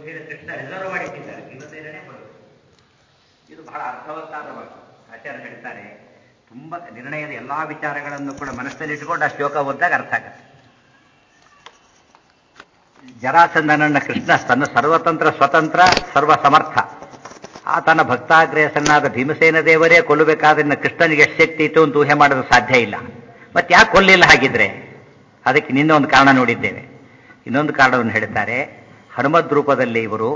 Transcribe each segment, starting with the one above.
ಹೇಳಿ ಕೃಷ್ಣ ರಿಸರ್ವ್ ಮಾಡಿಟ್ಟಿದ್ದಾರೆ ಭೀಮಸೇನೇ ಕೊಡಬೇಕು ಇದು ಬಹಳ ಅರ್ಥವತ್ತಾದ ಮಾತು ಆಚಾರ್ಯ ಹೇಳ್ತಾರೆ ತುಂಬ ನಿರ್ಣಯದ ಎಲ್ಲಾ ವಿಚಾರಗಳನ್ನು ಕೂಡ ಮನಸ್ಸಲ್ಲಿ ಇಟ್ಕೊಂಡು ಆ ಶ್ಲೋಕ ಓದಿದಾಗ ಅರ್ಥ ಆಗುತ್ತೆ ಜರಾಸಂಧನನ್ನ ಕೃಷ್ಣ ತನ್ನ ಸರ್ವತಂತ್ರ ಸ್ವತಂತ್ರ ಸರ್ವ ಸಮರ್ಥ ಆ ತನ್ನ ಭಕ್ತಾಗ್ರೇಸನಾದ ಭೀಮಸೇನ ದೇವರೇ ಕೊಲ್ಲಬೇಕಾದ್ರೆ ಕೃಷ್ಣನಿಗೆ ಎಷ್ಟು ಶಕ್ತಿ ಇತ್ತು ಅಂತ ಊಹೆ ಮಾಡೋದು ಸಾಧ್ಯ ಇಲ್ಲ ಮತ್ತೆ ಯಾಕೆ ಕೊಲ್ಲಿಲ್ಲ ಹಾಗಿದ್ರೆ ಅದಕ್ಕೆ ನಿನ್ನೆ ಒಂದು ಕಾರಣ ನೋಡಿದ್ದೇವೆ ಇನ್ನೊಂದು ಕಾರಣವನ್ನು ಹೇಳ್ತಾರೆ ಹನುಮದ್ ರೂಪದಲ್ಲಿ ಇವರು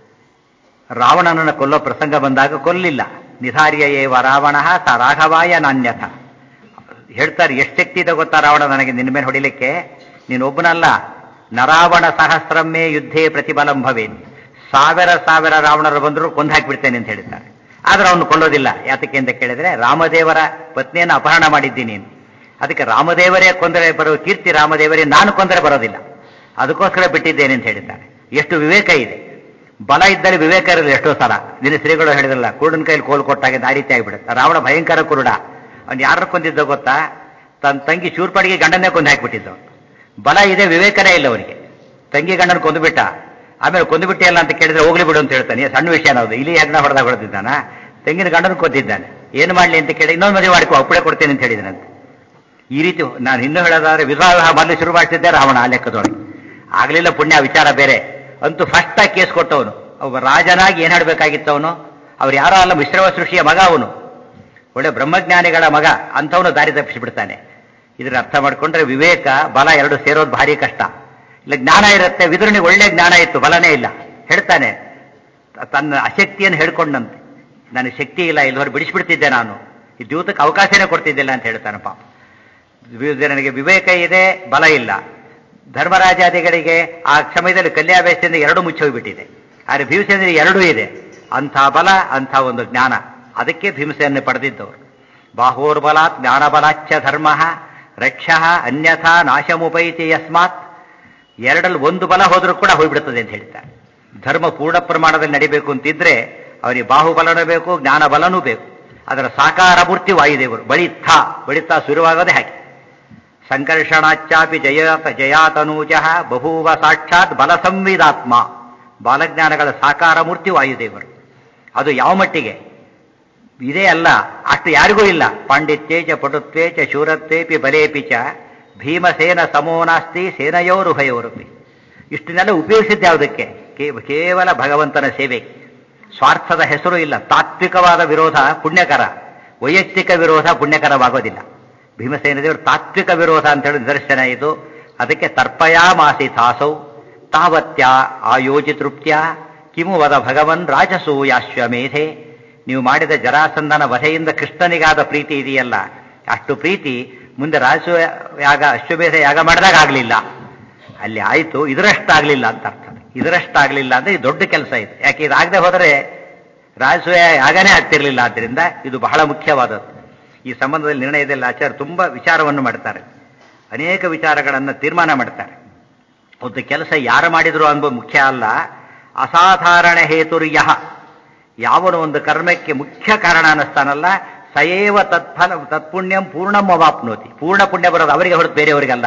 ರಾವಣನನ್ನು ಕೊಲ್ಲೋ ಪ್ರಸಂಗ ಬಂದಾಗ ಕೊಲ್ಲಿಲ್ಲ ನಿಧಾರ್ಯ ಏವ ರಾವಣ ಸ ರಾಘವಾಯ ನಾಣ್ಯಥ ಹೇಳ್ತಾರೆ ಎಷ್ಟು ಶಕ್ತಿ ಇದೆ ಗೊತ್ತಾ ರಾವಣ ನನಗೆ ನಿನ್ನ ಮೇಲೆ ಹೊಡಿಲಿಕ್ಕೆ ನೀನೊಬ್ಬನಲ್ಲ ನರಾವಣ ಸಹಸ್ರಮ್ಮೇ ಯುದ್ಧೇ ಪ್ರತಿಫಲಂ ಭವೇನ್ ಸಾವಿರ ಸಾವಿರ ರಾವಣರು ಬಂದರೂ ಕೊಂದು ಹಾಕಿಬಿಡ್ತೇನೆ ಅಂತ ಹೇಳ್ತಾರೆ ಆದ್ರೆ ಅವನು ಕೊಲ್ಲೋದಿಲ್ಲ ಯಾತಕ್ಕೆ ಅಂತ ಕೇಳಿದ್ರೆ ರಾಮದೇವರ ಪತ್ನಿಯನ್ನು ಅಪಹರಣ ಮಾಡಿದ್ದೀನಿ ನೀನು ಅದಕ್ಕೆ ರಾಮದೇವರೇ ಕೊಂದರೆ ಬರೋ ಕೀರ್ತಿ ರಾಮದೇವರೇ ನಾನು ಕೊಂದರೆ ಬರೋದಿಲ್ಲ ಅದಕ್ಕೋಸ್ಕರ ಬಿಟ್ಟಿದ್ದೇನೆ ಅಂತ ಹೇಳಿದ್ದಾರೆ ಎಷ್ಟು ವಿವೇಕ ಇದೆ ಬಲ ಇದ್ದರೆ ವಿವೇಕ ಇರಲಿಲ್ಲ ಎಷ್ಟೋ ಸಲ ನಿನ್ನ ಶ್ರೀಗಳು ಹೇಳಿದ್ರಲ್ಲ ಕುರುಡನ ಕೈಲಿ ಕೋಲ್ ಕೊಟ್ಟಾಗ ಆ ರೀತಿ ಆಗಿಬಿಡುತ್ತೆ ರಾವಣ ಭಯಂಕರ ಕುರುಡ ಅವ್ನು ಯಾರನ್ನ ಕೊಂದಿದ್ದ ಗೊತ್ತಾ ತನ್ನ ತಂಗಿ ಶೂರ್ಪಡಿಗೆ ಗಂಡನ್ನೇ ಕೊಂದು ಹಾಕಿಬಿಟ್ಟಿದ್ದ ಬಲ ಇದೆ ವಿವೇಕನೇ ಇಲ್ಲ ಅವನಿಗೆ ತಂಗಿ ಗಂಡನ ಕೊಂದುಬಿಟ್ಟ ಆಮೇಲೆ ಕೊಂದುಬಿಟ್ಟಿಯಲ್ಲ ಅಂತ ಕೇಳಿದ್ರೆ ಹೋಗ್ಲಿ ಬಿಡು ಅಂತ ಹೇಳ್ತಾನೆ ಸಣ್ಣ ವಿಷಯ ನಾವು ಇಲ್ಲಿ ಹೆಗ್ನ ಹೊಡೆದಾಗ ಹೊಡೆದಿದ್ದಾನ ತಂಗಿನ ಗಂಡನ ಕೊಂದಿದ್ದಾನೆ ಏನು ಮಾಡ್ಲಿ ಅಂತ ಕೇಳಿ ಇನ್ನೊಂದು ಮದುವೆ ಮಾಡ್ಕೊ ಅಪ್ಪಳೆ ಕೊಡ್ತೇನೆ ಅಂತ ಹೇಳಿದನಂತೆ ಈ ರೀತಿ ನಾನು ಇನ್ನೂ ಹೇಳೋದಾದ್ರೆ ವಿವಾಹ ಮೊದಲು ಶುರು ಮಾಡ್ತಿದ್ದೆ ರಾವಣ ಆ ಲೆಕ್ಕದೊಳಗೆ ಆಗ್ಲಿಲ್ಲ ಪುಣ್ಯ ವಿಚಾರ ಬೇರೆ ಅಂತೂ ಫಸ್ಟ್ ಆಗಿ ಕೇಸ್ ಕೊಟ್ಟವನು ಒಬ್ಬ ರಾಜನಾಗಿ ಏನ್ ಹೇಳಬೇಕಾಗಿತ್ತು ಅವನು ಅವ್ರು ಯಾರೋ ಅಲ್ಲ ಮಿಶ್ರವ ಸೃಷ್ಟಿಯ ಮಗ ಅವನು ಒಳ್ಳೆ ಬ್ರಹ್ಮಜ್ಞಾನಿಗಳ ಮಗ ಅಂಥವನು ದಾರಿ ತಪ್ಪಿಸಿಬಿಡ್ತಾನೆ ಇದ್ರ ಅರ್ಥ ಮಾಡ್ಕೊಂಡ್ರೆ ವಿವೇಕ ಬಲ ಎರಡು ಸೇರೋದು ಭಾರಿ ಕಷ್ಟ ಇಲ್ಲ ಜ್ಞಾನ ಇರುತ್ತೆ ವಿದುರನಿಗೆ ಒಳ್ಳೆ ಜ್ಞಾನ ಇತ್ತು ಬಲನೇ ಇಲ್ಲ ಹೇಳ್ತಾನೆ ತನ್ನ ಅಶಕ್ತಿಯನ್ನು ಹೇಳ್ಕೊಂಡಂತೆ ನನಗೆ ಶಕ್ತಿ ಇಲ್ಲ ಇಲ್ಲಿವರೆಗೆ ಬಿಡಿಸ್ಬಿಡ್ತಿದ್ದೆ ನಾನು ಈ ದ್ಯೂತಕ್ಕೆ ಅವಕಾಶನೇ ಕೊಡ್ತಿದ್ದಿಲ್ಲ ಅಂತ ಹೇಳ್ತಾನೆ ಪಾಪ ನನಗೆ ವಿವೇಕ ಇದೆ ಬಲ ಇಲ್ಲ ಧರ್ಮರಾಜಾದಿಗಳಿಗೆ ಆ ಸಮಯದಲ್ಲಿ ಕಲ್ಯಾವೇಶದಿಂದ ಎರಡು ಮುಚ್ಚೋಗ್ಬಿಟ್ಟಿದೆ ಆದರೆ ಭೀಮಸೇನಿಗೆ ಎರಡೂ ಇದೆ ಅಂಥ ಬಲ ಅಂಥ ಒಂದು ಜ್ಞಾನ ಅದಕ್ಕೆ ಭೀಮಸೇನ ಪಡೆದಿದ್ದವರು ಬಾಹೋರ್ಬಲಾತ್ ಜ್ಞಾನಬಲಾಚ್ಛ ಧರ್ಮ ರಕ್ಷ ಅನ್ಯಥಾ ನಾಶಮುಪೈತಿ ಯಸ್ಮಾತ್ ಎರಡಲ್ಲಿ ಒಂದು ಬಲ ಹೋದ್ರೂ ಕೂಡ ಹೋಗ್ಬಿಡುತ್ತದೆ ಅಂತ ಹೇಳ್ತಾರೆ ಧರ್ಮ ಪೂರ್ಣ ಪ್ರಮಾಣದಲ್ಲಿ ನಡಿಬೇಕು ಅಂತಿದ್ರೆ ಅವನಿಗೆ ಬಾಹುಬಲನೂ ಬೇಕು ಜ್ಞಾನ ಬಲನೂ ಬೇಕು ಅದರ ಸಾಕಾರ ಮೂರ್ತಿ ವಾಯುದೇವರು ಬಳಿತ್ಥ ಬಳಿತ್ಥ ಶುರುವಾಗೋದೇ ಹಾಗೆ ಸಂಕರ್ಷಣಾಚ್ಚಾಪಿ ಜಯಾತ ಜಯಾತನೂಜ ಬಭೂವ ಸಾಕ್ಷಾತ್ ಬಲ ಸಂವಿದಾತ್ಮ ಬಾಲಜ್ಞಾನಗಳ ಸಾಕಾರ ಮೂರ್ತಿ ವಾಯುದೇವರು ಅದು ಯಾವ ಮಟ್ಟಿಗೆ ಇದೇ ಅಲ್ಲ ಅಷ್ಟು ಯಾರಿಗೂ ಇಲ್ಲ ಪಾಂಡಿತ್ಯೇಚ ಪಟುತ್ವೇಚ ಶೂರತ್ವೇಪಿ ಬಲೇಪಿ ಚ ಭೀಮಸೇನ ಸಮೋನಾಸ್ತಿ ಸೇನಯೋರುಭಯೋರುಪಿ ಇಷ್ಟನ್ನೆಲ್ಲ ಉಪಯೋಗಿಸಿದ್ದೆ ಯಾವುದಕ್ಕೆ ಕೇವಲ ಭಗವಂತನ ಸೇವೆ ಸ್ವಾರ್ಥದ ಹೆಸರು ಇಲ್ಲ ತಾತ್ವಿಕವಾದ ವಿರೋಧ ಪುಣ್ಯಕರ ವೈಯಕ್ತಿಕ ವಿರೋಧ ಪುಣ್ಯಕರವಾಗೋದಿಲ್ಲ ಭೀಮಸೇನ ದೇವರು ತಾತ್ವಿಕ ವಿರೋಧ ಅಂತ ಹೇಳಿ ನಿದರ್ಶನ ಇದು ಅದಕ್ಕೆ ತರ್ಪಯಾಮಾಸಿ ತಾಸೌ ತಾವತ್ಯ ಆಯೋಜಿ ತೃಪ್ತ್ಯ ಕಿಮು ವದ ಭಗವನ್ ರಾಜಸೂಯಾಶ್ವಮೇಧೆ ನೀವು ಮಾಡಿದ ಜರಾಸಂಧನ ವಧೆಯಿಂದ ಕೃಷ್ಣನಿಗಾದ ಪ್ರೀತಿ ಇದೆಯಲ್ಲ ಅಷ್ಟು ಪ್ರೀತಿ ಮುಂದೆ ರಾಜಸೂ ಯಾಗ ಅಶ್ವಮೇಧ ಯಾಗ ಮಾಡಿದಾಗ ಆಗಲಿಲ್ಲ ಅಲ್ಲಿ ಆಯಿತು ಇದರಷ್ಟಾಗಲಿಲ್ಲ ಅಂತ ಅರ್ಥ ಇದರಷ್ಟಾಗಲಿಲ್ಲ ಅಂದ್ರೆ ಇದು ದೊಡ್ಡ ಕೆಲಸ ಇದು ಯಾಕೆ ಇದಾಗದೆ ಹೋದರೆ ರಾಜಸೂಯ ಯಾಗನೇ ಆಗ್ತಿರ್ಲಿಲ್ಲ ಆದ್ದರಿಂದ ಇದು ಬಹಳ ಮುಖ್ಯವಾದದ್ದು ಈ ಸಂಬಂಧದಲ್ಲಿ ನಿರ್ಣಯದಲ್ಲಿ ಆಚಾರ್ಯ ತುಂಬಾ ವಿಚಾರವನ್ನು ಮಾಡ್ತಾರೆ ಅನೇಕ ವಿಚಾರಗಳನ್ನು ತೀರ್ಮಾನ ಮಾಡ್ತಾರೆ ಒಂದು ಕೆಲಸ ಯಾರು ಮಾಡಿದ್ರು ಅನ್ನೋದು ಮುಖ್ಯ ಅಲ್ಲ ಅಸಾಧಾರಣ ಹೇತುರ್ಯಹ ಯಾವನು ಒಂದು ಕರ್ಮಕ್ಕೆ ಮುಖ್ಯ ಕಾರಣ ಅನ್ನಿಸ್ತಾನಲ್ಲ ಸಯೇವ ತತ್ಫಲ ತತ್ಪುಣ್ಯಂ ಪೂರ್ಣಂ ಅವಾಪ್ನೋತಿ ಪೂರ್ಣ ಪುಣ್ಯ ಬರೋದು ಅವರಿಗೆ ಹೊರತು ಬೇರೆಯವರಿಗಲ್ಲ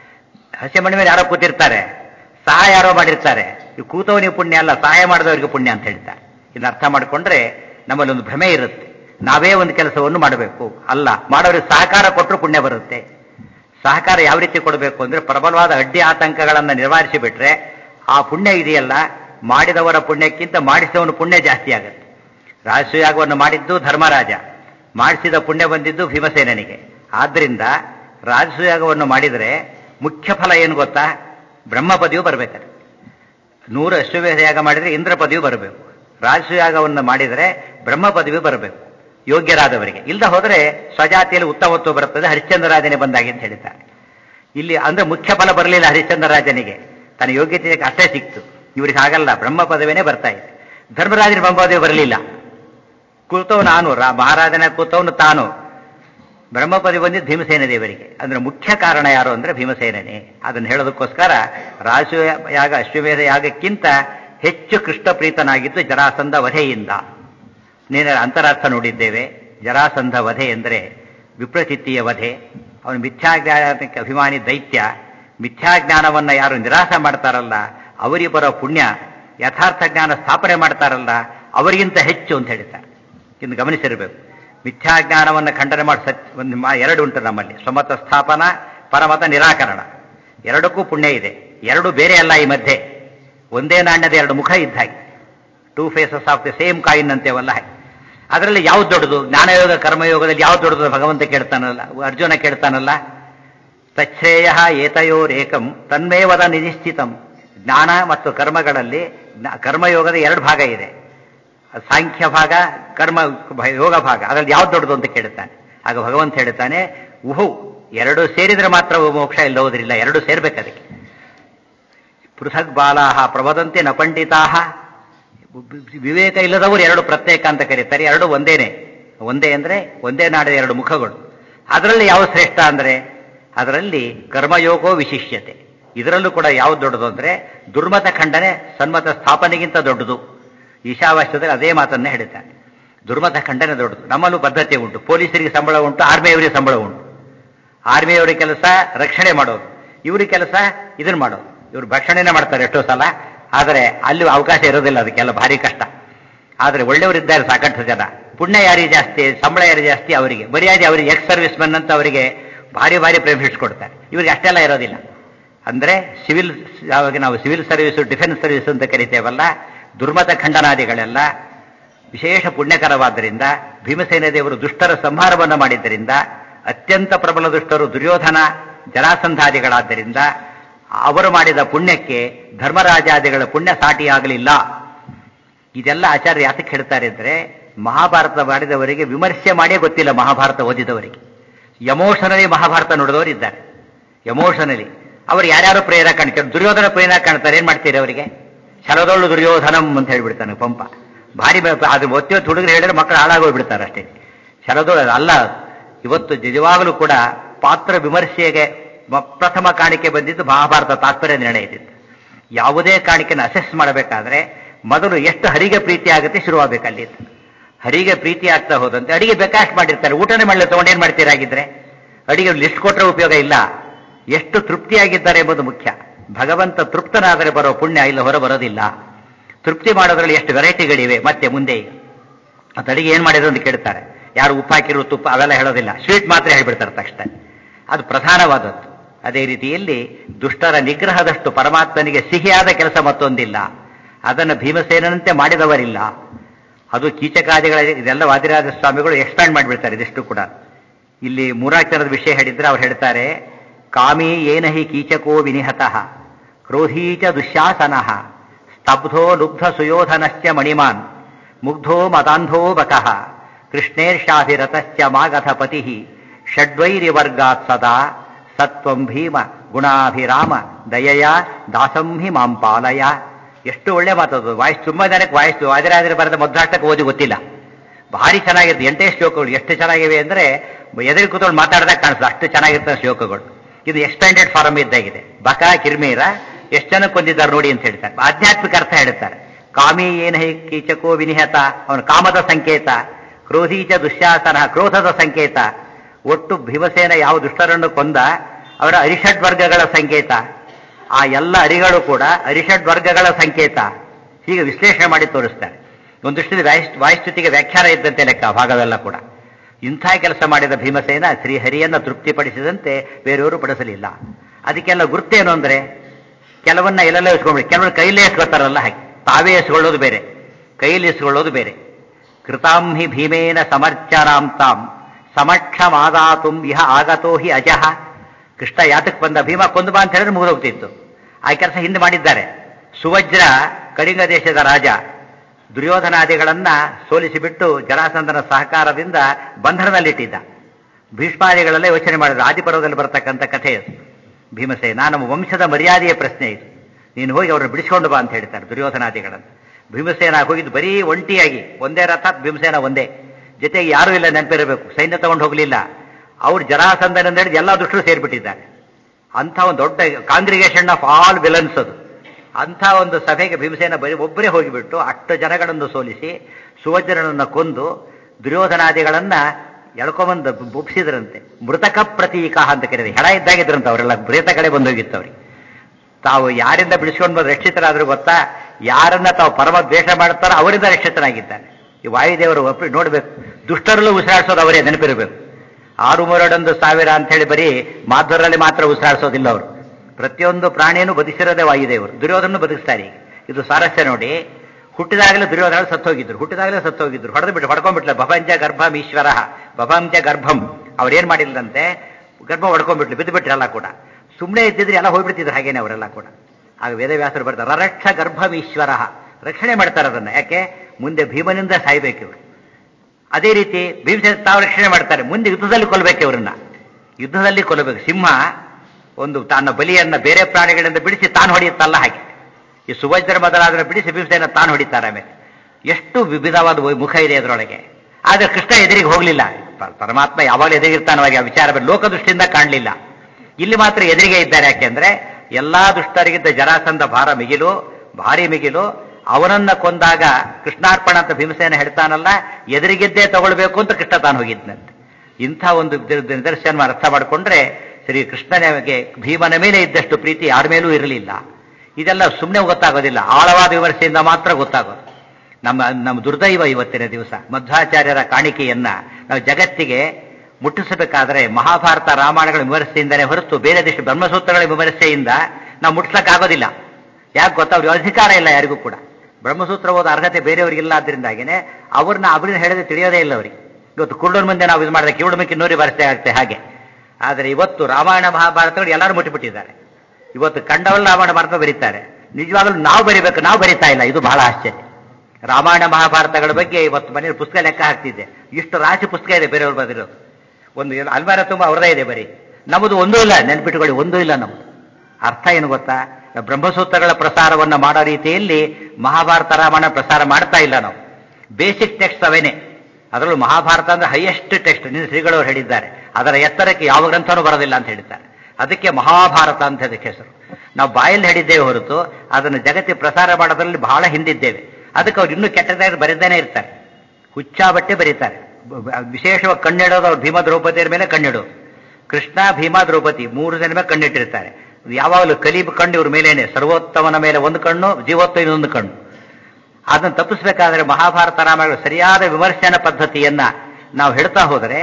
ಹಸೆ ಮಣ್ಣಿ ಮೇಲೆ ಯಾರೋ ಕೂತಿರ್ತಾರೆ ಸಹಾಯ ಯಾರೋ ಮಾಡಿರ್ತಾರೆ ಈ ಕೂತವನಿಗೆ ಪುಣ್ಯ ಅಲ್ಲ ಸಹಾಯ ಮಾಡಿದವರಿಗೆ ಪುಣ್ಯ ಅಂತ ಹೇಳ್ತಾರೆ ಇದನ್ನ ಅರ್ಥ ಮಾಡಿಕೊಂಡ್ರೆ ನಮ್ಮಲ್ಲಿ ಒಂದು ಭ್ರಮೆ ಇರುತ್ತೆ ನಾವೇ ಒಂದು ಕೆಲಸವನ್ನು ಮಾಡಬೇಕು ಅಲ್ಲ ಮಾಡೋರಿಗೆ ಸಹಕಾರ ಕೊಟ್ಟರು ಪುಣ್ಯ ಬರುತ್ತೆ ಸಹಕಾರ ಯಾವ ರೀತಿ ಕೊಡಬೇಕು ಅಂದ್ರೆ ಪ್ರಬಲವಾದ ಅಡ್ಡಿ ಆತಂಕಗಳನ್ನು ನಿವಾರಿಸಿ ಬಿಟ್ರೆ ಆ ಪುಣ್ಯ ಇದೆಯಲ್ಲ ಮಾಡಿದವರ ಪುಣ್ಯಕ್ಕಿಂತ ಮಾಡಿಸಿದವನ ಪುಣ್ಯ ಜಾಸ್ತಿ ಆಗುತ್ತೆ ರಾಜಸೂಯಾಗವನ್ನು ಮಾಡಿದ್ದು ಧರ್ಮರಾಜ ಮಾಡಿಸಿದ ಪುಣ್ಯ ಬಂದಿದ್ದು ಭೀಮಸೇನನಿಗೆ ಆದ್ರಿಂದ ರಾಜಸೂಯಾಗವನ್ನು ಮಾಡಿದರೆ ಮುಖ್ಯ ಫಲ ಏನು ಗೊತ್ತಾ ಬ್ರಹ್ಮ ಪದವಿಯು ಬರಬೇಕಾದ್ರೆ ನೂರು ಅಶ್ವಮೇಧ ಯಾಗ ಮಾಡಿದರೆ ಇಂದ್ರ ಪದವಿಯು ಬರಬೇಕು ರಾಜಸೂಯಾಗವನ್ನು ಮಾಡಿದರೆ ಬ್ರಹ್ಮ ಪದವಿ ಬರಬೇಕು ಯೋಗ್ಯರಾದವರಿಗೆ ಇಲ್ಲದ ಹೋದರೆ ಸ್ವಜಾತಿಯಲ್ಲಿ ಉತ್ತಮತ್ವ ಬರುತ್ತದೆ ಹರಿಶ್ಚಂದ್ರ ರಾಜನೇ ಬಂದಾಗಿ ಅಂತ ಹೇಳಿದ್ದಾರೆ ಇಲ್ಲಿ ಅಂದ್ರೆ ಮುಖ್ಯ ಫಲ ಬರಲಿಲ್ಲ ಹರಿಶ್ಚಂದ್ರ ರಾಜನಿಗೆ ತನ್ನ ಯೋಗ್ಯತೆ ಅಷ್ಟೇ ಸಿಕ್ತು ಇವ್ರಿಗೆ ಹಾಗಲ್ಲ ಬ್ರಹ್ಮ ಪದವಿನೇ ಬರ್ತಾ ಇದೆ ಧರ್ಮರಾಜನ ಬ್ರಹ್ಮ ಪದವಿ ಬರಲಿಲ್ಲ ಕೂತವ್ ನಾನು ಮಹಾರಾಜನ ಕೂತವನು ತಾನು ಬ್ರಹ್ಮ ಪದವಿ ಬಂದಿದ್ದು ಭೀಮಸೇನ ದೇವರಿಗೆ ಅಂದ್ರೆ ಮುಖ್ಯ ಕಾರಣ ಯಾರು ಅಂದ್ರೆ ಭೀಮಸೇನನೇ ಅದನ್ನು ಹೇಳೋದಕ್ಕೋಸ್ಕರ ರಾಜ ಯಾಗ ಅಶ್ವಮೇಧ ಯಾಗಕ್ಕಿಂತ ಹೆಚ್ಚು ಕೃಷ್ಣ ಪ್ರೀತನಾಗಿದ್ದು ಜರಾಸಂಧ ವಧೆಯಿಂದ ನೀನ ಅಂತರಾರ್ಥ ನೋಡಿದ್ದೇವೆ ಜರಾಸಂಧ ವಧೆ ಎಂದರೆ ವಿಪ್ರಚಿತ್ತಿಯ ವಧೆ ಅವನು ಮಿಥ್ಯಾಜ್ಞಾನಕ್ಕೆ ಅಭಿಮಾನಿ ದೈತ್ಯ ಮಿಥ್ಯಾಜ್ಞಾನವನ್ನ ಯಾರು ನಿರಾಸ ಮಾಡ್ತಾರಲ್ಲ ಅವರಿಗೆ ಬರೋ ಪುಣ್ಯ ಯಥಾರ್ಥ ಜ್ಞಾನ ಸ್ಥಾಪನೆ ಮಾಡ್ತಾರಲ್ಲ ಅವರಿಗಿಂತ ಹೆಚ್ಚು ಅಂತ ಹೇಳ್ತಾರೆ ಇನ್ನು ಗಮನಿಸಿರಬೇಕು ಮಿಥ್ಯಾಜ್ಞಾನವನ್ನು ಖಂಡನೆ ಮಾಡಿ ಸತ್ ಒಂದು ಮಾ- ಎರಡು ಉಂಟು ನಮ್ಮಲ್ಲಿ ಸ್ವಮತ ಸ್ಥಾಪನ ಪರಮತ ನಿರಾಕರಣ ಎರಡಕ್ಕೂ ಪುಣ್ಯ ಇದೆ ಎರಡು ಬೇರೆ ಅಲ್ಲ ಈ ಮಧ್ಯೆ ಒಂದೇ ನಾಣ್ಯದ ಎರಡು ಮುಖ ಇದ್ದ ಹಾಗೆ two faces of the same coin ಅಂತೇವಲ್ಲ ಹಾಗೆ ಅದರಲ್ಲಿ ಯಾವ್ದು ದೊಡ್ಡದು ಜ್ಞಾನಯೋಗ ಕರ್ಮಯೋಗದಲ್ಲಿ ಯಾವ್ದು ದೊಡ್ಡದು ಭಗವಂತ ಕೇಳ್ತಾನಲ್ಲ ಅರ್ಜುನ ಕೇಳ್ತಾನಲ್ಲ ತಚ್ಛೇಯ ಏತಯೋರೇಕಂ ತನ್ಮೇವದ ನಿಧಿಷ್ಠಿತಂ ಜ್ಞಾನ ಮತ್ತು ಕರ್ಮಗಳಲ್ಲಿ ಜ್ಞಾ- ಕರ್ಮಯೋಗದ ಎರಡು ಭಾಗ ಇದೆ ಸಾಂಖ್ಯ ಭಾಗ ಕರ್ಮ ಭ- ಯೋಗ ಭಾಗ ಅದರಲ್ಲಿ ಯಾವ್ದು ದೊಡ್ಡದು ಅಂತ ಕೇಳ್ತಾನೆ ಆಗ ಭಗವಂತ ಹೇಳ್ತಾನೆ ಉಹು ಎರಡು ಸೇರಿದ್ರೆ ಮಾತ್ರ ಮೋಕ್ಷ ಇಲ್ಲ ಹೋದ್ರಿಲ್ಲ ಎರಡು ಸೇರ್ಬೇಕು ಅದಕ್ಕೆ ಪೃಥಕ್ ಬಾಲಾಹ ಪ್ರವದಂತೆ ನ ಪಂಡಿತಾಹ ವಿವೇಕ ಇಲ್ಲದವರು ಎರಡು ಪ್ರತ್ಯೇಕ ಅಂತ ಕರೀತಾರೆ ಎರಡು ಒಂದೇನೆ ಒಂದೇ ಅಂದ್ರೆ ಒಂದೇ ನಾಡಿದ ಎರಡು ಮುಖಗಳು ಅದರಲ್ಲಿ ಯಾವ ಶ್ರೇಷ್ಠ ಅಂದ್ರೆ ಅದರಲ್ಲಿ ಕರ್ಮಯೋಗೋ ವಿಶಿಷ್ಯತೆ ಇದರಲ್ಲೂ ಕೂಡ ಯಾವ್ದು ದೊಡ್ಡದು ಅಂದ್ರೆ ದುರ್ಮತ ಖಂಡನೆ ಸನ್ಮತ ಸ್ಥಾಪನೆಗಿಂತ ದೊಡ್ಡದು ಈಶಾವಾಸ್ಯದಲ್ಲಿ ಅದೇ ಮಾತನ್ನೇ ಹೇಳ್ತಾನೆ ದುರ್ಮತ ಖಂಡನೆ ದೊಡ್ಡದು ನಮ್ಮಲ್ಲೂ ಪದ್ಧತಿ ಉಂಟು ಪೊಲೀಸರಿಗೆ ಸಂಬಳ ಉಂಟು ಆರ್ಮಿಯವರಿಗೆ ಸಂಬಳ ಉಂಟು ಆರ್ಮಿಯವರ ಕೆಲಸ ರಕ್ಷಣೆ ಮಾಡೋದು ಇವ್ರ ಕೆಲಸ ಇದನ್ನ ಮಾಡೋದು ಇವ್ರು ಭಕ್ಷಣೆನೇ ಮಾಡ್ತಾರೆ ಎಷ್ಟೋ ಸಲ ಆದರೆ ಅಲ್ಲಿ ಅವಕಾಶ ಇರೋದಿಲ್ಲ ಅದಕ್ಕೆಲ್ಲ ಭಾರಿ ಕಷ್ಟ ಆದರೆ ಒಳ್ಳೆಯವರಿದ್ದಾರೆ ಸಾಕಷ್ಟು ಜನ ಪುಣ್ಯ ಯಾರಿಗೆ ಜಾಸ್ತಿ ಸಂಬಳ ಯಾರಿಗೆ ಜಾಸ್ತಿ ಅವರಿಗೆ ಮರ್ಯಾದೆ ಅವರಿಗೆ ಎಕ್ಸ್ ಸರ್ವಿಸ್ ಮೆನ್ ಅಂತ ಅವರಿಗೆ ಭಾರಿ ಭಾರಿ ಬೆನಿಫಿಟ್ಸ್ ಕೊಡ್ತಾರೆ ಇವರಿಗೆ ಅಷ್ಟೆಲ್ಲ ಇರೋದಿಲ್ಲ ಅಂದ್ರೆ ಸಿವಿಲ್ ಯಾವಾಗ ನಾವು ಸಿವಿಲ್ ಸರ್ವಿಸ್ ಡಿಫೆನ್ಸ್ ಸರ್ವಿಸ್ ಅಂತ ಕರಿತೇವಲ್ಲ ದುರ್ಮತ ಖಂಡನಾದಿಗಳೆಲ್ಲ ವಿಶೇಷ ಪುಣ್ಯಕರವಾದ್ದರಿಂದ ಭೀಮಸೇನ ದೇವರು ದುಷ್ಟರ ಸಂಹಾರವನ್ನು ಮಾಡಿದ್ದರಿಂದ ಅತ್ಯಂತ ಪ್ರಬಲ ದುಷ್ಟರು ದುರ್ಯೋಧನ ಜರಾಸಂಧಾದಿಗಳಾದ್ದರಿಂದ ಅವರು ಮಾಡಿದ ಪುಣ್ಯಕ್ಕೆ ಧರ್ಮರಾಜಾದಿಗಳ ಪುಣ್ಯ ಸಾಟಿಯಾಗಲಿಲ್ಲ ಇದೆಲ್ಲ ಆಚಾರ್ಯ ಯಾತಕ್ಕೆ ಹೇಳ್ತಾರೆ ಅಂದ್ರೆ ಮಹಾಭಾರತ ಮಾಡಿದವರಿಗೆ ವಿಮರ್ಶೆ ಮಾಡೇ ಗೊತ್ತಿಲ್ಲ ಮಹಾಭಾರತ ಓದಿದವರಿಗೆ ಎಮೋಷನಲಿ ಮಹಾಭಾರತ ನೋಡಿದವರು ಇದ್ದಾರೆ ಎಮೋಷನಲಿ ಅವರು ಯಾರ್ಯಾರು ಪ್ರೇರ ಕಾಣ್ತಾರೆ ದುರ್ಯೋಧನ ಪ್ರೇರ ಕಾಣ್ತಾರೆ ಏನ್ ಮಾಡ್ತೀರಿ ಅವರಿಗೆ ಶರದೊಳ್ಳು ದುರ್ಯೋಧನಂ ಅಂತ ಹೇಳ್ಬಿಡ್ತಾನೆ ಪಂಪ ಭಾರಿ ಬ- ಅದು ಒತ್ತಿ ಹೊತ್ತು ಹುಡುಗರು ಹೇಳಿದ್ರೆ ಮಕ್ಕಳು ಹಾಳಾಗೋಗ್ಬಿಡ್ತಾರೆ ಅಷ್ಟೇ ಶರದೊಳ ಅಲ್ಲ ಇವತ್ತು ನಿಜವಾಗಲೂ ಕೂಡ ಪಾತ್ರ ವಿಮರ್ಶೆಗೆ ಮ- ಪ್ರಥಮ ಕಾಣಿಕೆ ಬಂದಿದ್ದು ಮಹಾಭಾರತ ತಾತ್ಪರ್ಯ ನಿರ್ಣಯದಿಂದ ಯಾವುದೇ ಕಾಣಿಕೆನ ಅಸೆಸ್ ಮಾಡಬೇಕಾದ್ರೆ ಮೊದಲು ಎಷ್ಟು ಹರಿಗೆ ಪ್ರೀತಿ ಆಗುತ್ತೆ ಶುರುವಾಗಬೇಕು ಅಲ್ಲಿ ಹರಿಗೆ ಪ್ರೀತಿ ಆಗ್ತಾ ಹೋದಂತೆ ಅಡಿಗೆ ಬೇಕಾಷ್ಟು ಮಾಡಿರ್ತಾರೆ ಊಟನೇ ಮಾಡಲಿ ತಗೊಂಡೇನ್ ಮಾಡ್ತೀರಾಗಿದ್ರೆ ಅಡಿಗೆ ಲಿಸ್ಟ್ ಕೊಟ್ಟರೆ ಉಪಯೋಗ ಇಲ್ಲ ಎಷ್ಟು ತೃಪ್ತಿಯಾಗಿದ್ದಾರೆ ಎಂಬುದು ಮುಖ್ಯ ಭಗವಂತ ತೃಪ್ತನಾದರೆ ಬರೋ ಪುಣ್ಯ ಇಲ್ಲ ಹೊರ ಬರೋದಿಲ್ಲ ತೃಪ್ತಿ ಮಾಡೋದ್ರಲ್ಲಿ ಎಷ್ಟು ವೆರೈಟಿಗಳಿವೆ ಮತ್ತೆ ಮುಂದೆ ಈಗ ಅದು ಅಡಿಗೆ ಏನ್ ಮಾಡಿದ್ರು ಅಂತ ಕೇಳ್ತಾರೆ ಯಾರು ಉಪ್ಪು ಹಾಕಿರೋ ತುಪ್ಪ ಅವೆಲ್ಲ ಹೇಳೋದಿಲ್ಲ ಸ್ವೀಟ್ ಮಾತ್ರ ಹೇಳ್ಬಿಡ್ತಾರೆ ತಕ್ಷಣ ಅದು ಪ್ರಧಾನವಾದದ್ದು ಅದೇ ರೀತಿಯಲ್ಲಿ ದುಷ್ಟರ ನಿಗ್ರಹದಷ್ಟು ಪರಮಾತ್ಮನಿಗೆ ಸಿಹಿಯಾದ ಕೆಲಸ ಮತ್ತೊಂದಿಲ್ಲ ಅದನ್ನು ಭೀಮಸೇನಂತೆ ಮಾಡಿದವರಿಲ್ಲ ಅದು ಕೀಚಕಾದಿಗಳ ಇದೆಲ್ಲ ವಾದಿರಾಜ ಸ್ವಾಮಿಗಳು ಎಕ್ಸ್ಪ್ಯಾಂಡ್ ಮಾಡಿಬಿಡ್ತಾರೆ ಇದಿಷ್ಟು ಕೂಡ ಇಲ್ಲಿ ಮೂರಾಕ್ಷರದ ವಿಷಯ ಹೇಳಿದ್ರೆ ಅವ್ರು ಹೇಳ್ತಾರೆ ಕಾಮಿ ಏನ ಹಿ ಕೀಚಕೋ ವಿನಿಹತಃ ಕ್ರೋಧೀಚ ದುಶ್ಯಾಸನಃ ಸ್ತಬ್ಧೋ ಲುಬ್ಧ ಸುಯೋಧನಶ್ಚ ಮಣಿಮಾನ್ ಮುಗ್ಧೋ ಮತಾಂಧೋ ಬಕಃ ಕೃಷ್ಣೇರ್ಷಾಭಿರತಶ್ಚ ಮಾಗಧ ಪತಿ ಷಡ್ವೈರಿವರ್ಗಾತ್ ಸದಾ ಸತ್ವಂ ಭೀಮ ಗುಣಾಭಿರಾಮ ದಯಯ ದಾಸಂ ಹಿ ಮಾಂ ಪಾಲಯ ಎಷ್ಟು ಒಳ್ಳೆ ಮಾತದು ವಾಯ್ಸ್ ತುಂಬಾ ಜನಕ್ಕೆ ವಾಯ್ಸ್ ವಾದಿರಾಜರ ಬರೆದ ಮಧ್ಯಾಷ್ಟಕ್ಕೆ ಓದಿ ಗೊತ್ತಿಲ್ಲ ಭಾರಿ ಚೆನ್ನಾಗಿರುತ್ತೆ ಎಂಟೇ ಶ್ಲೋಕಗಳು ಎಷ್ಟು ಚೆನ್ನಾಗಿವೆ ಅಂದ್ರೆ ಎದುರು ಕೂತ್ಕೊಂಡು ಮಾತಾಡಿದಾಗ ಕಾಣಿಸ್ತದೆ ಅಷ್ಟು ಚೆನ್ನಾಗಿರ್ತವೆ ಶ್ಲೋಕಗಳು ಇದು ಎಕ್ಸ್ಪ್ಯಾಂಡೆಡ್ ಫಾರಮ್ ಇದ್ದಾಗಿದೆ ಬಕ ಕಿರ್ಮೀರ ಎಷ್ಟು ಜನಕ್ಕೆ ಹೊಂದಿದ್ದಾರೆ ನೋಡಿ ಅಂತ ಹೇಳ್ತಾರೆ ಆಧ್ಯಾತ್ಮಿಕ ಅರ್ಥ ಹೇಳ್ತಾರೆ ಕಾಮಿ ಏನ ಹಿ ಕೀಚಕೋ ವಿನಿಹತ ಅವನ ಕಾಮದ ಸಂಕೇತ ಕ್ರೋಧೀಚ ದುಶ್ಯಾಸನ ಕ್ರೋಧದ ಸಂಕೇತ ಒಟ್ಟು ಭೀಮಸೇನ ಯಾವ ದುಷ್ಟರನ್ನು ಕೊಂದ ಅವರ ಅರಿಷಡ್ ವರ್ಗಗಳ ಸಂಕೇತ ಆ ಎಲ್ಲ ಅರಿಗಳು ಕೂಡ ಅರಿಷಡ್ ವರ್ಗಗಳ ಸಂಕೇತ ಹೀಗೆ ವಿಶ್ಲೇಷಣೆ ಮಾಡಿ ತೋರಿಸ್ತಾರೆ ಒಂದಷ್ಟು ವಾಯಸ್ ವಾಯುಸ್ತುತಿಗೆ ವ್ಯಾಖ್ಯಾನ ಇದ್ದಂತೆ ಲೆಕ್ಕ ಆ ಭಾಗವೆಲ್ಲ ಕೂಡ ಇಂಥ ಕೆಲಸ ಮಾಡಿದ ಭೀಮಸೇನ ಶ್ರೀಹರಿಯನ್ನ ತೃಪ್ತಿಪಡಿಸಿದಂತೆ ಬೇರೆಯವರು ಪಡಿಸಲಿಲ್ಲ ಅದಕ್ಕೆಲ್ಲ ಗುರ್ತೇನು ಅಂದ್ರೆ ಕೆಲವನ್ನ ಎಲ್ಲೆಲ್ಲ ಇಸ್ಕೊಂಡ್ಬಿಡಿ ಕೆಲವರು ಕೈಲೇ ಇಸ್ಕೊತಾರಲ್ಲ ಹಾಗೆ ತಾವೇ ಇಸ್ಕೊಳ್ಳೋದು ಬೇರೆ ಕೈಲಿ ಇಸ್ಕೊಳ್ಳೋದು ಬೇರೆ ಕೃತಾಂ ಹಿ ಭೀಮೇನ ಸಮರ್ಚನಾಂ ತಾಂ ಸಮಕ್ಷಮಾದಾತುಂ ಇಹ ಆಗತೋ ಹಿ ಅಜಃ ಕೃಷ್ಣ ಯಾತಕ್ಕೆ ಬಂದ ಭೀಮ ಕೊಂದು ಬಾ ಅಂತ ಹೇಳಿದ್ರೆ ಮುಗಿದೋಗ್ತಿತ್ತು ಆ ಕೆಲಸ ಹಿಂದೆ ಮಾಡಿದ್ದಾರೆ ಸುವಜ್ರ ಕಳಿಂಗ ದೇಶದ ರಾಜ ದುರ್ಯೋಧನಾದಿಗಳನ್ನ ಸೋಲಿಸಿಬಿಟ್ಟು ಜರಾಸಂಧನ ಸಹಕಾರದಿಂದ ಬಂಧನದಲ್ಲಿಟ್ಟಿದ್ದ ಭೀಷ್ಮಾದಿಗಳೆಲ್ಲ ಯೋಚನೆ ಮಾಡಿದ್ರು ಆದಿಪರ್ವದಲ್ಲಿ ಬರತಕ್ಕಂಥ ಕಥೆ ಇದು ಭೀಮಸೇನ ನಮ್ಮ ವಂಶದ ಮರ್ಯಾದೆಯ ಪ್ರಶ್ನೆ ಇದು ನೀನು ಹೋಗಿ ಅವ್ರನ್ನ ಬಿಡಿಸ್ಕೊಂಡು ಬಾ ಅಂತ ಹೇಳ್ತಾರೆ ದುರ್ಯೋಧನಾದಿಗಳನ್ನು ಭೀಮಸೇನ ಹೋಗಿದ್ದು ಬರೀ ಒಂಟಿಯಾಗಿ ಒಂದೇ ರಥ ಭೀಮಸೇನ ಒಂದೇ ಜೊತೆಗೆ ಯಾರೂ ಇಲ್ಲ ನೆನಪಿರಬೇಕು ಸೈನ್ಯ ತಗೊಂಡು ಹೋಗಲಿಲ್ಲ ಅವ್ರು ಜರಾಸಂಧನ ಅಂತ ಹೇಳಿ ಎಲ್ಲ ದುಷ್ಟರು ಸೇರ್ಬಿಟ್ಟಿದ್ದಾರೆ ಅಂಥ ಒಂದು ದೊಡ್ಡ ಕಾಂಗ್ರಿಗೇಷನ್ ಆಫ್ ಆಲ್ ವಿಲನ್ಸ್ ಅದು ಅಂಥ ಒಂದು ಸಭೆಗೆ ಭೀಮಸೇನ ಬರೀ ಒಬ್ಬರೇ ಹೋಗಿಬಿಟ್ಟು ಅಷ್ಟು ಜನಗಳನ್ನು ಸೋಲಿಸಿ ಸುವಜ್ರನನ್ನು ಕೊಂದು ದುರ್ಯೋಧನಾದಿಗಳನ್ನ ಎಳ್ಕೊಂಬಂದು ಬುಪ್ಸಿದ್ರಂತೆ ಮೃತಕ ಪ್ರತೀಕ ಅಂತ ಕರೀತಾರೆ ಹೆಣ ಇದ್ದಾಗಿದ್ರಂತ ಅವರೆಲ್ಲ ಪ್ರೇತ ಕಡೆ ಬಂದೋಗಿತ್ತು ಅವ್ರಿಗೆ ತಾವು ಯಾರಿಂದ ಬಿಡಿಸ್ಕೊಂಡು ಬಂದು ರಕ್ಷಿತರಾದ್ರೂ ಗೊತ್ತಾ ಯಾರನ್ನ ತಾವು ಪರಮ ದ್ವೇಷ ಮಾಡ್ತಾರೋ ಅವರಿಂದ ರಕ್ಷಿತನಾಗಿದ್ದಾನೆ ಈ ವಾಯುದೇವರು ಒಪ್ಪಿ ನೋಡ್ಬೇಕು ದುಷ್ಟರಲ್ಲೂ ಉಸಿರಾಡಿಸೋದು ಅವರೇ ನೆನಪಿರಬೇಕು ಆರು ಮೂರಡೊಂದು ಸಾವಿರ ಅಂತ ಹೇಳಿ ಬರೀ ಮಾಧ್ವರಲ್ಲಿ ಮಾತ್ರ ಉಸಿರಾಡಿಸೋದಿಲ್ಲ ಅವರು ಪ್ರತಿಯೊಂದು ಪ್ರಾಣಿಯನ್ನು ಬದುಕಿಸಿರೋದೇ ವಾಯುದೇವರು ದುರ್ಯೋಧನ ಬದುಕಿಸ್ತಾರೆ ಈಗ ಇದು ಸಾರಸ್ಯ ನೋಡಿ ಹುಟ್ಟಿದಾಗಲೇ ದುರ್ಯೋಧನ ಸತ್ತೋಗಿದ್ರು ಹುಟ್ಟಿದಾಗಲೇ ಸತ್ತೋಗಿದ್ರು ಹೊಡೆದು ಬಿಟ್ಟು ಹೊಡ್ಕೊಂಡ್ಬಿಟ್ಲ ಭವಂಜ ಗರ್ಭಂ ಈಶ್ವರ ಭವಂಜ ಗರ್ಭಂ ಅವ್ರೇನ್ ಮಾಡಿಲ್ಲಂತೆ ಗರ್ಭ ಹೊಡ್ಕೊಂಡ್ಬಿಟ್ಲು ಬಿದ್ದು ಬಿಟ್ರಲ್ಲ ಕೂಡ ಸುಮ್ಮನೆ ಇದ್ದಿದ್ರೆ ಎಲ್ಲ ಹೋಗ್ಬಿಡ್ತಿದ್ರು ಹಾಗೇನೆ ಅವರೆಲ್ಲ ಕೂಡ ಆಗ ವೇದವ್ಯಾಸರು ಬರ್ತಾರೆ ರರಕ್ಷ ಗರ್ಭಂ ಈಶ್ವರ ರಕ್ಷಣೆ ಮಾಡ್ತಾರೆ ಅದನ್ನ ಯಾಕೆ ಮುಂದೆ ಭೀಮನಿಂದ ಸಾಯ್ಬೇಕು ಇವರು ಅದೇ ರೀತಿ ಭೀಮಸೇನ ತಾವು ರಕ್ಷಣೆ ಮಾಡ್ತಾರೆ ಮುಂದೆ ಯುದ್ಧದಲ್ಲಿ ಕೊಲ್ಲಬೇಕು ಇವರನ್ನ ಯುದ್ಧದಲ್ಲಿ ಕೊಲ್ಲಬೇಕು ಸಿಂಹ ಒಂದು ತನ್ನ ಬಲಿಯನ್ನ ಬೇರೆ ಪ್ರಾಣಿಗಳಿಂದ ಬಿಡಿಸಿ ತಾನು ಹೊಡೆಯುತ್ತಲ್ಲ ಹಾಗೆ ಈ ಸುವಜ್ರ ಮೊದಲಾದ್ರೆ ಬಿಡಿಸಿ ಭೀಮಸೇನ ತಾನು ಹೊಡಿತಾರೆ ಆಮೇಲೆ ಎಷ್ಟು ವಿವಿಧವಾದ ಮುಖ ಇದೆ ಅದರೊಳಗೆ ಆದ್ರೆ ಕೃಷ್ಣ ಎದುರಿಗೆ ಹೋಗ್ಲಿಲ್ಲ ಪ- ಪರಮಾತ್ಮ ಯಾವಾಗಲೂ ಎದುರಿಗಿರ್ತಾನವಾಗಿ ಆ ವಿಚಾರ ಲೋಕದೃಷ್ಟಿಯಿಂದ ಕಾಣಲಿಲ್ಲ ಇಲ್ಲಿ ಮಾತ್ರ ಎದುರಿಗೆ ಇದ್ದಾರೆ ಯಾಕೆಂದ್ರೆ ಎಲ್ಲಾ ದುಷ್ಟರಿಗಿಂತ ಜರಾಸಂಧ ಭಾರ ಮಿಗಿಲು ಭಾರಿ ಮಿಗಿಲು ಅವನನ್ನ ಕೊಂದಾಗ ಕೃಷ್ಣಾರ್ಪಣ ಅಂತ ಭೀಮಸೇನ ಹೇಳ್ತಾನಲ್ಲ ಎದುರಿಗಿದ್ದೇ ತಗೊಳ್ಬೇಕು ಅಂತ ಕೃಷ್ಣ ತಾನು ಹೋಗಿದ್ನಂತೆ ಇಂಥ ಒಂದು ನಿರ್- ನಿದರ್ಶನ ಅರ್ಥ ಮಾಡಿಕೊಂಡ್ರೆ ಶ್ರೀ ಕೃಷ್ಣನಿಗೆ ಭೀಮನ ಮೇಲೆ ಇದ್ದಷ್ಟು ಪ್ರೀತಿ ಯಾರ ಮೇಲೂ ಇರಲಿಲ್ಲ ಇದೆಲ್ಲ ಸುಮ್ಮನೆ ಗೊತ್ತಾಗೋದಿಲ್ಲ ಆಳವಾದ ವಿಮರ್ಶೆಯಿಂದ ಮಾತ್ರ ಗೊತ್ತಾಗೋದು ನಮ್ಮ ನಮ್ಮ ದುರ್ದೈವ ಇವತ್ತಿನ ದಿವಸ ಮಧ್ವಾಚಾರ್ಯರ ಕಾಣಿಕೆಯನ್ನ ನಾವು ಜಗತ್ತಿಗೆ ಮುಟ್ಟಿಸಬೇಕಾದ್ರೆ ಮಹಾಭಾರತ ರಾಮಾಯಣಗಳ ವಿಮರ್ಶೆಯಿಂದಲೇ ಹೊರತು ಬೇರೆ ದೇಶ ಬ್ರಹ್ಮಸೂತ್ರಗಳ ವಿಮರ್ಶೆಯಿಂದ ನಾವು ಮುಟ್ಟಿಸಕ್ಕಾಗೋದಿಲ್ಲ ಯಾಕೆ ಗೊತ್ತಾ ಅವ್ರಿಗೆ ಅಧಿಕಾರ ಇಲ್ಲ ಯಾರಿಗೂ ಕೂಡ ಬ್ರಹ್ಮಸೂತ್ರ ಓದ ಅರ್ಹತೆ ಬೇರೆಯವರಿಗಿಲ್ಲ ಆದ್ರಿಂದಾಗಿನೇ ಅವ್ರನ್ನ ಅವ್ರನ್ನ ಹೇಳಿದ್ರೆ ತಿಳಿಯೋದೇ ಇಲ್ಲ ಅವ್ರಿಗೆ ಇವತ್ತು ಕುರುಡನ ಮುಂದೆ ನಾವು ಇದು ಮಾಡಿದ್ರೆ ಕಿವುಡಮಕ್ಕೆ ನೂರಿ ಬರಸ್ತೆ ಆಗ್ತದೆ ಹಾಗೆ ಆದರೆ ಇವತ್ತು ರಾಮಾಯಣ ಮಹಾಭಾರತಗಳು ಎಲ್ಲರೂ ಮುಟ್ಟಿಬಿಟ್ಟಿದ್ದಾರೆ ಇವತ್ತು ಕಂಡವಲ್ಲ ರಾಮಾಯಣ ಭಾರತ ಬರೀತಾರೆ ನಿಜವಾಗಲೂ ನಾವು ಬರಿಬೇಕು ನಾವು ಬರಿತಾ ಇಲ್ಲ ಇದು ಬಹಳ ಆಶ್ಚರ್ಯ ರಾಮಾಯಣ ಮಹಾಭಾರತಗಳ ಬಗ್ಗೆ ಇವತ್ತು ಮನೆಯಲ್ಲಿ ಪುಸ್ತಕ ಲೆಕ್ಕ ಹಾಕ್ತಿದ್ದೆ ಇಷ್ಟು ರಾಶಿ ಪುಸ್ತಕ ಇದೆ ಬೇರೆಯವ್ರು ಬರೆದಿರೋದು ಒಂದು ಏನು ಅಲ್ಮಾರ ತುಂಬ ಅವ್ರದೇ ಇದೆ ಬರೀ ನಮ್ಮದು ಒಂದೂ ಇಲ್ಲ ನೆನ್ಪಿಟ್ಕೊಳ್ಳಿ ಒಂದೂ ಇಲ್ಲ ನಮ್ಮದು ಅರ್ಥ ಏನು ಗೊತ್ತಾ ಬ್ರಹ್ಮಸೂತ್ರಗಳ ಪ್ರಸಾರವನ್ನ ಮಾಡೋ ರೀತಿಯಲ್ಲಿ ಮಹಾಭಾರತ ರಾಮಾಯಣ ಪ್ರಸಾರ ಮಾಡ್ತಾ ಇಲ್ಲ ನಾವು ಬೇಸಿಕ್ ಟೆಕ್ಸ್ಟ್ ಅವೇನೆ ಅದರಲ್ಲೂ ಮಹಾಭಾರತ ಅಂದ್ರೆ ಹೈಯೆಸ್ಟ್ ಟೆಕ್ಸ್ಟ್ ನಿನ್ನ ಶ್ರೀಗಳವರು ಹೇಳಿದ್ದಾರೆ ಅದರ ಎತ್ತರಕ್ಕೆ ಯಾವ ಗ್ರಂಥನೂ ಬರೋದಿಲ್ಲ ಅಂತ ಹೇಳಿದ್ದಾರೆ ಅದಕ್ಕೆ ಮಹಾಭಾರತ ಅಂತ ಅದಕ್ಕೆ ಹೆಸರು ನಾವು ಬಾಯಲ್ಲಿ ಹೇಳಿದ್ದೇವೆ ಹೊರತು ಅದನ್ನು ಜಗತ್ತಿಗೆ ಪ್ರಸಾರ ಮಾಡೋದ್ರಲ್ಲಿ ಬಹಳ ಹಿಂದಿದ್ದೇವೆ ಅದಕ್ಕೆ ಅವ್ರು ಇನ್ನೂ ಕೆಟ್ಟದಾಗಿ ಬರೆದೇನೆ ಇರ್ತಾರೆ ಹುಚ್ಚ ಬಟ್ಟೆ ಬರೀತಾರೆ ಬ- ಬ- ವಿಶೇಷವಾಗಿ ಕಣ್ಣಿಡೋದು ಅವ್ರು ಭೀಮ ದ್ರೌಪದಿಯರ ಮೇಲೆ ಕಣ್ಣಿಡೋದು ಕೃಷ್ಣ ಭೀಮ ದ್ರೌಪದಿ ಮೂರು ಜನ ಮೇಲೆ ಕಣ್ಣಿಟ್ಟಿರ್ತಾರೆ ಯಾವಾಗಲೂ ಕಲಿ ಕಣ್ಣು ಇವ್ರ ಮೇಲೇನೆ ಸರ್ವೋತ್ತಮನ ಮೇಲೆ ಒಂದು ಕಣ್ಣು ಜೀವೋತ್ತ ಇನ್ನೊಂದು ಕಣ್ಣು ಅದನ್ನು ತಪ್ಪಿಸಬೇಕಾದ್ರೆ ಮಹಾಭಾರತ ರಾಮಾಯಣ ಸರಿಯಾದ ವಿಮರ್ಶನ ಪದ್ಧತಿಯನ್ನ ನಾವು ಹೇಳ್ತಾ ಹೋದರೆ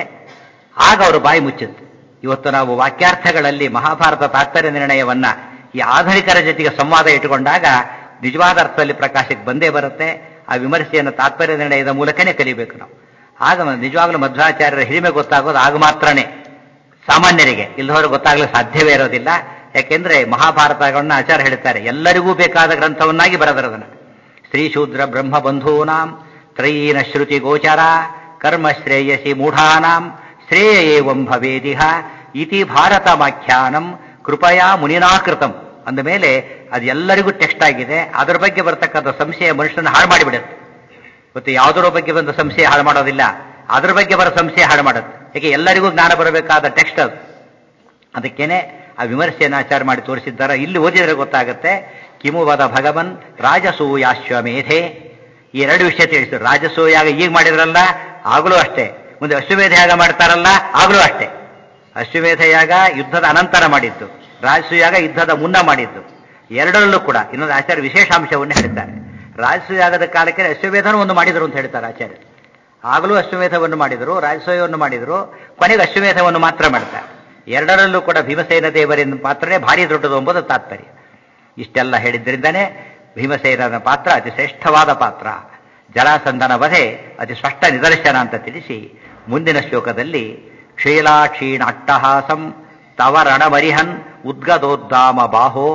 ಆಗ ಅವರು ಬಾಯಿ ಮುಚ್ಚುತ್ತೆ ಇವತ್ತು ನಾವು ವಾಕ್ಯಾರ್ಥಗಳಲ್ಲಿ ಮಹಾಭಾರತ ತಾತ್ಪರ್ಯ ನಿರ್ಣಯವನ್ನ ಈ ಆಧುನಿಕರ ಜೊತೆಗೆ ಸಂವಾದ ಇಟ್ಟುಕೊಂಡಾಗ ನಿಜವಾದ ಅರ್ಥದಲ್ಲಿ ಪ್ರಕಾಶಕ್ಕೆ ಬಂದೇ ಬರುತ್ತೆ ಆ ವಿಮರ್ಶೆಯನ್ನು ತಾತ್ಪರ್ಯ ನಿರ್ಣಯದ ಮೂಲಕನೇ ಕಲಿಬೇಕು ನಾವು ಆಗ ನಿಜವಾಗ್ಲೂ ಮಧ್ವಾಚಾರ್ಯರ ಹಿರಿಮೆ ಗೊತ್ತಾಗೋದು ಆಗ ಮಾತ್ರನೇ ಸಾಮಾನ್ಯರಿಗೆ ಇಲ್ಲದವರು ಗೊತ್ತಾಗಲು ಸಾಧ್ಯವೇ ಇರೋದಿಲ್ಲ ಯಾಕೆಂದ್ರೆ ಮಹಾಭಾರತಗಳನ್ನ ಆಚಾರ್ಯ ಹೇಳ್ತಾರೆ ಎಲ್ಲರಿಗೂ ಬೇಕಾದ ಗ್ರಂಥವನ್ನಾಗಿ ಬರೆದರದನ್ನ ಸ್ತ್ರೀ ಶೂದ್ರ ಬ್ರಹ್ಮ ಬಂಧೂನಾಂ ತ್ರಯೀನ ಶ್ರುತಿ ಗೋಚರ ಕರ್ಮ ಶ್ರೇಯಸಿ ಮೂಢಾನಾಂ ಶ್ರೇಯ ಏವಂ ಭವೇದಿಹ ಇತಿ ಭಾರತಮಾಖ್ಯಾನಂ ಕೃಪಯಾ ಮುನಿನಾಕೃತಂ ಅಂದ ಮೇಲೆ ಅದು ಎಲ್ಲರಿಗೂ ಟೆಕ್ಸ್ಟ್ ಆಗಿದೆ ಅದರ ಬಗ್ಗೆ ಬರ್ತಕ್ಕಂಥ ಸಂಶಯ ಮನುಷ್ಯನ ಹಾಳು ಮಾಡಿಬಿಡುತ್ತೆ ಮತ್ತು ಯಾವುದರ ಬಗ್ಗೆ ಬಂದ ಸಂಶಯ ಹಾಳು ಮಾಡೋದಿಲ್ಲ ಅದರ ಬಗ್ಗೆ ಬರೋ ಸಂಶಯ ಹಾಳು ಮಾಡುತ್ತೆ ಯಾಕೆ ಎಲ್ಲರಿಗೂ ಜ್ಞಾನ ಬರಬೇಕಾದ ಟೆಕ್ಸ್ಟ್ ಅದು ಅದಕ್ಕೇನೆ ಆ ವಿಮರ್ಶೆಯನ್ನು ಆಚಾರ ಮಾಡಿ ತೋರಿಸಿದ್ದಾರೆ ಇಲ್ಲಿ ಓದಿದರೆ ಗೊತ್ತಾಗುತ್ತೆ ಕಿಮುವದ ಭಗವನ್ ರಾಜಸೂಯಾಶ್ವಮೇಧೆ ಈ ಎರಡು ವಿಷಯ ತಿಳಿಸಿದ್ರು ರಾಜಸೂಯಾಗ ಈಗ ಮಾಡಿದ್ರಲ್ಲ ಆಗಲೂ ಅಷ್ಟೇ ಮುಂದೆ ಅಶ್ವಮೇಧ ಯಾಗ ಮಾಡ್ತಾರಲ್ಲ ಆಗಲೂ ಅಷ್ಟೇ ಅಶ್ವಮೇಧ ಯಾಗ ಯುದ್ಧದ ಅನಂತರ ಮಾಡಿದ್ದು ರಾಜಸೂಯಾಗ ಯುದ್ಧದ ಮುನ್ನ ಮಾಡಿದ್ದು ಎರಡರಲ್ಲೂ ಕೂಡ ಇನ್ನೊಂದು ಆಚಾರ್ಯ ವಿಶೇಷಾಂಶವನ್ನು ಹೇಳ್ತಾರೆ ರಾಜಸೂಯಾಗದ ಕಾಲಕ್ಕೆ ಅಶ್ವಮೇಧನೂ ಒಂದು ಮಾಡಿದರು ಅಂತ ಹೇಳ್ತಾರೆ ಆಚಾರ್ಯ ಆಗಲೂ ಅಶ್ವಮೇಧವನ್ನು ಮಾಡಿದರು ರಾಜಸೂಯವನ್ನು ಮಾಡಿದರು ಕೊನೆಗೆ ಅಶ್ವಮೇಧವನ್ನು ಮಾತ್ರ ಮಾಡ್ತಾರೆ ಎರಡರಲ್ಲೂ ಕೂಡ ಭೀಮಸೇನ ದೇವರಿಂದ ಪಾತ್ರನೇ ಭಾರಿ ದೊಡ್ಡದು ಎಂಬುದು ತಾತ್ಪರ್ಯ ಇಷ್ಟೆಲ್ಲ ಹೇಳಿದ್ರಿಂದನೇ ಭೀಮಸೇನನ ಪಾತ್ರ ಅತಿ ಶ್ರೇಷ್ಠವಾದ ಪಾತ್ರ ಜಲಾಸಂಧನ ವಧೆ ಅತಿ ಸ್ಪಷ್ಟ ನಿದರ್ಶನ ಅಂತ ತಿಳಿಸಿ ಮುಂದಿನ ಶ್ಲೋಕದಲ್ಲಿ ಕ್ಷೀಲಾಕ್ಷೀಣ ಅಟ್ಟಹಾಸಂ ತವ ರಣಮರಿಹನ್ ಉದ್ಗದೋದ್ದಾಮ ಬಾಹೋ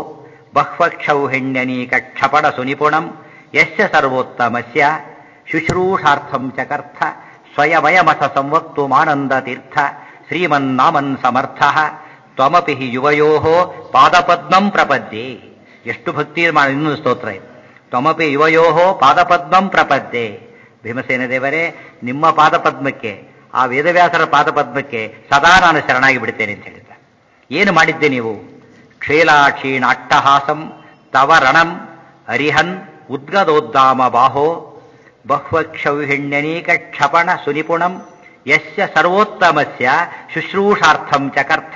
ಬಹ್ವಕ್ಷೌಹಿಣ್ಯನೀಕ ಕ್ಷಪಣ ಸುನಿಪುಣಂ ಯಸ್ಯ ಸರ್ವೋತ್ತಮಸ್ಯ ಶುಶ್ರೂಷಾರ್ಥಂ ಚಕರ್ಥ ಸ್ವಯಮಯಮಥ ಸಂವಕ್ತು ಮಾನಂದ ತೀರ್ಥ ಶ್ರೀಮನ್ನಾಮನ್ ಸಮರ್ಥ ತ್ವಮಪಿ ಹಿ ಯುವಯೋ ಪಾದಪದ್ಮಂ ಪ್ರಪದ್ಯೆ ಎಷ್ಟು ಭಕ್ತಿ ಮಾಡಿ ಇನ್ನೊಂದು ಸ್ತೋತ್ರ ಇದೆ ತ್ವಮಪಿ ಯುವಯೋ ಪಾದಪದ್ಮಂ ಪ್ರಪದ್ಯೆ ಭೀಮಸೇನ ದೇವರೇ ನಿಮ್ಮ ಪಾದಪದ್ಮಕ್ಕೆ ಆ ವೇದವ್ಯಾಸರ ಪಾದಪದ್ಮಕ್ಕೆ ಸದಾ ನಾನು ಶರಣಾಗಿ ಬಿಡ್ತೇನೆ ಅಂತ ಹೇಳಿದ್ದಾರೆ ಏನು ಮಾಡಿದ್ದೆ ನೀವು ಕ್ಷೇಲಾಕ್ಷೀಣ ಅಟ್ಟಹಾಸಂ ತವ ರಣಂ ಅರಿಹನ್ ಉದ್ಗದೋದ್ದಾಮ ಬಾಹೋ ಬಹ್ವಕ್ಷೌಹಿಣ್ಯನೀಕ ಕ್ಷಪಣ ಸುನಿಪುಣಂ ಯಸ್ಯ ಸರ್ವೋತ್ತಮಸ್ಯ ಶುಶ್ರೂಷಾರ್ಥಂ ಚಕರ್ಥ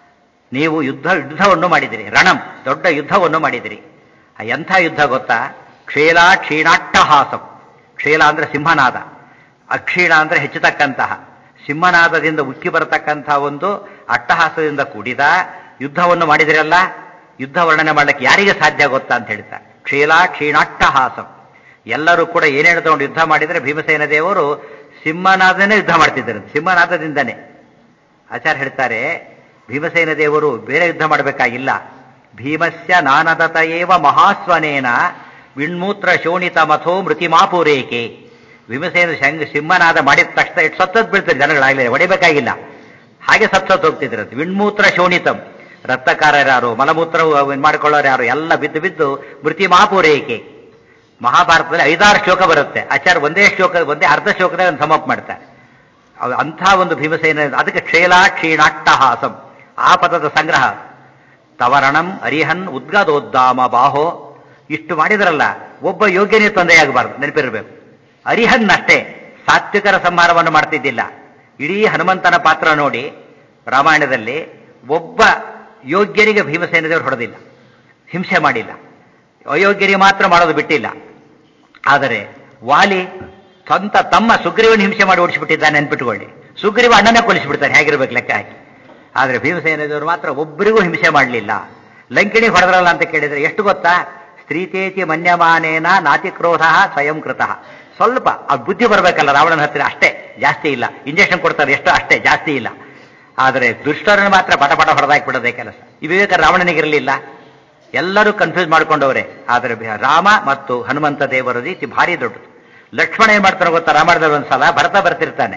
ನೀವು ಯುದ್ಧ ಯುದ್ಧವನ್ನು ಮಾಡಿದಿರಿ ರಣಂ ದೊಡ್ಡ ಯುದ್ಧವನ್ನು ಮಾಡಿದಿರಿ ಆ ಎಂಥ ಯುದ್ಧ ಗೊತ್ತಾ ಕ್ಷೇಲ ಕ್ಷೀಣಾಟ್ಟಹಾಸಂ ಕ್ಷೇಲ ಅಂದ್ರೆ ಸಿಂಹನಾದ ಅಕ್ಷೀಣ ಅಂದ್ರೆ ಹೆಚ್ಚತಕ್ಕಂತಹ ಸಿಂಹನಾದದಿಂದ ಉಕ್ಕಿ ಬರತಕ್ಕಂತಹ ಒಂದು ಅಟ್ಟಹಾಸದಿಂದ ಕೂಡಿದ ಯುದ್ಧವನ್ನು ಮಾಡಿದಿರಲ್ಲ ಯುದ್ಧ ವರ್ಣನೆ ಮಾಡಲಿಕ್ಕೆ ಯಾರಿಗೆ ಸಾಧ್ಯ ಗೊತ್ತಾ ಅಂತ ಹೇಳ್ತಾರೆ ಕ್ಷೀಲ ಕ್ಷೀಣಾಟ್ಟಹಾಸಂ ಎಲ್ಲರೂ ಕೂಡ ಏನೇನು ತಗೊಂಡು ಯುದ್ಧ ಮಾಡಿದರೆ ಭೀಮಸೇನ ದೇವರು ಸಿಂಹನಾದನೇ ಯುದ್ಧ ಮಾಡ್ತಿದ್ದಾರೆ ಸಿಂಹನಾದದಿಂದನೇ ಆಚಾರ್ಯ ಹೇಳ್ತಾರೆ ಭೀಮಸೇನ ದೇವರು ಬೇರೆ ಯುದ್ಧ ಮಾಡಬೇಕಾಗಿಲ್ಲ ಭೀಮಸ್ಯ ನಾನದತ ಏವ ಮಹಾಸ್ವನೇನ ವಿಣ್ಮೂತ್ರ ಶೋಣಿತ ಮಥೋ ಮೃತಿಮಾಪೂರೇಕೆ ಭೀಮಸೇನ ಶಂಗ ಸಿಂಹನಾದ ಮಾಡಿದ ತಕ್ಷಣ ಎಷ್ಟು ಸತ್ತದ್ ಬೀಳ್ತಾರೆ ಜನಗಳಾಗಲೇ ಹೊಡಿಬೇಕಾಗಿಲ್ಲ ಹಾಗೆ ಸತ್ತತ್ ಹೋಗ್ತಿದ್ರಂತೆ ವಿಣ್ಮೂತ್ರ ಶೋಣಿತಂ ರಕ್ತಕಾರರು ಮಲಮೂತ್ರ ಮಾಡಿಕೊಳ್ಳೋರು ಯಾರು ಎಲ್ಲ ಬಿದ್ದು ಬಿದ್ದು ಮೃತಿ ಮಹಾಪೂರೇಕೆ ಮಹಾಭಾರತದಲ್ಲಿ ಐದಾರು ಶ್ಲೋಕ ಬರುತ್ತೆ ಆಚಾರ್ಯ ಒಂದೇ ಶ್ಲೋಕ ಒಂದೇ ಅರ್ಧ ಶ್ಲೋಕದಾಗ ಸಮಾಪ್ ಮಾಡ್ತಾರೆ ಅವ್ ಅಂಥ ಒಂದು ಭೀಮಸೇನ ಅದಕ್ಕೆ ಕ್ಷೇಲ ಕ್ಷೀಣಾಟ್ಟಹಾಸಂ ಆ ಪದದ ಸಂಗ್ರಹ ತವರಣಂ ಅರಿಹನ್ ಉದ್ಗದೋದ್ದಾಮ ಬಾಹೋ ಇಷ್ಟು ಮಾಡಿದ್ರಲ್ಲ ಒಬ್ಬ ಯೋಗ್ಯನೇ ತೊಂದರೆಯಾಗಬಾರ್ದು ನೆನಪಿರಬೇಕು ಅರಿಹನ್ ಅಷ್ಟೇ ಸಾತ್ವಿಕರ ಸಂಹಾರವನ್ನು ಮಾಡ್ತಿದ್ದಿಲ್ಲ ಇಡೀ ಹನುಮಂತನ ಪಾತ್ರ ನೋಡಿ ರಾಮಾಯಣದಲ್ಲಿ ಒಬ್ಬ ಯೋಗ್ಯರಿಗೆ ಭೀಮಸೇನ ದೇವರು ಹೊಡೆದಿಲ್ಲ ಹಿಂಸೆ ಮಾಡಿಲ್ಲ ಅಯೋಗ್ಯರಿಗೆ ಮಾತ್ರ ಮಾಡೋದು ಬಿಟ್ಟಿಲ್ಲ ಆದರೆ ವಾಲಿ ಸ್ವಂತ ತಮ್ಮ ಸುಗ್ರೀವನ ಹಿಂಸೆ ಮಾಡಿ ಓಡಿಸಿಬಿಟ್ಟಿದ್ದಾನೆ ನೆನ್ಪಿಟ್ಕೊಳ್ಳಿ ಸುಗ್ರೀವ ಅಣ್ಣನೇ ಕೊಲಿಸಿಬಿಡ್ತಾರೆ ಹೇಗಿರ್ಬೇಕು ಲೆಕ್ಕ ಹಾಕಿ ಆದರೆ ಭೀಮಸೇನದವರು ಮಾತ್ರ ಒಬ್ಬರಿಗೂ ಹಿಂಸೆ ಮಾಡಲಿಲ್ಲ ಲಂಕಿಣಿ ಹೊಡೆದ್ರಲ್ಲ ಅಂತ ಕೇಳಿದ್ರೆ ಎಷ್ಟು ಗೊತ್ತಾ ಸ್ತ್ರೀತೇತಿ ಮನ್ಯಮಾನೇನ ನಾತಿಕ್ರೋಧ ಸ್ವಯಂ ಕೃತಃ ಸ್ವಲ್ಪ ಆ ಬುದ್ಧಿ ಬರಬೇಕಲ್ಲ ರಾವಣನ ಹತ್ತಿರ ಅಷ್ಟೇ ಜಾಸ್ತಿ ಇಲ್ಲ ಇಂಜೆಕ್ಷನ್ ಕೊಡ್ತಾರೆ ಎಷ್ಟು ಅಷ್ಟೇ ಜಾಸ್ತಿ ಇಲ್ಲ ಆದರೆ ದುಷ್ಟರನ್ನು ಮಾತ್ರ ಪಟ ಪಟ ಹೊಡೆದಾಕ್ಬಿಡೋದೇ ಕೆಲಸ ಈ ವಿವೇಕ ರಾವಣನಿಗಿರಲಿಲ್ಲ ಎಲ್ಲರೂ ಕನ್ಫ್ಯೂಸ್ ಮಾಡ್ಕೊಂಡವ್ರೆ ಆದರೆ ರಾಮ ಮತ್ತು ಹನುಮಂತ ದೇವರ ರೀತಿ ಭಾರಿ ದೊಡ್ಡದು ಲಕ್ಷ್ಮಣ ಏನ್ ಮಾಡ್ತಾರೋ ಗೊತ್ತಾ ರಾಮಾಯಣದಲ್ಲಿ ಒಂದ್ಸಲ ಭರತ ಬರ್ತಿರ್ತಾನೆ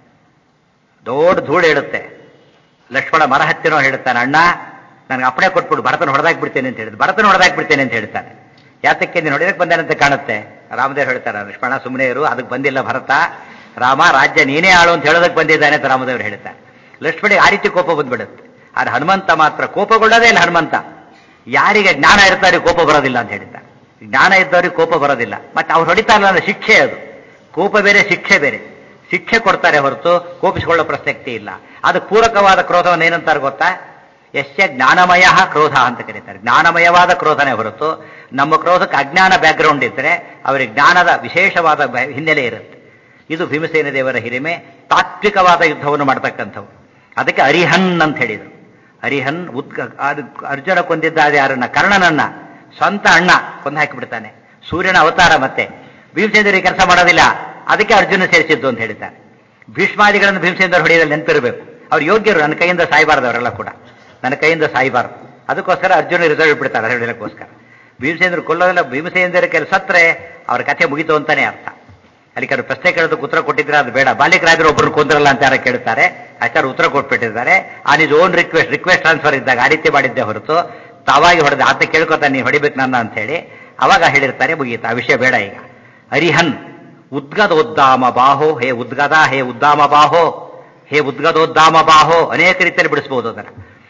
ದೊಡ್ಡ ಧೂಳು ಹೇಳುತ್ತೆ ಲಕ್ಷ್ಮಣ ಮರ ಹತ್ತಿನೋ ಹೇಳ್ತಾನೆ ಅಣ್ಣ ನನಗೆ ಅಪ್ಪಣೆ ಕೊಟ್ಬಿಡು ಭರತನ ಹೊಡೆದಾಕ್ ಬಿಡ್ತೇನೆ ಅಂತ ಹೇಳಿದ್ ಭರತನ ಹೊಡೆದಾಕ್ ಬಿಡ್ತೇನೆ ಅಂತ ಹೇಳ್ತಾನೆ ಯಾತಕ್ಕೆ ನೀನು ಹೊಡೆದಕ್ಕೆ ಬಂದೇನಂತ ಕಾಣುತ್ತೆ ರಾಮದೇವ್ ಹೇಳ್ತಾರೆ ಲಕ್ಷ್ಮಣ ಸುಮ್ಮನೆ ಇರು ಅದಕ್ಕೆ ಬಂದಿಲ್ಲ ಭರತ ರಾಮ ರಾಜ್ಯ ನೀನೇ ಆಳು ಅಂತ ಹೇಳೋದಕ್ಕೆ ಬಂದಿದ್ದಾನೆ ಅಂತ ರಾಮದೇವರು ಹೇಳ್ತಾರೆ ಲಕ್ಷ್ಮಣಿಗೆ ಆ ರೀತಿ ಕೋಪ ಬಂದ್ಬಿಡುತ್ತೆ ಆದ್ರೆ ಹನುಮಂತ ಮಾತ್ರ ಕೋಪಗೊಳ್ಳೋದೇ ಇಲ್ಲ ಹನುಮಂತ ಯಾರಿಗೆ ಜ್ಞಾನ ಇರ್ತಾರೆ ಕೋಪ ಬರೋದಿಲ್ಲ ಅಂತ ಹೇಳಿದ್ದಾರೆ ಜ್ಞಾನ ಇದ್ದವ್ರಿಗೆ ಕೋಪ ಬರೋದಿಲ್ಲ ಮತ್ತೆ ಅವ್ರು ಹೊಡಿತಾರಲ್ಲ ಅಂದ್ರೆ ಶಿಕ್ಷೆ ಅದು ಕೋಪ ಬೇರೆ ಶಿಕ್ಷೆ ಬೇರೆ ಶಿಕ್ಷೆ ಕೊಡ್ತಾರೆ ಹೊರತು ಕೋಪಿಸಿಕೊಳ್ಳೋ ಪ್ರಸಕ್ತಿ ಇಲ್ಲ ಅದು ಪೂರಕವಾದ ಕ್ರೋಧವನ್ನು ಏನಂತಾರೆ ಗೊತ್ತಾ ಯಶ್ಯ ಜ್ಞಾನಮಯ ಕ್ರೋಧ ಅಂತ ಕರೀತಾರೆ ಜ್ಞಾನಮಯವಾದ ಕ್ರೋಧನೆ ಹೊರತು ನಮ್ಮ ಕ್ರೋಧಕ್ಕೆ ಅಜ್ಞಾನ ಬ್ಯಾಕ್ಗ್ರೌಂಡ್ ಇದ್ದರೆ ಅವರಿಗೆ ಜ್ಞಾನದ ವಿಶೇಷವಾದ ಬ- ಹಿನ್ನೆಲೆ ಇರುತ್ತೆ ಇದು ಭೀಮಸೇನ ದೇವರ ಹಿರಿಮೆ ತಾತ್ವಿಕವಾದ ಯುದ್ಧವನ್ನು ಮಾಡ್ತಕ್ಕಂಥವು ಅದಕ್ಕೆ ಅರಿಹನ್ ಅಂತ ಹೇಳಿದರು ಅರಿಹನ್ ಉದ್ಗ ಅದು ಅರ್ಜುನ ಕೊಂದಿದ್ದ ಯಾರನ್ನ ಕರ್ಣನನ್ನ ಸ್ವಂತ ಅಣ್ಣ ಕೊಂದು ಹಾಕಿಬಿಡ್ತಾನೆ ಸೂರ್ಯನ ಅವತಾರ ಮತ್ತೆ ಭೀಮಸೇಂದ್ರಿಗೆ ಕೆಲಸ ಮಾಡೋದಿಲ್ಲ ಅದಕ್ಕೆ ಅರ್ಜುನ ಸೇರಿಸಿದ್ದು ಅಂತ ಹೇಳ್ತಾರೆ ಭೀಷ್ಮಾದಿಗಳನ್ನು ಭೀಮಸೇಂದ್ರ ಹೊಡೆಯದಲ್ಲಿ ನೆನಪಿರಬೇಕು ಅವ್ರು ಯೋಗ್ಯರು ನನ್ನ ಕೈಯಿಂದ ಸಾಯಬಾರ್ದು ಅವರೆಲ್ಲ ಕೂಡ ನನ್ನ ಕೈಯಿಂದ ಸಾಯಬಾರ್ದು ಅದಕ್ಕೋಸ್ಕರ ಅರ್ಜುನ ರಿಸಲ್ಟ್ ಬಿಡ್ತಾರೆ ಹೇಳಲಿಕ್ಕೋಸ್ಕರ ಭೀಮಸೇಂದ್ರ ಕೊಲ್ಲೋದಿಲ್ಲ ಭೀಮಸೇಂದ್ರ ಕೆಲಸ ಸತ್ರೆ ಅವ್ರ ಕಥೆ ಮುಗಿತು ಅಂತಾನೆ ಅರ್ಥ ಅಲ್ಲಿ ಕೆಲವು ಪ್ರಶ್ನೆ ಕೇಳೋದಕ್ಕೆ ಉತ್ತರ ಕೊಟ್ಟಿದ್ರೆ ಅದು ಬೇಡ ಬಾಲಿಕರಾದ್ರೆ ಒಬ್ಬರು ಕೊಂದ್ರಲ್ಲ ಅಂತ ಯಾರ ಕೇಳ್ತಾರೆ ಆಚಾರ ಉತ್ತರ ಕೊಟ್ಬಿಟ್ಟಿದ್ದಾರೆ ಆ ನಿಜ ಓನ್ ರಿಕ್ವೆಸ್ಟ್ ರಿಕ್ವೆಸ್ಟ್ ಟ್ರಾನ್ಸ್ಫರ್ ಇದ್ದಾಗ ಆ ರೀತಿ ಮಾಡಿದ್ದೆ ಹೊರತು ತಾವಾಗಿ ಹೊಡೆದ ಆತ ಕೇಳ್ಕೊತಾನೆ ನೀನು ಹೊಡಿಬೇಕು ನನ್ನ ಅಂತ ಹೇಳಿ ಅವಾಗ ಹೇಳಿರ್ತಾರೆ ಮುಗೀತು ಆ ವಿಷಯ ಬೇಡ ಈಗ ಅರಿಹನ್ ಉದ್ಗದೋದ್ದಾಮ ಬಾಹೋ ಹೇ ಉದ್ಗದ ಹೇ ಉದ್ದಾಮ ಬಾಹೋ ಹೇ ಉದ್ಗದೋದ್ದಾಮ ಬಾಹೋ ಅನೇಕ ರೀತಿಯಲ್ಲಿ ಬಿಡಿಸಬಹುದು ಅದನ್ನ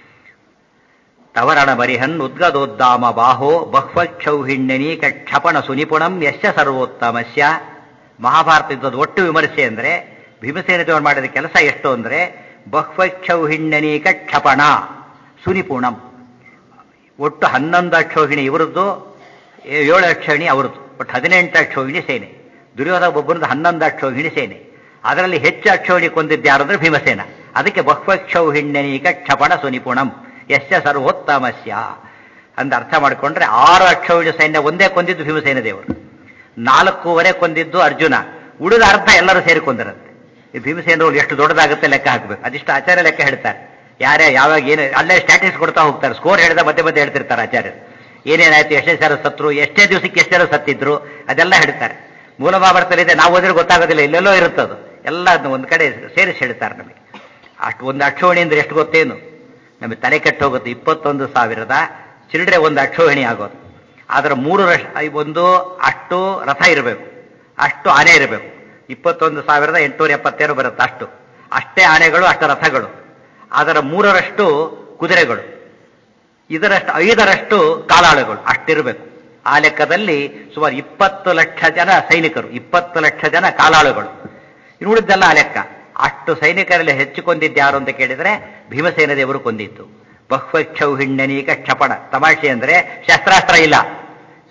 ತವರಣ ಬರಿಹನ್ ಉದ್ಗದೋದ್ದಾಮ ಬಾಹೋ ಬಹ್ವಕ್ಷೌಹಿಣ್ಯನೀಕ ಕ್ಷಪಣ ಸುನಿಪುಣಂ ಯಶ ಸರ್ವೋತ್ತಮಸ್ಯ ಮಹಾಭಾರತ ಯುದ್ಧದ ಒಟ್ಟು ವಿಮರ್ಶೆ ಅಂದ್ರೆ ಭೀಮಸೇನ ದೇವರು ಮಾಡಿದ ಕೆಲಸ ಎಷ್ಟು ಅಂದ್ರೆ ಬಹ್ವಕ್ಷೌಹಿಣ್ಯನೀಕ ಕ್ಷಪಣ ಸುನಿಪುಣಂ ಒಟ್ಟು ಹನ್ನೊಂದು ಅಕ್ಷೋಹಿಣಿ ಇವರದ್ದು ಏಳು ಅಕ್ಷೋಹಿಣಿ ಅವರದ್ದು ಒಟ್ಟು ಹದಿನೆಂಟು ಅಕ್ಷೋಹಿಣಿ ಸೇನೆ ದುರ್ಯೋಧನ ಒಬ್ಬರದ್ದು ಹನ್ನೊಂದು ಅಕ್ಷೋಹಿಣಿ ಸೇನೆ ಅದರಲ್ಲಿ ಹೆಚ್ಚು ಅಕ್ಷೋಹಿಣಿ ಕೊಂದಿದ್ದು ಯಾರು ಅಂದ್ರೆ ಭೀಮಸೇನ ಅದಕ್ಕೆ ಬಹ್ವಕ್ಷೌಹಿಣ್ಯನೀಕ ಕ್ಷಪಣ ಸುನಿಪುಣಂ ಯಶ ಸರ್ವೋತ್ತಮಸ್ಯ ಅಂತ ಅರ್ಥ ಮಾಡಿಕೊಂಡ್ರೆ ಆರು ಅಕ್ಷೋಹಿಣಿ ಸೈನ್ಯ ಒಂದೇ ಕೊಂದಿದ್ದು ಭೀಮಸೇನ ದೇವರು ನಾಲ್ಕೂವರೆ ಕೊಂದಿದ್ದು ಅರ್ಜುನ ಉಳಿದ ಅರ್ಧ ಎಲ್ಲರೂ ಸೇರಿಕೊಂಡಿರುತ್ತೆ ಈ ಭೀಮಸೇನ ರೋಲ್ ಎಷ್ಟು ದೊಡ್ಡದಾಗುತ್ತೆ ಲೆಕ್ಕ ಹಾಕಬೇಕು ಅದಿಷ್ಟು ಆಚಾರ್ಯ ಲೆಕ್ಕ ಹೇಳ್ತಾರೆ ಯಾರೇ ಯಾವಾಗ ಏನು ಅಲ್ಲೇ ಸ್ಟ್ಯಾಟಿಸ್ ಕೊಡ್ತಾ ಹೋಗ್ತಾರೆ ಸ್ಕೋರ್ ಹೇಳಿದ ಮಧ್ಯೆ ಮಧ್ಯೆ ಹೇಳ್ತಿರ್ತಾರೆ ಆಚಾರ್ಯರು ಏನೇನಾಯ್ತು ಎಷ್ಟೇ ಸರ ಸತ್ರು ಎಷ್ಟೇ ದಿವಸಕ್ಕೆ ಎಷ್ಟೇ ಸತ್ತಿದ್ರು ಅದೆಲ್ಲ ಹೇಳ್ತಾರೆ ಮೂಲ ಮಹಾಭಾರತದಲ್ಲಿದೆ ನಾವು ಓದಿದ್ರೆ ಗೊತ್ತಾಗೋದಿಲ್ಲ ಇಲ್ಲೆಲ್ಲೋ ಇರುತ್ತದು ಎಲ್ಲ ಅದ್ನ ಒಂದು ಕಡೆ ಸೇರಿಸಿ ಹೇಳ್ತಾರೆ ನಮಗೆ ಅಷ್ಟು ಒಂದು ಅಕ್ಷೋಹಿಣಿ ಅಂದ್ರೆ ಎಷ್ಟು ಗೊತ್ತೇನು ನಮಗೆ ತಲೆ ಕೆಟ್ಟು ಹೋಗುತ್ತೆ ಇಪ್ಪತ್ತೊಂದು ಸಾವಿರದ ಚಿಲ್ಡ್ರೆ ಒಂದು ಅಕ್ಷೋಹಿಣಿ ಆಗೋದು ಅದರ ಮೂರು ರಶ್ ಒಂದು ಅಷ್ಟು ರಥ ಇರಬೇಕು ಅಷ್ಟು ಆನೆ ಇರಬೇಕು ಇಪ್ಪತ್ತೊಂದು ಸಾವಿರದ ಎಂಟುನೂರ ಎಪ್ಪತ್ತೇಳು ಬರುತ್ತೆ ಅಷ್ಟು ಅಷ್ಟೇ ಆನೆಗಳು ಅಷ್ಟು ರಥಗಳು ಅದರ ಮೂರರಷ್ಟು ಕುದುರೆಗಳು ಇದರಷ್ಟು ಐದರಷ್ಟು ಕಾಲಾಳುಗಳು ಅಷ್ಟಿರಬೇಕು ಆ ಲೆಕ್ಕದಲ್ಲಿ ಸುಮಾರು ಇಪ್ಪತ್ತು ಲಕ್ಷ ಜನ ಸೈನಿಕರು ಇಪ್ಪತ್ತು ಲಕ್ಷ ಜನ ಕಾಲಾಳುಗಳು ಇನ್ನು ಉಳಿದೆಲ್ಲ ಆ ಲೆಕ್ಕ ಅಷ್ಟು ಸೈನಿಕರಲ್ಲಿ ಹೆಚ್ಚು ಕೊಂದಿದ್ದು ಯಾರು ಅಂತ ಕೇಳಿದ್ರೆ ಭೀಮಸೇನ ದೇವರು ಕೊಂದಿತ್ತು ಬಹ್ವಕ್ಷೌಹಿಣ್ಯನೀಕ ಕ್ಷಪಣ ತಮಾಷೆ ಅಂದ್ರೆ ಶಸ್ತ್ರಾಸ್ತ್ರ ಇಲ್ಲ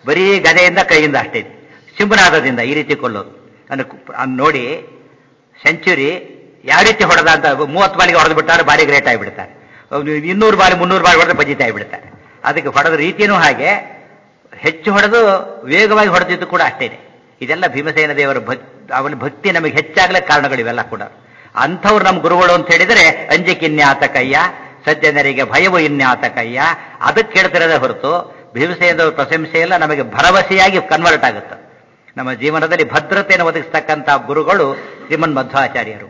ಬರೀ ಗದೆಯಿಂದ ಕೈಯಿಂದ ಅಷ್ಟೇ ಸಿಂಹನಾದದಿಂದ ಈ ರೀತಿ ಕೊಲ್ಲೋದು ಅಂದ್ರೆ ಕು- ಅದ್ ನೋಡಿ ಸೆಂಚುರಿ ಯಾವ ರೀತಿ ಹೊಡೆದ ಅಂತ ಮೂವತ್ತು ಬಾಲಿಗೆ ಹೊಡೆದು ಬಿಟ್ಟಾರೆ ಭಾರಿ ಗ್ರೇಟ್ ಆಗಿಬಿಡ್ತಾರೆ ಅವ್ನು ಇನ್ನೂರು ಬಾರಿ ಮುನ್ನೂರು ಬಾರಿ ಹೊಡೆದ್ರೆ ಬಜಿತ ಆಗಿಬಿಡ್ತಾರೆ ಅದಕ್ಕೆ ಹೊಡೆದ ರೀತಿಯೂ ಹಾಗೆ ಹೆಚ್ಚು ಹೊಡೆದು ವೇಗವಾಗಿ ಹೊಡೆದಿದ್ದು ಕೂಡ ಅಷ್ಟೇ ಇದೆಲ್ಲ ಭೀಮಸೇನ ದೇವರ ಭಕ್ ಅವನ ಭಕ್ತಿ ನಮಗೆ ಹೆಚ್ಚಾಗಲೇ ಕಾರಣಗಳಿವೆಲ್ಲ ಕೂಡ ಅಂಥವ್ರು ನಮ್ಮ ಗುರುಗಳು ಅಂತ ಹೇಳಿದರೆ ಅಂಜಿಕಿನ್ಯಾತಕಯ್ಯ ಸಜ್ಜನರಿಗೆ ಭಯವು ಇನ್ಯಾತಕಯ್ಯ ಅದಕ್ಕೆ ಕೇಳ್ತಿರೋದೇ ಹೊರತು ಭೀಮಸೇನದವ್ರ ಪ್ರಶಂಸೆ ಎಲ್ಲ ನಮಗೆ ಭರವಸೆಯಾಗಿ ಕನ್ವರ್ಟ್ ಆಗುತ್ತೆ ನಮ್ಮ ಜೀವನದಲ್ಲಿ ಭದ್ರತೆಯನ್ನು ಒದಗಿಸ್ತಕ್ಕಂಥ ಗುರುಗಳು ಶ್ರೀಮನ್ ಮಧ್ವಾಚಾರ್ಯರು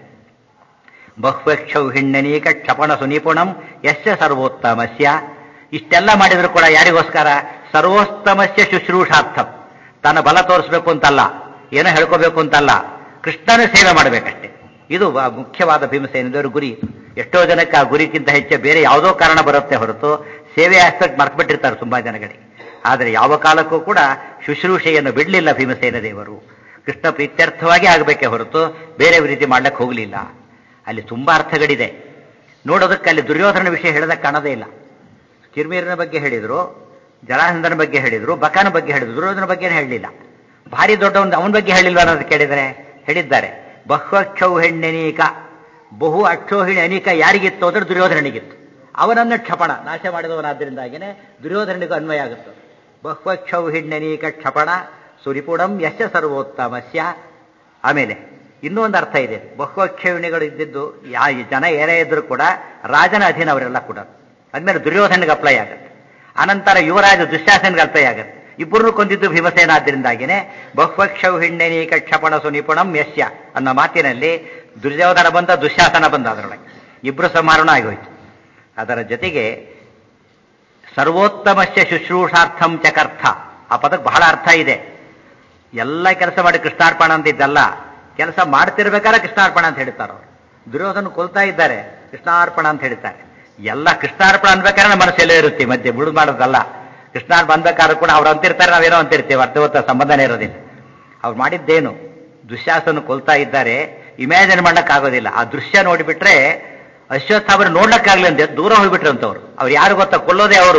ಬಹ್ವಕ್ಷೌಹಿಣ್ಯನೀಕ ಕ್ಷಪಣ ಸುನಿಪುಣಂ ಯಶ್ಚ ಸರ್ವೋತ್ತಮಸ್ಯ ಇಷ್ಟೆಲ್ಲ ಮಾಡಿದ್ರು ಕೂಡ ಯಾರಿಗೋಸ್ಕರ ಸರ್ವೋತ್ತಮಸ್ಯ ಶುಶ್ರೂಷಾರ್ಥಂ ತನ್ನ ಬಲ ತೋರಿಸ್ಬೇಕು ಅಂತಲ್ಲ ಏನೋ ಹೇಳ್ಕೋಬೇಕು ಅಂತಲ್ಲ ಕೃಷ್ಣನ ಸೇವೆ ಮಾಡಬೇಕಷ್ಟೇ ಇದು ಬ- ಮುಖ್ಯವಾದ ಭೀಮಸೇನದವರ ಗುರಿ ಎಷ್ಟೋ ಜನಕ್ಕೆ ಆ ಗುರಿಗಿಂತ ಹೆಚ್ಚು ಬೇರೆ ಯಾವುದೋ ಕಾರಣ ಬರುತ್ತೆ ಹೊರತು ಸೇವೆ ಆಸ್ಪೆಕ್ಟ್ ಮರ್ತ್ಬಿಟ್ಟಿರ್ತಾರೆ ತುಂಬಾ ಜನಗಳಿಗೆ ಆದರೆ ಯಾವ ಕಾಲಕ್ಕೂ ಕೂಡ ಶುಶ್ರೂಷೆಯನ್ನು ಬಿಡಲಿಲ್ಲ ಭೀಮಸೇನ ದೇವರು ಕೃಷ್ಣ ಪ್ರೀತ್ಯರ್ಥವಾಗಿ ಆಗಬೇಕೇ ಹೊರತು ಬೇರೆ ರೀತಿ ಮಾಡ್ಲಿಕ್ಕೆ ಹೋಗಲಿಲ್ಲ ಅಲ್ಲಿ ತುಂಬಾ ಅರ್ಥಗಳಿದೆ ನೋಡೋದಕ್ಕೆ ಅಲ್ಲಿ ದುರ್ಯೋಧನ ವಿಷಯ ಹೇಳೋದಕ್ಕೆ ಕಾಣೋದೇ ಇಲ್ಲ ಕಿರ್ಮೀರನ ಬಗ್ಗೆ ಹೇಳಿದ್ರು ಜಲಾನಂದನ ಬಗ್ಗೆ ಹೇಳಿದ್ರು ಬಕಾನ ಬಗ್ಗೆ ಹೇಳಿದ್ರು ದುರ್ಯೋಧನ ಬಗ್ಗೆನೇ ಹೇಳಲಿಲ್ಲ ಭಾರಿ ದೊಡ್ಡವನ್ ಅವನ ಬಗ್ಗೆ ಹೇಳಿಲ್ವ ಅನ್ನೋದು ಕೇಳಿದರೆ ಹೇಳಿದ್ದಾರೆ ಬಹ್ವಕ್ಷೌ ಹೆಣ್ಣೆನೀಕ ಬಹು ಅಕ್ಷೋಹಿಣಿ ಅನೇಕ ಯಾರಿಗಿತ್ತು ಅಂದ್ರೆ ದುರ್ಯೋಧನನಿಗಿತ್ತು ಅವನನ್ನು ಕ್ಷಪಣ ನಾಶ ಮಾಡಿದವನಾದ್ದರಿಂದಾಗಿನೇ ದುರ್ಯೋಧನನಿಗೂ ಅನ್ವಯ ಆಗುತ್ತೆ ಬಹ್ವಕ್ಷೌ ಹೆಣ್ಣೆನೀಕ ಕ್ಷಪಣ ಸುರಿಪುಡಂ ಯಶ ಸರ್ವೋತ್ತಮಸ್ಯ ಆಮೇಲೆ ಇನ್ನೊಂದು ಅರ್ಥ ಇದೆ ಬಹುವಕ್ಷೇವಣಿಗಳು ಇದ್ದಿದ್ದು ಯಾ ಈ ಜನ ಏನೇ ಇದ್ರೂ ಕೂಡ ರಾಜನ ಅಧೀನ ಅವರೆಲ್ಲ ಕೂಡ ಅಂದ್ಮೇಲೆ ದುರ್ಯೋಧನಿಗೆ ಅಪ್ಲೈ ಆಗುತ್ತೆ ಅನಂತರ ಯುವರಾಜ ದುಶ್ಯಾಸನಿಗೆ ಅಪ್ಲೈ ಆಗುತ್ತೆ ಇಬ್ಬರನ್ನು ಕೊಂದಿದ್ದು ಭೀಮಸೇನ ಆದ್ದರಿಂದಾಗಿನೇ ಬಹುಪಕ್ಷೌಹಿಣ್ಯನೀಕ ಕ್ಷಪಣ ಸುನಿಪುಣಂ ಯಶ್ಯ ಅನ್ನೋ ಮಾತಿನಲ್ಲಿ ದುರ್ಯೋಧನ ಬಂದ ದುಶ್ಯಾಸನ ಬಂದ ಅದರೊಳಗೆ ಇಬ್ಬರು ಸಂಹಾರಣ ಆಗೋಯ್ತು ಅದರ ಜೊತೆಗೆ ಸರ್ವೋತ್ತಮಸ್ಯ ಶುಶ್ರೂಷಾರ್ಥಂ ಚಕರ್ಥ ಆ ಪದಕ್ಕೆ ಬಹಳ ಅರ್ಥ ಇದೆ ಎಲ್ಲ ಕೆಲಸ ಮಾಡಿ ಕೃಷ್ಣಾರ್ಪಣ ಅಂತ ಇದ್ದಲ್ಲ ಕೆಲಸ ಮಾಡ್ತಿರ್ಬೇಕಾದ್ರೆ ಕೃಷ್ಣಾರ್ಪಣ ಅಂತ ಹೇಳ್ತಾರೆ ಅವರು ದುರ್ಯೋಧನ ಕೊಲ್ತಾ ಇದ್ದಾರೆ ಕೃಷ್ಣಾರ್ಪಣ ಅಂತ ಹೇಳ್ತಾರೆ ಎಲ್ಲ ಕೃಷ್ಣಾರ್ಪಣ ಅನ್ಬೇಕಾದ್ರೆ ನಮ್ಮ ಮನಸ್ಸೆಲ್ಲೇ ಇರುತ್ತೆ ಮಧ್ಯೆ ಬಿಡು ಮಾಡೋದಲ್ಲ ಕೃಷ್ಣಾರ್ಪಣ ಅನ್ಬೇಕಾದ್ರೂ ಕೂಡ ಅವ್ರು ಅಂತಿರ್ತಾರೆ ನಾವೇನೋ ಅಂತಿರ್ತೀವಿ ಅರ್ಥವತ್ತ ಸಂಬಂಧನೇ ಇರೋದಿಲ್ಲ ಅವ್ರು ಮಾಡಿದ್ದೇನು ದುಶ್ಯಾಸನ ಕೊಲ್ತಾ ಇದ್ದಾರೆ ಇಮ್ಯಾಜಿನ್ ಮಾಡಕ್ಕಾಗೋದಿಲ್ಲ ಆ ದೃಶ್ಯ ನೋಡಿಬಿಟ್ರೆ ಅಶ್ವತ್ಥಾಮರು ನೋಡ್ಲಕ್ಕಾಗ್ಲಿ ಅಂತ ದೂರ ಹೋಗ್ಬಿಟ್ರಂತವ್ರು ಅವ್ರು ಯಾರು ಗೊತ್ತಾ ಕೊಲ್ಲೋದೇ ಅವರು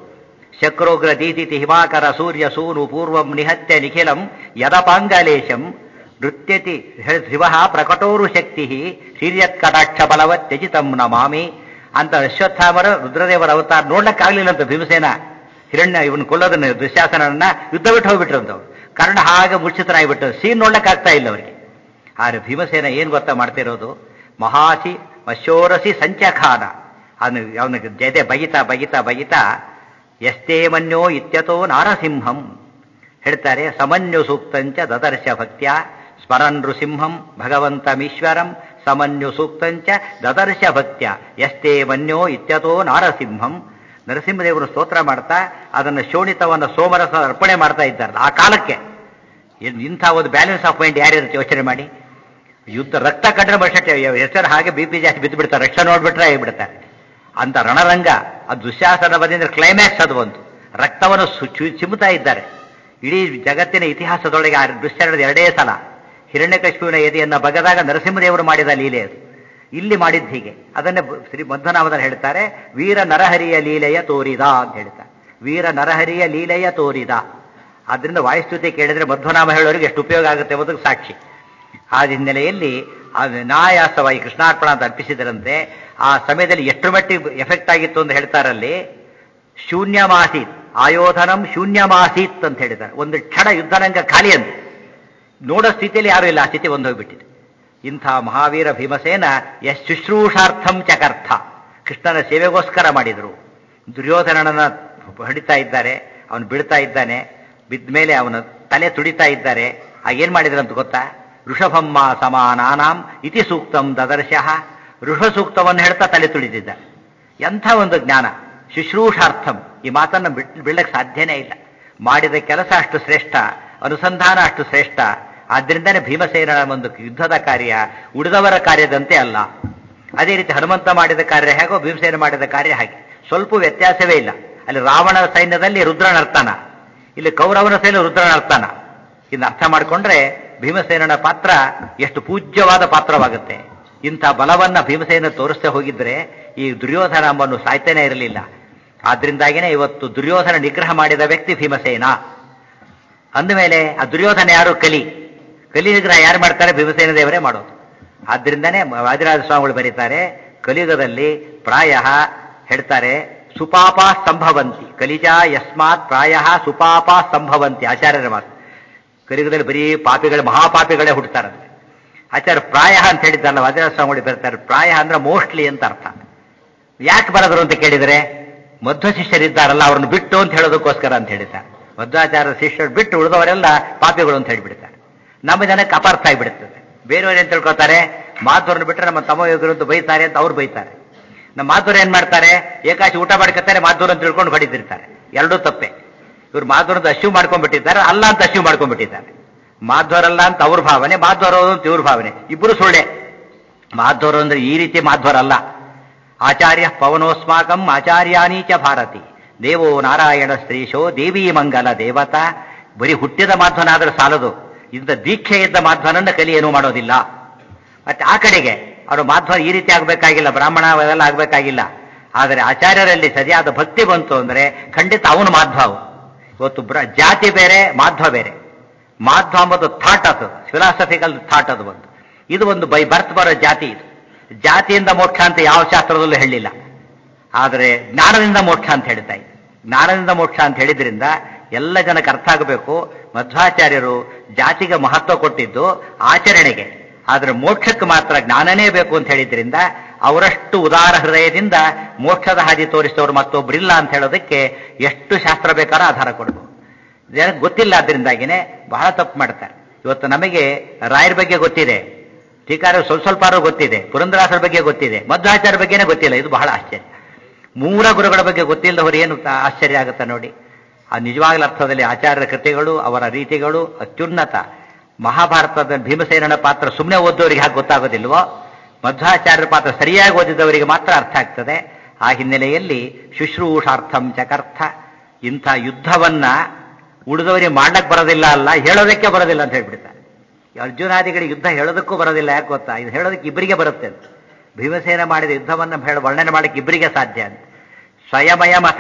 ಶಕ್ರೋಗ್ರ ದೀದಿತಿ ಹಿಮಾಕರ ಸೂರ್ಯ ಸೂನು ಪೂರ್ವಂ ನಿಹತ್ಯ ನಿಖಿಲಂ ಯದಪಾಂಗಲೇಶಂ ನೃತ್ಯತಿ ಧ್ರುವ ಪ್ರಕಟೋರು ಶಕ್ತಿ ಹಿರಿಯತ್ ಕಟಾಕ್ಷ ಬಲವತ್ ತ್ಯಜಿತಂ ನಮಾಮಿ ಅಂತ ಅಶ್ವತ್ಥಾಮರ ರುದ್ರದೇವರ ಅವತಾರ ನೋಡ್ಲಕ್ಕಾಗ್ಲಿಲ್ಲ ಅಂತ ಭೀಮಸೇನ ಹಿರಣ್ಯ ಇವನು ಕೊಲ್ಲೋದನ್ನ ದುಶ್ಯಾಸನನ್ನ ಯುದ್ಧ ಬಿಟ್ಟು ಹೋಗ್ಬಿಟ್ರಂತವ್ರು ಕರ್ಣ ಹಾಗೆ ಮುಚ್ಚಿತನಾಗ್ಬಿಟ್ಟು ಸೀನ್ ನೋಡ್ಲಕ್ಕಾಗ್ತಾ ಇಲ್ಲ ಅವರಿಗೆ ಆದ್ರೆ ಭೀಮಸೇನ ಏನ್ ಗೊತ್ತಾ ಮಾಡ್ತಿರೋದು ಮಹಾಸಿ ಮಶೋರಸಿ ಸಂಚಖಾನ ಅವನು ಅವನಿಗೆ ಜದೆ ಬಗಿತಾ ಬಗಿತಾ ಬಗಿತಾ ಎಷ್ಟೇ ಮನ್ಯೋ ಇತ್ಯತೋ ನಾರಸಿಂಹಂ ಹೇಳ್ತಾರೆ ಸಮನ್ಯು ಸೂಕ್ತಂಚ ದದರ್ಶ ಭಕ್ತ್ಯ ಸ್ಮರನ್ ನೃಸಿಂಹಂ ಭಗವಂತಮೀಶ್ವರಂ ಸಮನ್ಯು ಸೂಕ್ತಂಚ ದದರ್ಶ ಭಕ್ತ್ಯ ಎಷ್ಟೇ ಮನ್ಯೋ ಇತ್ಯತೋ ನಾರಸಿಂಹಂ ನರಸಿಂಹದೇವರು ಸ್ತೋತ್ರ ಮಾಡ್ತಾ ಅದನ್ನು ಶೋಣಿತವನ್ನು ಸೋಮರಸ ಅರ್ಪಣೆ ಮಾಡ್ತಾ ಇದ್ದಾರೆ ಆ ಕಾಲಕ್ಕೆ ಇನ್- ಇಂಥ ಒಂದು ಬ್ಯಾಲೆನ್ಸ್ ಆಫ್ ಮೈಂಡ್ ಯಾರಿರುತ್ತೆ ಯೋಚನೆ ಮಾಡಿ ಯುದ್ಧ ರಕ್ತ ಕಂಡ್ರೆ ಮನುಷ್ಯ ಹೆಸರು ಹಾಗೆ ಬಿ ಪಿ ಜಾಸ್ತಿ ಬಿದ್ದು ಬಿಡ್ತಾರೆ ರಕ್ಷಣೆ ನೋಡ್ಬಿಟ್ರೆ ಆಗಿಬಿಡ್ತಾರೆ ಅಂತ ರಣರಂಗ ಅದು ದುಶ್ಯಾಸನ ಬಂದ್ರೆ ಕ್ಲೈಮ್ಯಾಕ್ಸ್ ಅದು ಒಂದು ರಕ್ತವನ್ನು ಸು- ಚು- ಚಿಮ್ಮುತ್ತಾ ಇದ್ದಾರೆ ಇಡೀ ಜಗತ್ತಿನ ಇತಿಹಾಸದೊಳಗೆ ಆ ದೃಶ್ಯ ನಡೆದ ಎರಡೇ ಸಲ ಹಿರಣ್ಯಕಶ್ಮುವಿನ ಎದೆಯನ್ನ ಬಗದಾಗ ನರಸಿಂಹದೇವರು ಮಾಡಿದ ಲೀಲೆ ಅದು ಇಲ್ಲಿ ಮಾಡಿದ್ದು ಹೀಗೆ ಅದನ್ನೇ ಬ- ಶ್ರೀ ಮಧ್ವನಾಮದಲ್ಲಿ ಹೇಳ್ತಾರೆ ವೀರ ನರಹರಿಯ ಲೀಲೆಯ ತೋರಿದ ಅಂತ ಹೇಳ್ತಾರೆ ವೀರ ನರಹರಿಯ ಲೀಲೆಯ ತೋರಿದ ಆದ್ರಿಂದ ವಾಯುಸ್ತುತಿ ಕೇಳಿದ್ರೆ ಮಧ್ವನಾಮ ಹೇಳೋರಿಗೆ ಎಷ್ಟು ಉಪಯೋಗ ಆಗುತ್ತೆ ಎಂಬುದಕ್ಕೆ ಸಾಕ್ಷಿ ಆ ಹಿನ್ನೆಲೆಯಲ್ಲಿ ಆ ವಿನಾಯಾಸವಾಗಿ ಕೃಷ್ಣಾರ್ಪಣ ಅಂತ ಅರ್ಪಿಸಿದರಂತೆ ಆ ಸಮಯದಲ್ಲಿ ಎಷ್ಟು ಮಟ್ಟಿಗೆ ಎಫೆಕ್ಟ್ ಆಗಿತ್ತು ಅಂತ ಹೇಳ್ತಾರಲ್ಲಿ ಶೂನ್ಯಮಾಸೀತ್ ಆಯೋಧನಂ ಶೂನ್ಯಮಾಸೀತ್ ಅಂತ ಹೇಳಿದ್ದಾರೆ ಒಂದು ಕ್ಷಣ ಯುದ್ಧರಂಗ ಖಾಲಿ ಅಂತ ನೋಡೋ ಸ್ಥಿತಿಯಲ್ಲಿ ಯಾರೂ ಇಲ್ಲ ಆ ಸ್ಥಿತಿ ಒಂದು ಹೋಗ್ಬಿಟ್ಟಿದೆ ಇಂಥ ಮಹಾವೀರ ಭೀಮಸೇನ ಎಸ್ ಶುಶ್ರೂಷಾರ್ಥಂ ಚಕರ್ಥ ಕೃಷ್ಣನ ಸೇವೆಗೋಸ್ಕರ ಮಾಡಿದರು ದುರ್ಯೋಧನನ ಹೊಡಿತಾ ಇದ್ದಾರೆ ಅವನು ಬಿಡ್ತಾ ಇದ್ದಾನೆ ಬಿದ್ದ ಮೇಲೆ ಅವನ ತಲೆ ತುಡಿತಾ ಇದ್ದಾರೆ ಆಗೇನ್ ಮಾಡಿದ್ರಂತ ಗೊತ್ತಾ ಋಷಭಮ್ಮ ಸಮಾನಾನಾಂ ಇತಿ ಸೂಕ್ತಂ ದದರ್ಶಃ ಋಷ ಸೂಕ್ತವನ್ನು ಹೇಳ್ತಾ ತಲೆ ತುಳಿದಿದ್ದ ಎಂಥ ಒಂದು ಜ್ಞಾನ ಶುಶ್ರೂಷಾರ್ಥಂ ಈ ಮಾತನ್ನು ಬಿಡ್ ಬಿಡ್ಲಕ್ಕೆ ಸಾಧ್ಯನೇ ಇಲ್ಲ ಮಾಡಿದ ಕೆಲಸ ಅಷ್ಟು ಶ್ರೇಷ್ಠ ಅನುಸಂಧಾನ ಅಷ್ಟು ಶ್ರೇಷ್ಠ ಆದ್ರಿಂದನೇ ಭೀಮಸೇನನ ಒಂದು ಯುದ್ಧದ ಕಾರ್ಯ ಉಳಿದವರ ಕಾರ್ಯದಂತೆ ಅಲ್ಲ ಅದೇ ರೀತಿ ಹನುಮಂತ ಮಾಡಿದ ಕಾರ್ಯ ಹೇಗೋ ಭೀಮಸೇನ ಮಾಡಿದ ಕಾರ್ಯ ಹಾಗೆ ಸ್ವಲ್ಪ ವ್ಯತ್ಯಾಸವೇ ಇಲ್ಲ ಅಲ್ಲಿ ರಾವಣನ ಸೈನ್ಯದಲ್ಲಿ ರುದ್ರನರ್ತಾನ ಇಲ್ಲಿ ಕೌರವನ ಸೈನ್ಯ ರುದ್ರನರ್ತಾನ ಇನ್ನು ಅರ್ಥ ಮಾಡಿಕೊಂಡ್ರೆ ಭೀಮಸೇನನ ಪಾತ್ರ ಎಷ್ಟು ಪೂಜ್ಯವಾದ ಪಾತ್ರವಾಗುತ್ತೆ ಇಂಥ ಬಲವನ್ನ ಭೀಮಸೇನ ತೋರಿಸ್ತಾ ಹೋಗಿದ್ರೆ ಈ ದುರ್ಯೋಧನ ಅಂಬನ್ನು ಸಾಯ್ತಾನೆ ಇರಲಿಲ್ಲ ಆದ್ರಿಂದಾಗಿನೇ ಇವತ್ತು ದುರ್ಯೋಧನ ನಿಗ್ರಹ ಮಾಡಿದ ವ್ಯಕ್ತಿ ಭೀಮಸೇನ ಅಂದಮೇಲೆ ಆ ದುರ್ಯೋಧನ ಯಾರು ಕಲಿ ಕಲಿ ನಿಗ್ರಹ ಯಾರು ಮಾಡ್ತಾರೆ ಭೀಮಸೇನ ದೇವರೇ ಮಾಡೋದು ಆದ್ರಿಂದಾನೇ ವಾದಿರಾಜ ಸ್ವಾಮಿಗಳು ಬರೀತಾರೆ ಕಲಿಯುಗದಲ್ಲಿ ಪ್ರಾಯ ಹೇಳ್ತಾರೆ ಸುಪಾಪ ಸಂಭವಂತಿ ಕಲಿಜ ಯಸ್ಮಾತ್ ಪ್ರಾಯ ಸುಪಾಪ ಸಂಭವಂತಿ ಆಚಾರ್ಯರ ಮಾತು ಕಲಿಯುಗದಲ್ಲಿ ಬರೀ ಪಾಪಿಗಳ ಮಹಾಪಾಪಿಗಳೇ ಹುಟ್ಟುತ್ತಾರಂತೆ ಆಚಾರ್ಯ ಪ್ರಾಯ ಅಂತ ಹೇಳಿದ್ದಾರಲ್ಲ ವಾದಿರಾಜ ಸ್ವಾಮಿಗಳು ಬರ್ತಾರೆ ಪ್ರಾಯ ಅಂದ್ರೆ ಮೋಸ್ಟ್ಲಿ ಅಂತ ಅರ್ಥ ಯಾಕೆ ಬರದ್ರು ಅಂತ ಕೇಳಿದರೆ ಮಧ್ವ ಶಿಷ್ಯರಿದ್ದಾರಲ್ಲ ಅವ್ರನ್ನ ಬಿಟ್ಟು ಅಂತ ಹೇಳೋದಕ್ಕೋಸ್ಕರ ಅಂತ ಹೇಳಿದ್ದಾರೆ ಮಧ್ವಾಚಾರ್ಯ ಶಿಷ್ಯರು ಬಿಟ್ಟು ಉಳಿದವರೆಲ್ಲ ಪಾಪಿಗಳು ಅಂತ ಹೇಳಿಬಿಡ್ತಾರೆ ನಮ್ಮ ಜನಕ್ಕೆ ಅಪಾರ್ಥ ಆಗಿಬಿಡುತ್ತದೆ ಬೇರೆಯವರು ಏನ್ ತಿಳ್ಕೊತಾರೆ ಮಾಧುರನ್ನು ಬಿಟ್ಟರೆ ನಮ್ಮ ತಮ್ಮ ಯೋಗರು ಅಂತ ಬೈತಾರೆ ಅಂತ ಅವ್ರು ಬೈತಾರೆ ನಮ್ಮ ಮಾಧುರ ಏನ್ ಮಾಡ್ತಾರೆ ಏಕಾಶಿ ಊಟ ಮಾಡ್ಕೊತಾರೆ ಮಾಧುರ ಅಂತ ತಿಳ್ಕೊಂಡು ಹೊಡಿತಿರ್ತಾರೆ ಎರಡೂ ತಪ್ಪೆ ಇವ್ರು ಮಾಧುರದ ಅಶ್ಯೂ ಮಾಡ್ಕೊಂಡ್ಬಿಟ್ಟಿದ್ದಾರೆ ಅಲ್ಲ ಅಂತ ಅಶ್ಯೂ ಮಾಡ್ಕೊಂಡ್ಬಿಟ್ಟಿದ್ದಾರೆ ಮಾಧ್ವರಲ್ಲ ಅಂತ ಅವ್ರ ಭಾವನೆ ಮಾಧ್ವರ ಅಂತ ಇವ್ರ ಭಾವನೆ ಇಬ್ಬರು ಸುಳ್ಳೆ ಮಾಧ್ವರ ಅಂದ್ರೆ ಈ ರೀತಿ ಮಾಧ್ವರ ಅಲ್ಲ ಆಚಾರ್ಯ ಪವನೋಸ್ಮಾಕಂ ಆಚಾರ್ಯಾನಿ ಚ ಭಾರತಿ ದೇವೋ ನಾರಾಯಣ ಶ್ರೀಶೋ ದೇವಿ ಮಂಗಲ ದೇವತಾ ಬರೀ ಹುಟ್ಟಿದ ಮಾಧ್ವನಾದ್ರೆ ಸಾಲದು ಇಂಥ ದೀಕ್ಷೆ ಇದ್ದ ಮಾಧ್ವನನ್ನ ಕಲಿ ಏನೂ ಮಾಡೋದಿಲ್ಲ ಮತ್ತೆ ಆ ಕಡೆಗೆ ಅವರು ಮಾಧ್ವ ಈ ರೀತಿ ಆಗ್ಬೇಕಾಗಿಲ್ಲ ಬ್ರಾಹ್ಮಣ ಅವೆಲ್ಲ ಆಗ್ಬೇಕಾಗಿಲ್ಲ ಆದರೆ ಆಚಾರ್ಯರಲ್ಲಿ ಸರಿಯಾದ ಭಕ್ತಿ ಬಂತು ಅಂದ್ರೆ ಖಂಡಿತ ಅವನು ಮಾಧ್ವ ಅವು ಇವತ್ತು ಬ್ರ- ಜಾತಿ ಬೇರೆ ಮಾಧ್ವ ಬೇರೆ ಮಾಧ್ವ ಅಂಬುದು ಥಾಟ್ ಅದು ಫಿಲಾಸಫಿಕಲ್ ಥಾಟ್ ಅದು ಒಂದು ಇದು ಒಂದು ಬೈ ಬರ್ತ್ ಬರೋ ಜಾತಿ ಇದು ಜಾತಿಯಿಂದ ಮೋಕ್ಷ ಅಂತ ಯಾವ ಶಾಸ್ತ್ರದಲ್ಲೂ ಹೇಳಿಲ್ಲ ಆದರೆ ಜ್ಞಾನದಿಂದ ಮೋಕ್ಷ ಅಂತ ಹೇಳ್ತಾ ಇದೆ ಜ್ಞಾನದಿಂದ ಮೋಕ್ಷ ಅಂತ ಹೇಳಿದ್ರಿಂದ ಎಲ್ಲ ಜನಕ್ಕೆ ಅರ್ಥ ಆಗಬೇಕು ಮಧ್ವಾಚಾರ್ಯರು ಜಾತಿಗೆ ಮಹತ್ವ ಕೊಟ್ಟಿದ್ದು ಆಚರಣೆಗೆ ಆದರೆ ಮೋಕ್ಷಕ್ಕೆ ಮಾತ್ರ ಜ್ಞಾನನೇ ಬೇಕು ಅಂತ ಹೇಳಿದ್ರಿಂದ ಅವರಷ್ಟು ಉದಾರ ಹೃದಯದಿಂದ ಮೋಕ್ಷದ ಹಾದಿ ತೋರಿಸಿದವರು ಮತ್ತೊಬ್ಬರಿಲ್ಲ ಅಂತ ಹೇಳೋದಕ್ಕೆ ಎಷ್ಟು ಶಾಸ್ತ್ರ ಬೇಕಾದ್ರೂ ಆಧಾರ ಕೊಡಬಹುದು ಜನಕ್ಕೆ ಗೊತ್ತಿಲ್ಲ ಅದರಿಂದಾಗಿನೇ ಬಹಳ ತಪ್ಪು ಮಾಡ್ತಾರೆ ಇವತ್ತು ನಮಗೆ ರಾಯರ ಬಗ್ಗೆ ಗೊತ್ತಿದೆ ಟೀಕಾರ ಸ್ವಲ್ಪ ಸ್ವಲ್ಪ ಗೊತ್ತಿದೆ ಪುರಂದರಾಸರ ಬಗ್ಗೆ ಗೊತ್ತಿದೆ ಮಧ್ವಾಚಾರ್ಯ ಬಗ್ಗೆನೇ ಗೊತ್ತಿಲ್ಲ ಇದು ಬಹಳ ಆಶ್ಚರ್ಯ ಮೂರ ಗುರುಗಳ ಬಗ್ಗೆ ಗೊತ್ತಿಲ್ಲದವರು ಏನು ತ- ಆಶ್ಚರ್ಯ ಆಗುತ್ತೆ ನೋಡಿ ಆ ನಿಜವಾಗ್ಲ ಅರ್ಥದಲ್ಲಿ ಆಚಾರ್ಯರ ಕೃತಿಗಳು ಅವರ ರೀತಿಗಳು ಅತ್ಯುನ್ನತ ಮಹಾಭಾರತದ ಭೀಮಸೇನನ ಪಾತ್ರ ಸುಮ್ಮನೆ ಓದೋರಿಗೆ ಹಾಗೆ ಗೊತ್ತಾಗೋದಿಲ್ವೋ ಮಧ್ವಾಚಾರ್ಯರ ಪಾತ್ರ ಸರಿಯಾಗಿ ಓದಿದವರಿಗೆ ಮಾತ್ರ ಅರ್ಥ ಆಗ್ತದೆ ಆ ಹಿನ್ನೆಲೆಯಲ್ಲಿ ಶುಶ್ರೂಷಾರ್ಥಂ ಚಕರ್ಥ ಇಂಥ ಯುದ್ಧವನ್ನ ಉಳಿದವರಿಗೆ ಮಾಡಕ್ ಬರೋದಿಲ್ಲ ಅಲ್ಲ ಹೇಳೋದಕ್ಕೆ ಬರೋದಿಲ್ಲ ಅಂತ ಹೇಳ್ಬಿಡ್ತಾರೆ ಈ ಅರ್ಜುನಾದಿಗಳಿಗೆ ಯುದ್ಧ ಹೇಳೋದಕ್ಕೂ ಬರೋದಿಲ್ಲ ಯಾಕೆ ಗೊತ್ತಾ ಇದು ಹೇಳೋದಕ್ಕೆ ಇಬ್ಬರಿಗೆ ಬರುತ್ತೆ ಅಂತ ಭೀಮಸೇನ ಮಾಡಿದ ಯುದ್ಧವನ್ನು ಹೇಳ ವರ್ಣನೆ ಮಾಡಕ್ಕೆ ಇಬ್ಬರಿಗೆ ಸಾಧ್ಯ ಅಂತ ಸ್ವಯಮಯ ಮಥ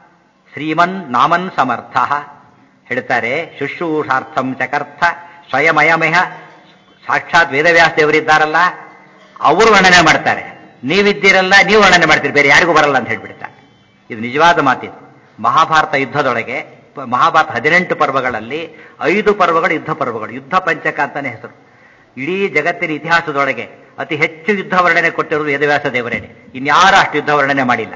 ಶ್ರೀಮನ್ ನಾಮನ್ ಸಮರ್ಥ ಹೇಳ್ತಾರೆ ಶುಶ್ರೂಷಾರ್ಥಂ ಚಕರ್ಥ ಸ್ವಯಮಯಮಯ ಸಾಕ್ಷಾತ್ ವೇದವ್ಯಾಸ ದೇವರಿದ್ದಾರಲ್ಲ ಅವರು ವರ್ಣನೆ ಮಾಡ್ತಾರೆ ನೀವಿದ್ದೀರಲ್ಲ ನೀವು ವರ್ಣನೆ ಮಾಡ್ತೀರಿ ಬೇರೆ ಯಾರಿಗೂ ಬರಲ್ಲ ಅಂತ ಹೇಳ್ಬಿಡ್ತಾರೆ ಇದು ನಿಜವಾದ ಮಾತಿದು ಮಹಾಭಾರತ ಯುದ್ಧದೊಳಗೆ ಪ- ಮಹಾಭಾರತ ಹದಿನೆಂಟು ಪರ್ವಗಳಲ್ಲಿ ಐದು ಪರ್ವಗಳು ಯುದ್ಧ ಪರ್ವಗಳು ಯುದ್ಧ ಪಂಚಕ ಅಂತಾನೆ ಹೆಸರು ಇಡೀ ಜಗತ್ತಿನ ಇತಿಹಾಸದೊಳಗೆ ಅತಿ ಹೆಚ್ಚು ಯುದ್ಧ ವರ್ಣನೆ ಕೊಟ್ಟಿರುವುದು ವೇದವ್ಯಾಸ ದೇವರೇನೆ ಇನ್ಯಾರು ಅಷ್ಟು ಯುದ್ಧ ವರ್ಣನೆ ಮಾಡಿಲ್ಲ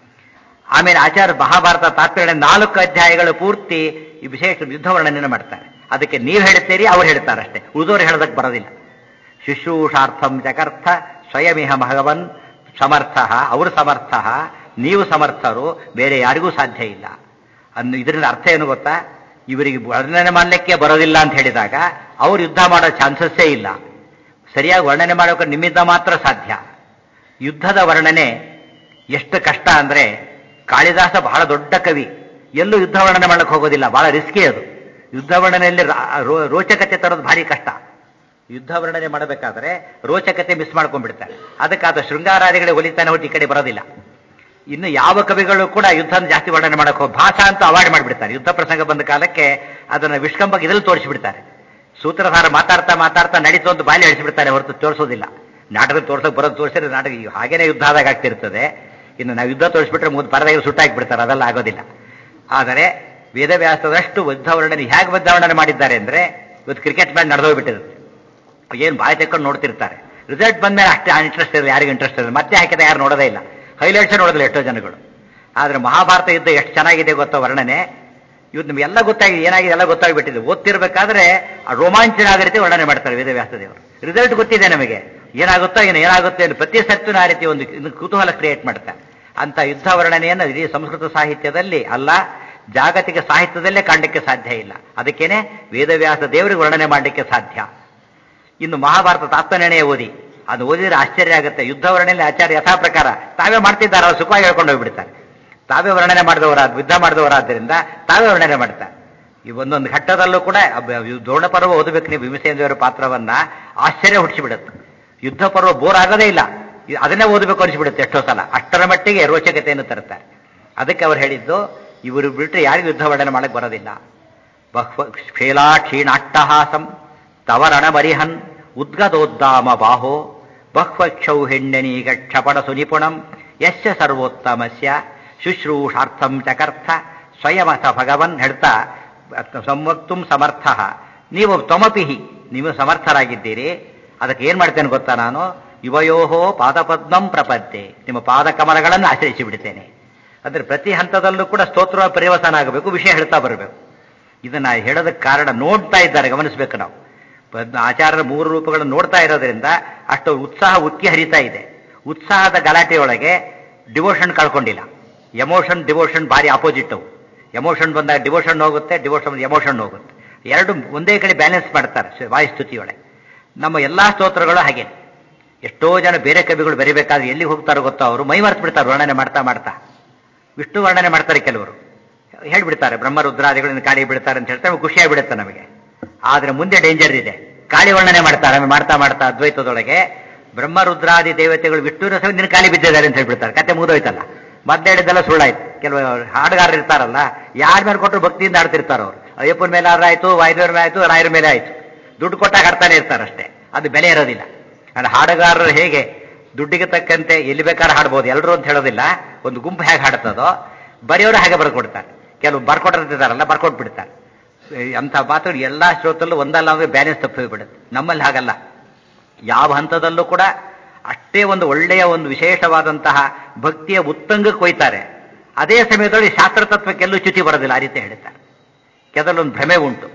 ಆಮೇಲೆ ಆಚಾರ್ಯ ಮಹಾಭಾರತ ತಾತ್ಪರ್ಯ ನಾಲ್ಕು ಅಧ್ಯಾಯಗಳು ಪೂರ್ತಿ ಈ ವಿಶೇಷ ಯುದ್ಧ ವರ್ಣನೆ ಮಾಡ್ತಾರೆ ಅದಕ್ಕೆ ನೀವು ಹೇಳ್ತೀರಿ ಅವ್ರು ಹೇಳ್ತಾರೆ ಅಷ್ಟೇ ಉಳಿದವ್ರು ಹೇಳೋದಕ್ಕೆ ಬರೋದಿಲ್ಲ ಶುಶ್ರೂಷಾರ್ಥಂ ಜಗರ್ಥ ಸ್ವಯಮಿಹ ಭಗವನ್ ಸಮರ್ಥ ಅವರು ಸಮರ್ಥ ನೀವು ಸಮರ್ಥರು ಬೇರೆ ಯಾರಿಗೂ ಸಾಧ್ಯ ಇಲ್ಲ ಅನ್ನು ಇದರಿಂದ ಅರ್ಥ ಏನು ಗೊತ್ತಾ ಇವರಿಗೆ ವರ್ಣನೆ ಮಾಡಲಿಕ್ಕೆ ಬರೋದಿಲ್ಲ ಅಂತ ಹೇಳಿದಾಗ ಅವ್ರು ಯುದ್ಧ ಮಾಡೋ ಚಾನ್ಸಸ್ಸೇ ಇಲ್ಲ ಸರಿಯಾಗಿ ವರ್ಣನೆ ಮಾಡೋಕೆ ನಿಮ್ಮಿಂದ ಮಾತ್ರ ಸಾಧ್ಯ ಯುದ್ಧದ ವರ್ಣನೆ ಎಷ್ಟು ಕಷ್ಟ ಅಂದ್ರೆ ಕಾಳಿದಾಸ ಬಹಳ ದೊಡ್ಡ ಕವಿ ಎಲ್ಲೂ ಯುದ್ಧ ವರ್ಣನೆ ಮಾಡಕ್ಕೆ ಹೋಗೋದಿಲ್ಲ ಬಹಳ ರಿಸ್ಕಿ ಅದು ಯುದ್ಧ ವರ್ಣನೆಯಲ್ಲಿ ರಾ- ರೋ- ರೋಚಕತೆ ತರೋದು ಭಾರಿ ಕಷ್ಟ ಯುದ್ಧ ವರ್ಣನೆ ಮಾಡಬೇಕಾದ್ರೆ ರೋಚಕತೆ ಮಿಸ್ ಮಾಡ್ಕೊಂಡ್ಬಿಡ್ತಾರೆ ಅದಕ್ಕಾದ ಶೃಂಗಾರಾದಿಗಳಿಗೆ ಒಲಿತಾನೆ ಹೊಟ್ಟು ಈ ಕಡೆ ಬರೋದಿಲ್ಲ ಇನ್ನು ಯಾವ ಕವಿಗಳು ಕೂಡ ಯುದ್ಧ ಜಾಸ್ತಿ ವರ್ಣನೆ ಮಾಡಕ್ಕೆ ಹೋಗಿ ಭಾಷಾ ಅಂತ ಅವಾಯ್ಡ್ ಮಾಡಿಬಿಡ್ತಾರೆ ಯುದ್ಧ ಪ್ರಸಂಗ ಬಂದ ಕಾಲಕ್ಕೆ ಅದನ್ನ ವಿಷ್ಕಂಬ ಇದ್ರಲ್ಲಿ ತೋರಿಸಿಬಿಡ್ತಾರೆ ಸೂತ್ರಧಾರ ಮಾತಾಡ್ತಾ ಮಾತಾಡ್ತಾ ನಡೀತು ಅಂತ ಬಾಯಲ್ಲಿ ಅಳಿಸಿಬಿಡ್ತಾರೆ ಹೊರತು ತೋರಿಸೋದಿಲ್ಲ ನಾಟಕ ತೋರ್ಸಕ್ ಬರೋದು ತೋರಿಸಿದ್ರೆ ನಾಟಕ ಈಗ ಹಾಗೇನೆ ಯುದ್ಧ ಆದಾಗ ಆಗ್ತಿರ್ತದೆ ಇನ್ನು ನಾವು ಯುದ್ಧ ತೋರಿಸ್ಬಿಟ್ರೆ ಮುಂದೆ ಪರದಾಗ ಸುಟ್ಟಾಕ್ಬಿಡ್ತಾರೆ ಅದೆಲ್ಲ ಆಗೋದಿಲ್ಲ ಆದರೆ ವೇದವ್ಯಾಸದಷ್ಟು ಯುದ್ಧ ವರ್ಣನೆ ಹೇಗೆ ಬದಲಾವಣೆ ಮಾಡಿದ್ದಾರೆ ಅಂದ್ರೆ ಇವತ್ತು ಕ್ರಿಕೆಟ್ ಮ್ಯಾಚ್ ನಡೆದೋಗ್ಬಿಟ್ಟಿರುತ್ತೆ ಏನು ಬಾಯಿ ತೆಕ್ಕೊಂಡು ನೋಡ್ತಿರ್ತಾರೆ ರಿಸಲ್ಟ್ ಬಂದ್ಮೇಲೆ ಅಷ್ಟೇ ಇಂಟ್ರೆಸ್ಟ್ ಇರಲ್ಲ ಯಾರಿಗೂ ಇಂಟ್ರೆಸ್ಟ್ ಇರಲ್ಲ ಮತ್ತೆ ಹಾಕಿದ ಯಾರು ನೋಡೋದೇ ಇಲ್ಲ ಹೈಲೈಟ್ಸ್ ನೋಡೋದಿಲ್ಲ ಎಷ್ಟೋ ಜನಗಳು ಆದ್ರೆ ಮಹಾಭಾರತ ಯುದ್ಧ ಎಷ್ಟು ಚೆನ್ನಾಗಿದೆ ಗೊತ್ತೋ ವರ್ಣನೆ ಇವತ್ತು ನಿಮ್ಗೆಲ್ಲ ಗೊತ್ತಾಗಿದೆ ಏನಾಗಿದೆ ಎಲ್ಲ ಗೊತ್ತಾಗ್ಬಿಟ್ಟಿದೆ ಓದ್ತಿರ್ಬೇಕಾದ್ರೆ ಆ ರೋಮಾಂಚನ ಆಗೋ ರೀತಿ ವರ್ಣನೆ ಮಾಡ್ತಾರೆ ವೇದವ್ಯಾಸ ದೇವರು ರಿಸಲ್ಟ್ ಗೊತ್ತಿದೆ ನಮಗೆ ಏನಾಗುತ್ತೋ ಏನು ಏನಾಗುತ್ತೆ ಅಂತ ಪ್ರತಿ ಸತ್ತಿನ ಆ ರೀತಿ ಒಂದು ಇದು ಕುತೂಹಲ ಕ್ರಿಯೇಟ್ ಮಾಡ್ತಾರೆ ಅಂತ ಯುದ್ಧ ವರ್ಣನೆಯನ್ನು ಇಡೀ ಸಂಸ್ಕೃತ ಸಾಹಿತ್ಯದಲ್ಲಿ ಅಲ್ಲ ಜಾಗತಿಕ ಸಾಹಿತ್ಯದಲ್ಲೇ ಕಾಣಲಿಕ್ಕೆ ಸಾಧ್ಯ ಇಲ್ಲ ಅದಕ್ಕೇನೆ ವೇದವ್ಯಾಸ ದೇವರಿಗೆ ವರ್ಣನೆ ಮಾಡಲಿಕ್ಕೆ ಸಾಧ್ಯ ಇನ್ನು ಮಹಾಭಾರತ ತಾತ್ಪರ್ಯಣೆ ಓದಿ ಅದು ಓದಿದ್ರೆ ಆಶ್ಚರ್ಯ ಆಗುತ್ತೆ ಯುದ್ಧ ವರ್ಣನೆಯಲ್ಲಿ ಆಚಾರ್ಯ ಯಥಾ ಪ್ರಕಾರ ತಾವೇ ಮಾಡ್ತಿದ್ದಾರೆ ಅವ್ರು ಸುಖವಾಗಿ ಹೇಳ್ಕೊಂಡು ಹೋಗ್ಬಿಡ್ತಾರೆ ತಾವೇ ವರ್ಣನೆ ಮಾಡಿದವರಾದ ಯುದ್ಧ ಮಾಡಿದವರಾದ್ದರಿಂದ ತಾವೇ ವರ್ಣನೆ ಮಾಡ್ತಾರೆ ಈ ಒಂದೊಂದು ಘಟ್ಟದಲ್ಲೂ ಕೂಡ ಅಬ್ಬ- ಇವ್ ದ್ರೋಣ ಪರ್ವ ಓದಬೇಕು ನೀವು ಭೀಮಸೇನ ದೇವರ ಪಾತ್ರವನ್ನ ಆಶ್ಚರ್ಯ ಹುಟ್ಟಿಸಿಬಿಡುತ್ತೆ ಯುದ್ಧ ಪರ್ವ ಬೋರ್ ಆಗೋದೇ ಇಲ್ಲ ಇ- ಅದನ್ನೇ ಓದಬೇಕು ಅನಿಸ್ಬಿಡುತ್ತೆ ಎಷ್ಟೋ ಸಲ ಅಷ್ಟರ ಮಟ್ಟಿಗೆ ರೋಚಕತೆಯನ್ನು ತರುತ್ತಾರೆ ಅದಕ್ಕೆ ಅವ್ರು ಹೇಳಿದ್ದು ಇವರು ಬಿಟ್ಟರೆ ಯಾರಿಗೂ ಯುದ್ಧ ವರ್ಣನೆ ಮಾಡಕ್ಕೆ ಬರೋದಿಲ್ಲ ಬಹ್ವ ಕ್ಷೇಲಾ ಕ್ಷೀಣಾಟ್ಟಹಾಸಂ ತವರಣಮರಿಹನ್ ಉದ್ಗದೋದ್ದಾಮ ಬಾಹೋ ಬಹ್ವಕ್ಷೌ ಹೆಣ್ಣನೀಗ ಕ್ಷಪಣ ಸುನಿಪುಣಂ ಯಶ್ಯ ಸರ್ವೋತ್ತಮಸ್ಯ ಶುಶ್ರೂಷಾರ್ಥಂ ಚಕರ್ಥ ಸ್ವಯಮಥ ಭಗವನ್ ಹೇಳ್ತಾ ಸಂವಕ್ತು ಸಮರ್ಥ ನೀವು ತ್ವಮಪಿಹಿ ನೀವು ಸಮರ್ಥರಾಗಿದ್ದೀರಿ ಅದಕ್ಕೆ ಏನ್ ಮಾಡ್ತೇನೆ ಗೊತ್ತಾ ನಾನು ಯುವಯೋಹೋ ಪಾದಪದ್ಮಂ ಪ್ರಪದ್ಯೆ ನಿಮ್ಮ ಪಾದಕಮಲಗಳನ್ನು ಆಶ್ರಯಿಸಿ ಬಿಡ್ತೇನೆ ಅಂದ್ರೆ ಪ್ರತಿ ಹಂತದಲ್ಲೂ ಕೂಡ ಸ್ತೋತ್ರ ಪರಿವರ್ತನ ಆಗಬೇಕು ವಿಷಯ ಹೇಳ್ತಾ ಬರಬೇಕು ಇದನ್ನ ಹೇಳೋದಕ್ಕೆ ಕಾರಣ ನೋಡ್ತಾ ಇದ್ದಾರೆ ಗಮನಿಸಬೇಕು ನಾವು ಪದ್ಮ- ಆಚಾರ್ಯರ ಮೂರು ರೂಪಗಳನ್ನು ನೋಡ್ತಾ ಇರೋದ್ರಿಂದ ಅಷ್ಟು ಉತ್ಸಾಹ ಉಕ್ಕಿ ಹರಿತಾ ಇದೆ ಉತ್ಸಾಹದ ಗಲಾಟೆಯೊಳಗೆ ಡಿವೋಷನ್ ಕಳ್ಕೊಂಡಿಲ್ಲ ಎಮೋಷನ್ ಡಿವೋಷನ್ ಭಾರಿ ಆಪೋಸಿಟ್ ಅವು ಎಮೋಷನ್ ಬಂದಾಗ ಡಿವೋಷನ್ ಹೋಗುತ್ತೆ ಡಿವೋಷನ್ ಎಮೋಷನ್ ಹೋಗುತ್ತೆ ಎರಡು ಒಂದೇ ಕಡೆ ಬ್ಯಾಲೆನ್ಸ್ ಮಾಡ್ತಾರೆ ಸ- ವಾಯುಸ್ತುತಿಯೊಳಗೆ ನಮ್ಮ ಎಲ್ಲಾ ಸ್ತೋತ್ರಗಳು ಹಾಗೆ ಎಷ್ಟೋ ಜನ ಬೇರೆ ಕವಿಗಳು ಬರಿಬೇಕಾದ್ರೆ ಎಲ್ಲಿ ಹೋಗ್ತಾರೋ ಗೊತ್ತೋ ಅವರು ಮೈ ಮರೆತು ಬಿಡ್ತಾರೆ ವರ್ಣನೆ ಮಾಡ್ತಾ ಮಾಡ್ತಾ ವಿಷ್ಣು ವರ್ಣನೆ ಮಾಡ್ತಾರೆ ಕೆಲವರು ಹೇಳ್ಬಿಡ್ತಾರೆ ಬ್ರಹ್ಮ ರುದ್ರಾದಿಗಳಿಂದ ಕಾಳಿ ಬಿಡ್ತಾರೆ ಅಂತ ಹೇಳ್ತಾರೆ ಖುಷಿ ಆಗ್ಬಿಡುತ್ತೆ ನಮಗೆ ಆದ್ರೆ ಮುಂದೆ ಡೇಂಜರ್ ಇದೆ ಕಾಳಿ ವರ್ಣನೆ ಮಾಡ್ತಾರೆ ಆಮೇಲೆ ಮಾಡ್ತಾ ಮಾಡ್ತಾ ಅದ್ವೈತದೊಳಗೆ ಬ್ರಹ್ಮ ರುದ್ರಾದಿ ದೇವತೆಗಳು ವಿಷ್ಣುವಿನ ಸಹ ನಿನ್ನ ಕಾಲಿ ಬಿದ್ದಿದ್ದಾರೆ ಅಂತ ಹೇಳ್ಬಿಡ್ತಾರೆ ಕತೆ ಮುಗಿದೋಯ್ತಲ್ಲ ಮತ್ತೆ ಹೇಳಿದ್ದೆಲ್ಲ ಸುಳ್ಳಾಯ್ತು ಕೆಲವು ಹಾಡುಗಾರರು ಇರ್ತಾರಲ್ಲ ಯಾರ ಮೇಲೆ ಕೊಟ್ಟರು ಭಕ್ತಿಯಿಂದ ಆಡ್ತಿರ್ತಾರ ಅವ್ರು ಅಯ್ಯಪ್ಪನ ಮೇಲೆ ಆದ್ರೆ ಆಯ್ತು ವಾಯುದೇವರ ಮೇಲೆ ಆಯ್ತು ರಾಯರ ಮೇಲೆ ಆಯ್ತು ದುಡ್ಡು ಕೊಟ್ಟಾಗ ಹಾಡ್ತಾನೆ ಇರ್ತಾರೆ ಅಷ್ಟೇ ಅದು ಬೆಲೆ ಇರೋದಿಲ್ಲ ಅಂದ್ರೆ ಹಾಡುಗಾರರು ಹೇಗೆ ದುಡ್ಡಿಗೆ ತಕ್ಕಂತೆ ಎಲ್ಲಿ ಬೇಕಾದ್ರೆ ಹಾಡ್ಬೋದು ಎಲ್ಲರೂ ಅಂತ ಹೇಳೋದಿಲ್ಲ ಒಂದು ಗುಂಪು ಹೇಗೆ ಹಾಡ್ತದೋ ಬರೆಯೋರು ಹಾಗೆ ಬರ್ಕೊಡ್ತಾರೆ ಕೆಲವು ಬರ್ಕೊಟ್ಟಿರ್ತಾರಲ್ಲ ಬರ್ಕೊಟ್ಬಿಡ್ತಾರೆ ಅಂಥ ಮಾತುಗಳು ಎಲ್ಲಾ ಶ್ರೋತಲ್ಲೂ ಒಂದಲ್ಲ ಅಂದ್ರೆ ಬ್ಯಾಲೆನ್ಸ್ ತಪ್ಪಿ ಬಿಡುತ್ತೆ ನಮ್ಮಲ್ಲಿ ಹಾಗಲ್ಲ ಯಾವ ಹಂತದಲ್ಲೂ ಕೂಡ ಅಷ್ಟೇ ಒಂದು ಒಳ್ಳೆಯ ಒಂದು ವಿಶೇಷವಾದಂತಹ ಭಕ್ತಿಯ ಉತ್ತಂಗಕ್ಕೆ ಕೊಯ್ತಾರೆ ಅದೇ ಸಮಯದಲ್ಲಿ ಶಾಸ್ತ್ರ ತತ್ವಕ್ಕೆಲ್ಲೂ ಚ್ಯುತಿ ಬರೋದಿಲ್ಲ ಆ ರೀತಿ ಹೇಳ್ತಾರೆ ಕೆಲವೊಂದು ಭ್ರಮೆ ಉಂಟು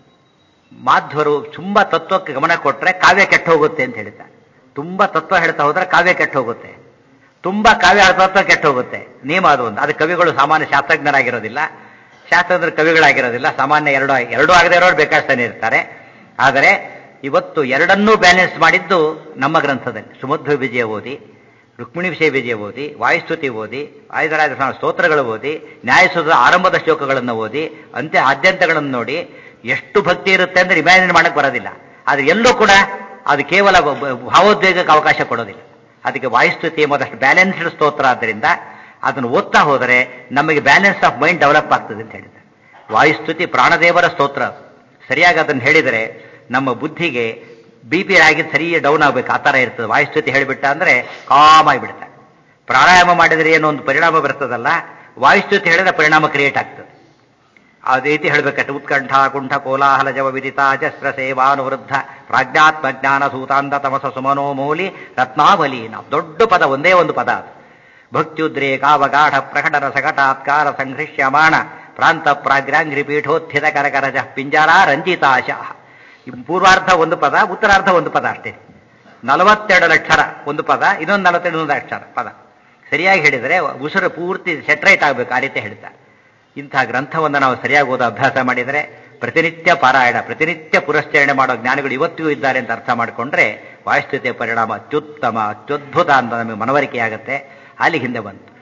ಮಾಧ್ವರು ತುಂಬಾ ತತ್ವಕ್ಕೆ ಗಮನ ಕೊಟ್ರೆ ಕಾವ್ಯ ಕೆಟ್ಟ ಹೋಗುತ್ತೆ ಅಂತ ಹೇಳ್ತಾರೆ ತುಂಬಾ ತತ್ವ ಹೇಳ್ತಾ ಹೋದ್ರೆ ಕಾವ್ಯ ಕೆಟ್ಟ ಹೋಗುತ್ತೆ ತುಂಬಾ ಕಾವ್ಯ ತತ್ವ ಕೆಟ್ಟ ಹೋಗುತ್ತೆ ನಿಯಮ ಅದು ಒಂದು ಅದು ಕವಿಗಳು ಸಾಮಾನ್ಯ ಶಾಸ್ತ್ರಜ್ಞರಾಗಿರೋದಿಲ್ಲ ಶಾಸ್ತ್ರಜ್ಞರ ಕವಿಗಳಾಗಿರೋದಿಲ್ಲ ಸಾಮಾನ್ಯ ಎರಡು ಎರಡೂ ಆಗದೆ ಇರೋರು ಬೇಕಾಗ್ತಾನೆ ಇರ್ತಾರೆ ಆದರೆ ಇವತ್ತು ಎರಡನ್ನೂ ಬ್ಯಾಲೆನ್ಸ್ ಮಾಡಿದ್ದು ನಮ್ಮ ಗ್ರಂಥದಲ್ಲಿ ಸುಮಧ್ವ ವಿಜಯ ಓದಿ ರುಕ್ಮಿಣಿ ವಿಷಯ ವಿಜಯ ಓದಿ ವಾಯುಸ್ತುತಿ ಓದಿ ಆಯುಧರಾಜ ಸ್ವಾಮಿ ಸ್ತೋತ್ರಗಳು ಓದಿ ನ್ಯಾಯಸೂತ್ರದ ಆರಂಭದ ಶ್ಲೋಕಗಳನ್ನು ಓದಿ ಅಂತ್ಯ ಆದ್ಯಂತಗಳನ್ನು ನೋಡಿ ಎಷ್ಟು ಭಕ್ತಿ ಇರುತ್ತೆ ಅಂದ್ರೆ ಇಮ್ಯಾಜಿನ್ ಮಾಡಕ್ ಬರೋದಿಲ್ಲ ಆದ್ರೆ ಎಲ್ಲೂ ಕೂಡ ಅದು ಕೇವಲ ಬ- ಬ- ಭಾವೋದ್ವೇಗಕ್ಕೆ ಅವಕಾಶ ಕೊಡೋದಿಲ್ಲ ಅದಕ್ಕೆ ವಾಯುಸ್ತುತಿ ಎಂಬುದಷ್ಟು ಬ್ಯಾಲೆನ್ಸ್ಡ್ ಸ್ತೋತ್ರ ಆದ್ದರಿಂದ ಅದನ್ನು ಓದ್ತಾ ಹೋದರೆ ನಮಗೆ ಬ್ಯಾಲೆನ್ಸ್ ಆಫ್ ಮೈಂಡ್ ಡೆವಲಪ್ ಆಗ್ತದೆ ಅಂತ ಹೇಳಿದ್ದಾರೆ ವಾಯುಸ್ತುತಿ ಪ್ರಾಣದೇವರ ಸ್ತೋತ್ರ ಅದು. ಸರಿಯಾಗಿ ಅದನ್ನು ಹೇಳಿದರೆ ನಮ್ಮ ಬುದ್ಧಿಗೆ ಬಿ ಪಿ ಆಗಿ ಸರಿ ಡೌನ್ ಆಗ್ಬೇಕು ಆ ಥರ ಇರ್ತದೆ ವಾಯುಸ್ತುತಿ ಹೇಳಿಬಿಟ್ಟ ಅಂದ್ರೆ ಕಾಮ್ ಆಗಿಬಿಡುತ್ತೆ ಪ್ರಾಣಾಯಾಮ ಮಾಡಿದರೆ ಏನೋ ಒಂದು ಪರಿಣಾಮ ಬರ್ತದಲ್ಲ ವಾಯುಸ್ತುತಿ ಹೇಳಿದ್ರೆ ಪರಿಣಾಮ ಕ್ರಿಯೇಟ್ ಆಗ್ತದೆ ಅದೇ ರೀತಿ ಹೇಳ್ಬೇಕಷ್ಟೆ ಉತ್ಕಂಠ ಕುಂಠ ಕೋಲಾಹಲ ಜವ ವಿದಿತ ಜಸ್ರ ಸೇವಾನುವೃದ್ಧ ಪ್ರಾಜ್ಞಾತ್ಮ ಜ್ಞಾನ ಸೂತಾಂತ ತಮಸ ಸುಮನೋ ಮೌಲಿ ರತ್ನಾವಲಿ ನಾವು ದೊಡ್ಡ ಪದ ಒಂದೇ ಒಂದು ಪದ ಅದು ಭಕ್ತ್ಯುದ್ರೇಕಾವಗಾಢ ಪ್ರಕಟನ ಸಕಟಾತ್ಕಾರ ಸಂಘೃಷ್ಯಮಾಣ ಪ್ರಾಂತ ಪ್ರಾಗ್ರಾಂಗ್ರಿ ಪೀಠೋತ್ಥಿತ ಕರಕರಜ ಪಿಂಜಾರ ರಂಜಿತಾಶ ಈ ಪೂರ್ವಾರ್ಧ ಒಂದು ಪದ ಉತ್ತರಾರ್ಧ ಒಂದು ಪದ ಅಷ್ಟೇ ನಲವತ್ತೆರಡು ಅಕ್ಷರ ಒಂದು ಪದ ಇನ್ನೊಂದು ನಲವತ್ತೆರಡು ಒಂದು ಅಕ್ಷರ ಪದ ಸರಿಯಾಗಿ ಹೇಳಿದರೆ ಉಸಿರು ಪೂರ್ತಿ ಸೆಟ್ರೈಟ್ ಆಗಬೇಕು ಆ ರೀತಿ ಹೇಳ್ತಾರೆ ಇಂತಹ ಗ್ರಂಥವನ್ನು ನಾವು ಸರಿಯಾಗಿ ಓದೋ ಅಭ್ಯಾಸ ಮಾಡಿದರೆ ಪ್ರತಿನಿತ್ಯ ಪಾರಾಯಣ ಪ್ರತಿನಿತ್ಯ ಪುರಸ್ಕರಣೆ ಮಾಡೋ ಜ್ಞಾನಿಗಳು ಇವತ್ತಿಗೂ ಇದ್ದಾರೆ ಅಂತ ಅರ್ಥ ಮಾಡಿಕೊಂಡ್ರೆ ವಾಯುಸ್ಥಿತಿಯ ಪರಿಣಾಮ ಅತ್ಯುತ್ತಮ ಅತ್ಯದ್ಭುತ ಅಂತ ನಮಗೆ ಮನವರಿಕೆಯಾಗುತ್ತೆ ಅಲ್ಲಿ ಹಿಂದೆ ಬಂತು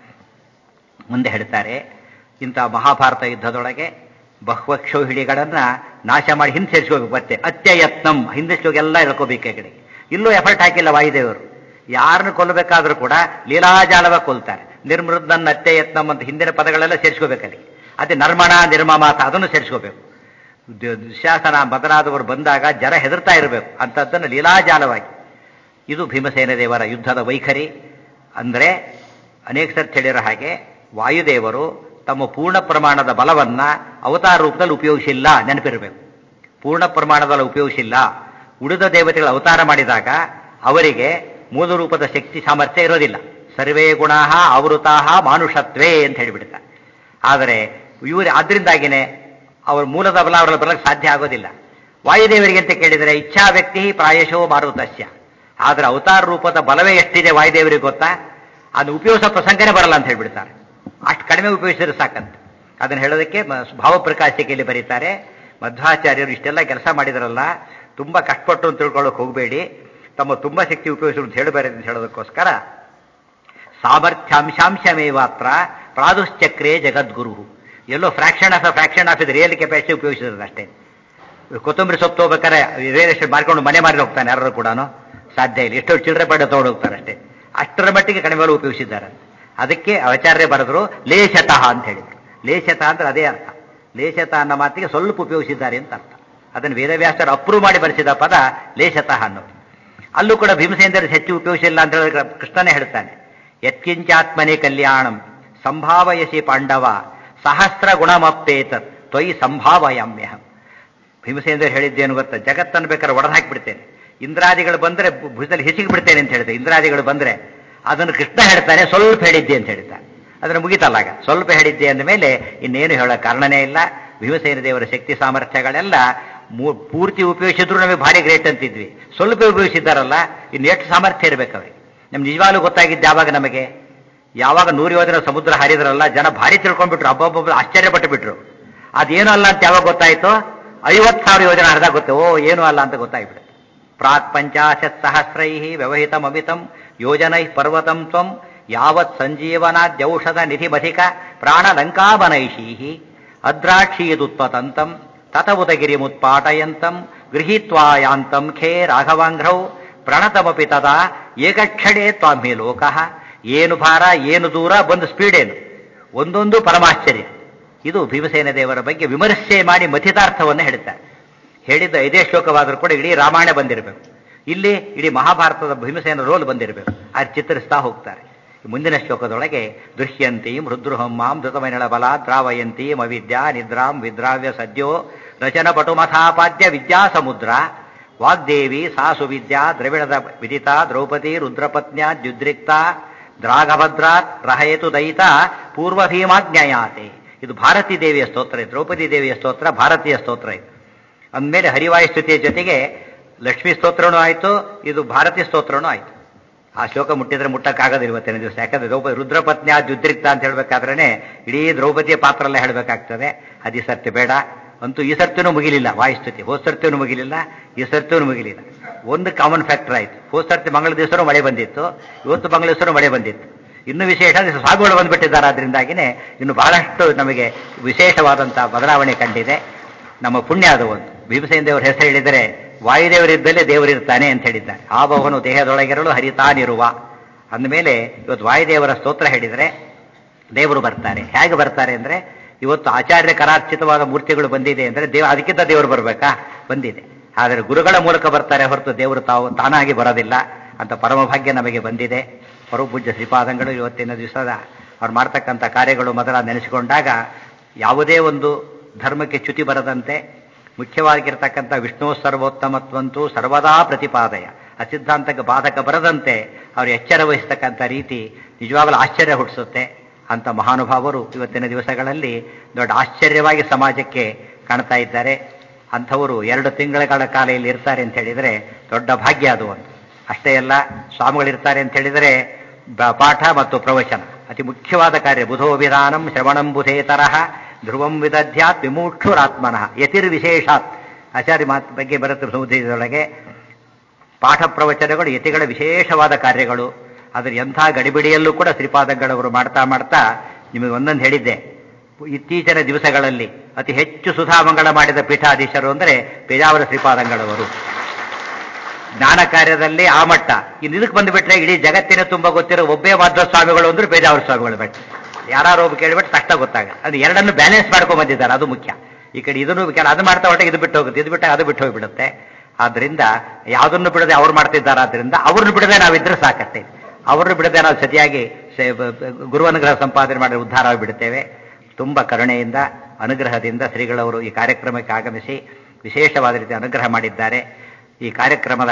ಮುಂದೆ ಹೇಳ್ತಾರೆ ಇಂಥ ಮಹಾಭಾರತ ಯುದ್ಧದೊಳಗೆ ಬಹ್ವಕ್ಷೌಹಿಣಿಗಳನ್ನ ನಾಶ ಮಾಡಿ ಹಿಂದೆ ಸೇರಿಸ್ಕೋಬೇಕು ಮತ್ತೆ ಅತ್ಯಯತ್ನಂ ಹಿಂದೆ ಎಲ್ಲ ಇಳ್ಕೋಬೇಕು ಕಡೆ ಇಲ್ಲೂ ಎಫರ್ಟ್ ಹಾಕಿಲ್ಲ ವಾಯುದೇವರು ಯಾರನ್ನು ಕೊಲ್ಲಬೇಕಾದ್ರೂ ಕೂಡ ಲೀಲಾಜಾಲವ ಕೊಲ್ತಾರೆ ನಿರ್ಮೃದ್ದನ್ ಅತ್ಯಯತ್ನಂ ಅಂತ ಹಿಂದಿನ ಪದಗಳೆಲ್ಲ ಸೇರಿಸ್ಕೋಬೇಕಲ್ಲಿ ಅದೇ ನರ್ಮಣ ನಿರ್ಮಮಾತ ಅದನ್ನು ಸೇರಿಸ್ಕೋಬೇಕು ದ- ದುಶ್ಯಾಸನ ಮೊದಲಾದವರು ಬಂದಾಗ ಜನ ಹೆದರ್ತಾ ಇರಬೇಕು ಅಂಥದ್ದನ್ನು ಲೀಲಾಜಾಲವಾಗಿ ಇದು ಭೀಮಸೇನ ದೇವರ ಯುದ್ಧದ ವೈಖರಿ ಅಂದ್ರೆ ಅನೇಕ ಸರ್ತಿ ಹೇಳಿರೋ ಹಾಗೆ ವಾಯುದೇವರು ತಮ್ಮ ಪೂರ್ಣ ಪ್ರಮಾಣದ ಬಲವನ್ನ ಅವತಾರ ರೂಪದಲ್ಲಿ ಉಪಯೋಗಿಸಿಲ್ಲ ನೆನಪಿರಬೇಕು ಪೂರ್ಣ ಪ್ರಮಾಣದಲ್ಲಿ ಉಪಯೋಗಿಸಿಲ್ಲ ಉಳಿದ ದೇವತೆಗಳ ಅವತಾರ ಮಾಡಿದಾಗ ಅವರಿಗೆ ಮೂಲ ರೂಪದ ಶಕ್ತಿ ಸಾಮರ್ಥ್ಯ ಇರೋದಿಲ್ಲ ಸರ್ವೇ ಗುಣ ಆವೃತಾ ಮಾನುಷತ್ವೇ ಅಂತ ಹೇಳಿಬಿಡ್ತಾರೆ ಆದರೆ ಇವರು ಆದ್ರಿಂದಾಗಿನೇ ಅವರ ಮೂಲದ ಬಲ ಅವರಲ್ಲಿ ಬರಲಿಕ್ಕೆ ಸಾಧ್ಯ ಆಗೋದಿಲ್ಲ ವಾಯುದೇವರಿಗೆ ಅಂತ ಕೇಳಿದರೆ ಇಚ್ಛಾ ವ್ಯಕ್ತಿ ಪ್ರಾಯಶೋ ಮಾರುತಸ್ಯ ಆದ್ರೆ ಅವತಾರ ರೂಪದ ಬಲವೇ ಎಷ್ಟಿದೆ ವಾಯುದೇವರಿಗೆ ಗೊತ್ತಾ ಅದು ಉಪಯೋಗಿಸೋ ಪ್ರಸಂಗನೇ ಬರಲ್ಲ ಅಂತ ಹೇಳ್ಬಿಡ್ತಾರೆ ಅಷ್ಟು ಕಡಿಮೆ ಉಪಯೋಗಿಸಿದ್ರೆ ಸಾಕಂತ ಅದನ್ನು ಹೇಳೋದಕ್ಕೆ ಮ- ಭಾವಪ್ರಕಾಶಿಕೆಯಲ್ಲಿ ಬರೀತಾರೆ ಮಧ್ವಾಚಾರ್ಯರು ಇಷ್ಟೆಲ್ಲ ಕೆಲಸ ಮಾಡಿದ್ರಲ್ಲ ತುಂಬಾ ಕಷ್ಟಪಟ್ಟು ಅಂತ ತಿಳ್ಕೊಳ್ಳೋಕೆ ಹೋಗಬೇಡಿ ತಮ್ಮ ತುಂಬಾ ಶಕ್ತಿ ಉಪಯೋಗಿಸಲು ಅಂತ ಹೇಳಬೇಡಿ ಅಂತ ಹೇಳೋದಕ್ಕೋಸ್ಕರ ಸಾಮರ್ಥ್ಯಾಂಶಾಂಶಮೇವಾತ್ರ ಪ್ರಾದುಶ್ಚಕ್ರೇ ಜಗದ್ಗುರು ಎಲ್ಲೋ ಫ್ರಾಕ್ಷನ್ ಆಫ್ ಫ್ರಾಕ್ಷನ್ ಆಫ್ ಇದು ರಿಯಲ್ ಕೆಪಾಸಿಟಿ ಉಪಯೋಗಿಸಿರೋದು ಅಷ್ಟೇ ಕೊತ್ತಂಬರಿ ಸೊಪ್ಪು ತಗೋಬೇಕಾರೆ ರಿಯಲ್ ಎಸ್ಟೇಟ್ ಮಾಡ್ಕೊಂಡು ಮನೆ ಮಾರಿ ಹೋಗ್ತಾನೆ ಯಾರು ಕೂಡ ಸಾಧ್ಯ ಇಲ್ಲ ಎಷ್ಟೋ ಚಿಲ್ಲರೆ ಪಡ್ಡ ತಗೊಂಡು ಹೋಗ್ತಾರೆ ಅಷ್ಟೇ ಅಷ್ಟರ ಮಟ್ಟಿಗೆ ಕಡಿಮೆ ಮೇಲೆ ಉಪಯೋಗಿಸಿದ್ದಾರೆ ಅದಕ್ಕೆ ಆಚಾರ್ಯ ಬರೆದ್ರು ಲೇಷತಃ ಅಂತ ಹೇಳಿದ್ರು ಲೇಷತಃ ಅಂದ್ರೆ ಅದೇ ಅರ್ಥ ಲೇಷತ ಅನ್ನೋ ಮಾತಿಗೆ ಸ್ವಲ್ಪ ಉಪಯೋಗಿಸಿದ್ದಾರೆ ಅಂತ ಅರ್ಥ ಅದನ್ನು ವೇದವ್ಯಾಸರು ಅಪ್ರೂವ್ ಮಾಡಿ ಬರೆಸಿದ ಪದ ಲೇಷತಃ ಅನ್ನೋದು ಅಲ್ಲೂ ಕೂಡ ಭೀಮಸೇಂದ್ರ ಹೆಚ್ಚು ಉಪಯೋಗಿಸಿಲ್ಲ ಅಂತ ಹೇಳಿ ಕೃಷ್ಣನೇ ಹೇಳ್ತಾನೆ ಯತ್ಕಿಂಚಾತ್ಮನೆ ಕಲ್ಯಾಣಂ ಸಂಭಾವಯಸಿ ಪಾಂಡವ ಸಹಸ್ರ ಗುಣಮಪ್ಪೇತತ್ ತ್ವಯಿ ಸಂಭಾವಯಾಮ್ಯಹಂ ಭೀಮಸೇಂದ್ರ ಹೇಳಿದ್ದೇನು ಗೊತ್ತಾ ಜಗತ್ತನ್ನು ಬೇಕಾದ್ರೆ ಒಡೆದು ಹಾಕಿಬಿಡ್ತೇನೆ ಇಂದ್ರಾದಿಗಳು ಬಂದ್ರೆ ಭುಜದಲ್ಲಿ ಹಿಸಿಗೆ ಬಿಡ್ತೇನೆ ಅಂತ ಹೇಳಿದೆ ಇಂದ್ರಾದಿಗಳು ಬಂದ್ರೆ ಅದನ್ನು ಕೃಷ್ಣ ಹೇಳ್ತಾನೆ ಸ್ವಲ್ಪ ಹೇಳಿದ್ದೆ ಅಂತ ಹೇಳ್ತಾನೆ ಅದನ್ನು ಮುಗಿತಲ್ಲಾಗ ಸ್ವಲ್ಪ ಹೇಳಿದ್ದೆ ಅಂದ ಮೇಲೆ ಇನ್ನೇನು ಹೇಳೋ ಕಾರಣನೇ ಇಲ್ಲ ಭೀಮಸೇನ ದೇವರ ಶಕ್ತಿ ಸಾಮರ್ಥ್ಯಗಳೆಲ್ಲ ಪೂರ್ತಿ ಉಪಯೋಗಿಸಿದ್ರು ನಮಗೆ ಭಾರಿ ಗ್ರೇಟ್ ಅಂತಿದ್ವಿ ಸ್ವಲ್ಪ ಉಪಯೋಗಿಸಿದ್ದಾರಲ್ಲ ಇನ್ನು ಎಷ್ಟು ಸಾಮರ್ಥ್ಯ ಇರಬೇಕು ಅವ್ರಿಗೆ ನಮ್ಗೆ ನಿಜವಾಗ್ಲೂ ಗೊತ್ತಾಗಿದ್ದು ಯಾವಾಗ ನಮಗೆ ಯಾವಾಗ ನೂರು ಯೋಜನೆ ಸಮುದ್ರ ಹರಿದ್ರಲ್ಲ ಜನ ಭಾರಿ ತಿಳ್ಕೊಂಡ್ಬಿಟ್ರು ಹಬ್ಬೊಬ್ಬ ಆಶ್ಚರ್ಯಪಟ್ಟು ಬಿಟ್ರು ಅದೇನು ಅಲ್ಲ ಅಂತ ಯಾವಾಗ ಗೊತ್ತಾಯ್ತು ಐವತ್ತು ಸಾವಿರ ಯೋಜನೆ ಹರಿದಾಗ ಗೊತ್ತೆ ಓ ಏನು ಅಲ್ಲ ಅಂತ ಗೊತ್ತಾಗ್ಬಿಡುತ್ತೆ ಪ್ರಾಕ್ ಪಂಚಾಶತ್ ಸಹಸ್ರೈ ವ್ಯವಹಿತಂ ಅಮಿತಂ ಯೋಜನೈ ಪರ್ವತಂ ತ್ವಂ ಯಾವತ್ ಸಂಜೀವನಾದ್ಯೌಷಧ ನಿಧಿಮಧಿಕ ಪ್ರಾಣಲಂಕಾಬನೈಷೀ ಅದ್ರಾಕ್ಷೀದುತ್ಪತಂತಂ ತತ ಉದಗಿರಿ ಮುತ್ಪಾಟಯಂತಂ ಗೃಹೀತ್ವಾ ಯಾಂತಂ ಖೇ ರಾಘವಾಂಘ್ರೌ ಪ್ರಣತಮಪಿ ತದಾ ಏಕಕ್ಷಣೇ ತ್ವಾಮಿ ಲೋಕಃ ಏನು ಭಾರ ಏನು ದೂರ ಬಂದು ಸ್ಪೀಡ್ ಏನು ಒಂದೊಂದು ಪರಮಾಶ್ಚರ್ಯ ಇದು ಭೀಮಸೇನ ದೇವರ ಬಗ್ಗೆ ವಿಮರ್ಶೆ ಮಾಡಿ ಮಥಿತಾರ್ಥವನ್ನು ಹೇಳ್ತಾರೆ ಹೇಳಿದ್ದ ಐದೇ ಶ್ಲೋಕವಾದರೂ ಕೂಡ ಇಡೀ ರಾಮಾಯಣ ಬಂದಿರಬೇಕು ಇಲ್ಲಿ ಇಡೀ ಮಹಾಭಾರತದ ಭೀಮಸೇನ ರೋಲ್ ಬಂದಿರಬೇಕು ಅದು ಚಿತ್ರಿಸ್ತಾ ಹೋಗ್ತಾರೆ ಮುಂದಿನ ಶ್ಲೋಕದೊಳಗೆ ದೃಶ್ಯಂತೀಂ ಹೃದೃಹಂ ಮಾಂ ಧೃತಮೈನಳ ಬಲ ದ್ರಾವಯಂತೀಂ ಅವಿದ್ಯಾ ನಿದ್ರಾಂ ವಿದ್ರಾವ್ಯ ಸದ್ಯೋ ರಚನ ಪಟುಮಥಾಪಾದ್ಯ ವಿದ್ಯಾ ಸಮುದ್ರ ವಾಗ್ದೇವಿ ಸಾ ಸುವಿದ್ಯಾ ದ್ರವಿಣದ ವಿದಿತಾ ದ್ರೌಪದಿ ರುದ್ರಪತ್ನ್ಯ ದ್ಯುದ್ರಿಕ್ತ ದ್ರಾಗಭದ್ರಾತ್ ರಹಯತು ದಯಿತ ಪೂರ್ವ ಭೀಮಾಜ್ಞಯಾತೆ ಇದು ಭಾರತೀ ದೇವಿಯ ಸ್ತೋತ್ರ ಇದು ದ್ರೌಪದಿ ದೇವಿಯ ಸ್ತೋತ್ರ ಭಾರತೀಯ ಸ್ತೋತ್ರ ಇದು ಅಂದಮೇಲೆ ಹರಿವಾಯು ಸ್ತುತಿಯ ಜೊತೆಗೆ ಲಕ್ಷ್ಮೀ ಸ್ತೋತ್ರನೂ ಆಯಿತು ಇದು ಭಾರತೀಯ ಸ್ತೋತ್ರನೂ ಆಯಿತು ಆ ಶ್ಲೋಕ ಮುಟ್ಟಿದ್ರೆ ಮುಟ್ಟಕ್ಕಾಗೋದಿಲ್ಲ ಇವತ್ತಿನ ದಿವಸ ಯಾಕಂದ್ರೆ ದ್ರೌಪದಿ ರುದ್ರಪತ್ನಿ ದುದ್ರಿಕ್ತ ಅಂತ ಹೇಳ್ಬೇಕಾದ್ರೆ ಇಡೀ ದ್ರೌಪದಿಯ ಪಾತ್ರ ಎಲ್ಲ ಹೇಳಬೇಕಾಗ್ತದೆ ಅದು ಈ ಸರ್ತಿ ಬೇಡ ಅಂತೂ ಈ ಸರ್ತಿನೂ ಮುಗಿಲಿಲ್ಲ ವಾಯುಸ್ತುತಿ ಹೋದ ಸರ್ತಿನೂ ಮುಗಿಲಿಲ್ಲ ಈ ಸರ್ತಿನೂ ಮುಗಿಲಿಲ್ಲ ಒಂದು ಕಾಮನ್ ಫ್ಯಾಕ್ಟರ್ ಆಯ್ತು ಹೋದ ಸರ್ತಿ ಮಂಗಳ ದಿವಸನೂ ಮಳೆ ಬಂದಿತ್ತು ಇವತ್ತು ಮಂಗಳ ದಿವಸನೂ ಮಳೆ ಬಂದಿತ್ತು ಇನ್ನು ವಿಶೇಷ ಅಂದ್ರೆ ಸಾಗುಗಳು ಬಂದ್ಬಿಟ್ಟಿದ್ದಾರೆ ಅದರಿಂದಾಗಿನೇ ಇನ್ನು ಬಹಳಷ್ಟು ನಮಗೆ ವಿಶೇಷವಾದಂತಹ ಬದಲಾವಣೆ ಕಂಡಿದೆ ನಮ್ಮ ಪುಣ್ಯ ಅದು ಒಂದು ಭೀಮಸೇನ ದೇವರ ಹೆಸರು ಹೇಳಿದರೆ ವಾಯುದೇವರಿದ್ದಲ್ಲೇ ದೇವರಿರ್ತಾನೆ ಅಂತ ಹೇಳಿದ್ದಾರೆ ಆ ಭವನು ದೇಹದೊಳಗಿರಲು ಹರಿತಾನಿರುವ ಅಂದಮೇಲೆ ಇವತ್ತು ವಾಯುದೇವರ ಸ್ತೋತ್ರ ಹೇಳಿದರೆ ದೇವರು ಬರ್ತಾರೆ ಹೇಗೆ ಬರ್ತಾರೆ ಅಂದ್ರೆ ಇವತ್ತು ಆಚಾರ್ಯ ಕರಾರ್ಚಿತವಾದ ಮೂರ್ತಿಗಳು ಬಂದಿದೆ ಅಂದ್ರೆ ದೇವ ಅದಕ್ಕಿಂತ ದೇವರು ಬರಬೇಕಾ ಬಂದಿದೆ ಆದರೆ ಗುರುಗಳ ಮೂಲಕ ಬರ್ತಾರೆ ಹೊರತು ದೇವರು ತಾವು ತಾನಾಗಿ ಬರೋದಿಲ್ಲ ಅಂತ ಪರಮಭಾಗ್ಯ ನಮಗೆ ಬಂದಿದೆ ಪರಪೂಜ್ಯ ಶ್ರೀಪಾದಂಗಳು ಇವತ್ತಿನ ದಿವಸದ ಅವ್ರು ಮಾಡ್ತಕ್ಕಂಥ ಕಾರ್ಯಗಳು ಮೊದಲ ನೆನೆಸಿಕೊಂಡಾಗ ಯಾವುದೇ ಒಂದು ಧರ್ಮಕ್ಕೆ ಚ್ಯುತಿ ಬರದಂತೆ ಮುಖ್ಯವಾಗಿರ್ತಕ್ಕಂಥ ವಿಷ್ಣು ಸರ್ವೋತ್ತಮತ್ವಂತೂ ಸರ್ವದಾ ಪ್ರತಿಪಾದಯ ಆ ಸಿದ್ಧಾಂತಕ್ಕೆ ಬಾಧಕ ಬರದಂತೆ ಅವರು ಎಚ್ಚರ ವಹಿಸ್ತಕ್ಕಂಥ ರೀತಿ ನಿಜವಾಗಲೂ ಆಶ್ಚರ್ಯ ಹುಟ್ಟಿಸುತ್ತೆ ಅಂತ ಮಹಾನುಭಾವರು ಇವತ್ತಿನ ದಿವಸಗಳಲ್ಲಿ ದೊಡ್ಡ ಆಶ್ಚರ್ಯವಾಗಿ ಸಮಾಜಕ್ಕೆ ಕಾಣ್ತಾ ಇದ್ದಾರೆ ಅಂಥವರು ಎರಡು ತಿಂಗಳ ಕಾಲ ಇಲ್ಲಿ ಇರ್ತಾರೆ ಅಂತ ಹೇಳಿದರೆ ದೊಡ್ಡ ಭಾಗ್ಯ ಅದು ಒಂದು ಅಷ್ಟೇ ಅಲ್ಲ ಸ್ವಾಮಿಗಳಿರ್ತಾರೆ ಅಂತ ಹೇಳಿದರೆ ಪಾಠ ಮತ್ತು ಪ್ರವಚನ ಅತಿ ಮುಖ್ಯವಾದ ಕಾರ್ಯ ಬುಧೋ ವಿಧಾನಂ ಶ್ರವಣಂ ಬುಧೇ ತರಹ ಧ್ರುವಂ ವಿದಧ್ಯಾತ್ ವಿಮೂಕ್ಷುರಾತ್ಮನಃ ಯತಿರ್ವಿಶೇಷಾತ್ ಆಚಾರ್ಯ ಮಾತು ಬಗ್ಗೆ ಬರುತ್ತೆ ಸಮುದ್ರದೊಳಗೆ ಪಾಠ ಪ್ರವಚನಗಳು ಯತಿಗಳ ವಿಶೇಷವಾದ ಕಾರ್ಯಗಳು ಅದರ ಎಂಥ ಗಡಿಬಿಡಿಯಲ್ಲೂ ಕೂಡ ಶ್ರೀಪಾದಂಗಳವರು ಮಾಡ್ತಾ ಮಾಡ್ತಾ ನಿಮಗೆ ಒಂದೊಂದು ಹೇಳಿದ್ದೆ ಇತ್ತೀಚಿನ ದಿವಸಗಳಲ್ಲಿ ಅತಿ ಹೆಚ್ಚು ಸುಧಾಮಂಗಳ ಮಾಡಿದ ಪೀಠಾಧೀಶರು ಅಂದರೆ ಪೇಜಾವರ ಶ್ರೀಪಾದಂಗಳವರು ಜ್ಞಾನ ಕಾರ್ಯದಲ್ಲಿ ಆ ಮಟ್ಟ ಇನ್ನು ಇದಕ್ಕೆ ಬಂದುಬಿಟ್ರೆ ಇಡೀ ಜಗತ್ತಿನ ತುಂಬ ಗೊತ್ತಿರೋ ಒಬ್ಬೇ ಮಾಧ್ವ ಸ್ವಾಮಿಗಳು ಅಂದ್ರೆ ಪೇಜಾವರ ಸ್ವಾಮಿಗಳು ಬೆಟ್ಟ ಯಾರು ಒಬ್ಬ ಕೇಳಿಬಿಟ್ಟು ಕಷ್ಟ ಗೊತ್ತಾಗ ಅದು ಎರಡನ್ನು ಬ್ಯಾಲೆನ್ಸ್ ಮಾಡ್ಕೊಂಡ್ ಬಂದಿದ್ದಾರೆ ಅದು ಮುಖ್ಯ ಈ ಕಡೆ ಇದನ್ನು ಕೆಲ ಅದು ಮಾಡ್ತಾ ಹೊಟ್ಟೆ ಇದು ಬಿಟ್ಟು ಹೋಗುತ್ತೆ ಇದು ಬಿಟ್ಟು ಅದು ಬಿಟ್ಟು ಹೋಗ್ಬಿಡುತ್ತೆ ಆದ್ರಿಂದ ಯಾವುದನ್ನು ಬಿಡದೆ ಅವ್ರು ಮಾಡ್ತಿದ್ದಾರೆ ಆದ್ರಿಂದ ಅವ್ರನ್ನ ಬಿಡದೆ ನಾವಿದ್ರೆ ಸಾಕಷ್ಟೇ ಅವ್ರನ್ನ ಬಿಡದೆ ನಾವು ಸತಿಯಾಗಿ ಗುರುವನುಗ್ರಹ ಸಂಪಾದನೆ ಮಾಡಿ ಉದ್ಧಾರ ಆಗಿಬಿಡುತ್ತೇವೆ ತುಂಬ ಕರುಣೆಯಿಂದ ಅನುಗ್ರಹದಿಂದ ಶ್ರೀಗಳವರು ಈ ಕಾರ್ಯಕ್ರಮಕ್ಕೆ ಆಗಮಿಸಿ ವಿಶೇಷವಾದ ರೀತಿ ಅನುಗ್ರಹ ಮಾಡಿದ್ದಾರೆ ಈ ಕಾರ್ಯಕ್ರಮದ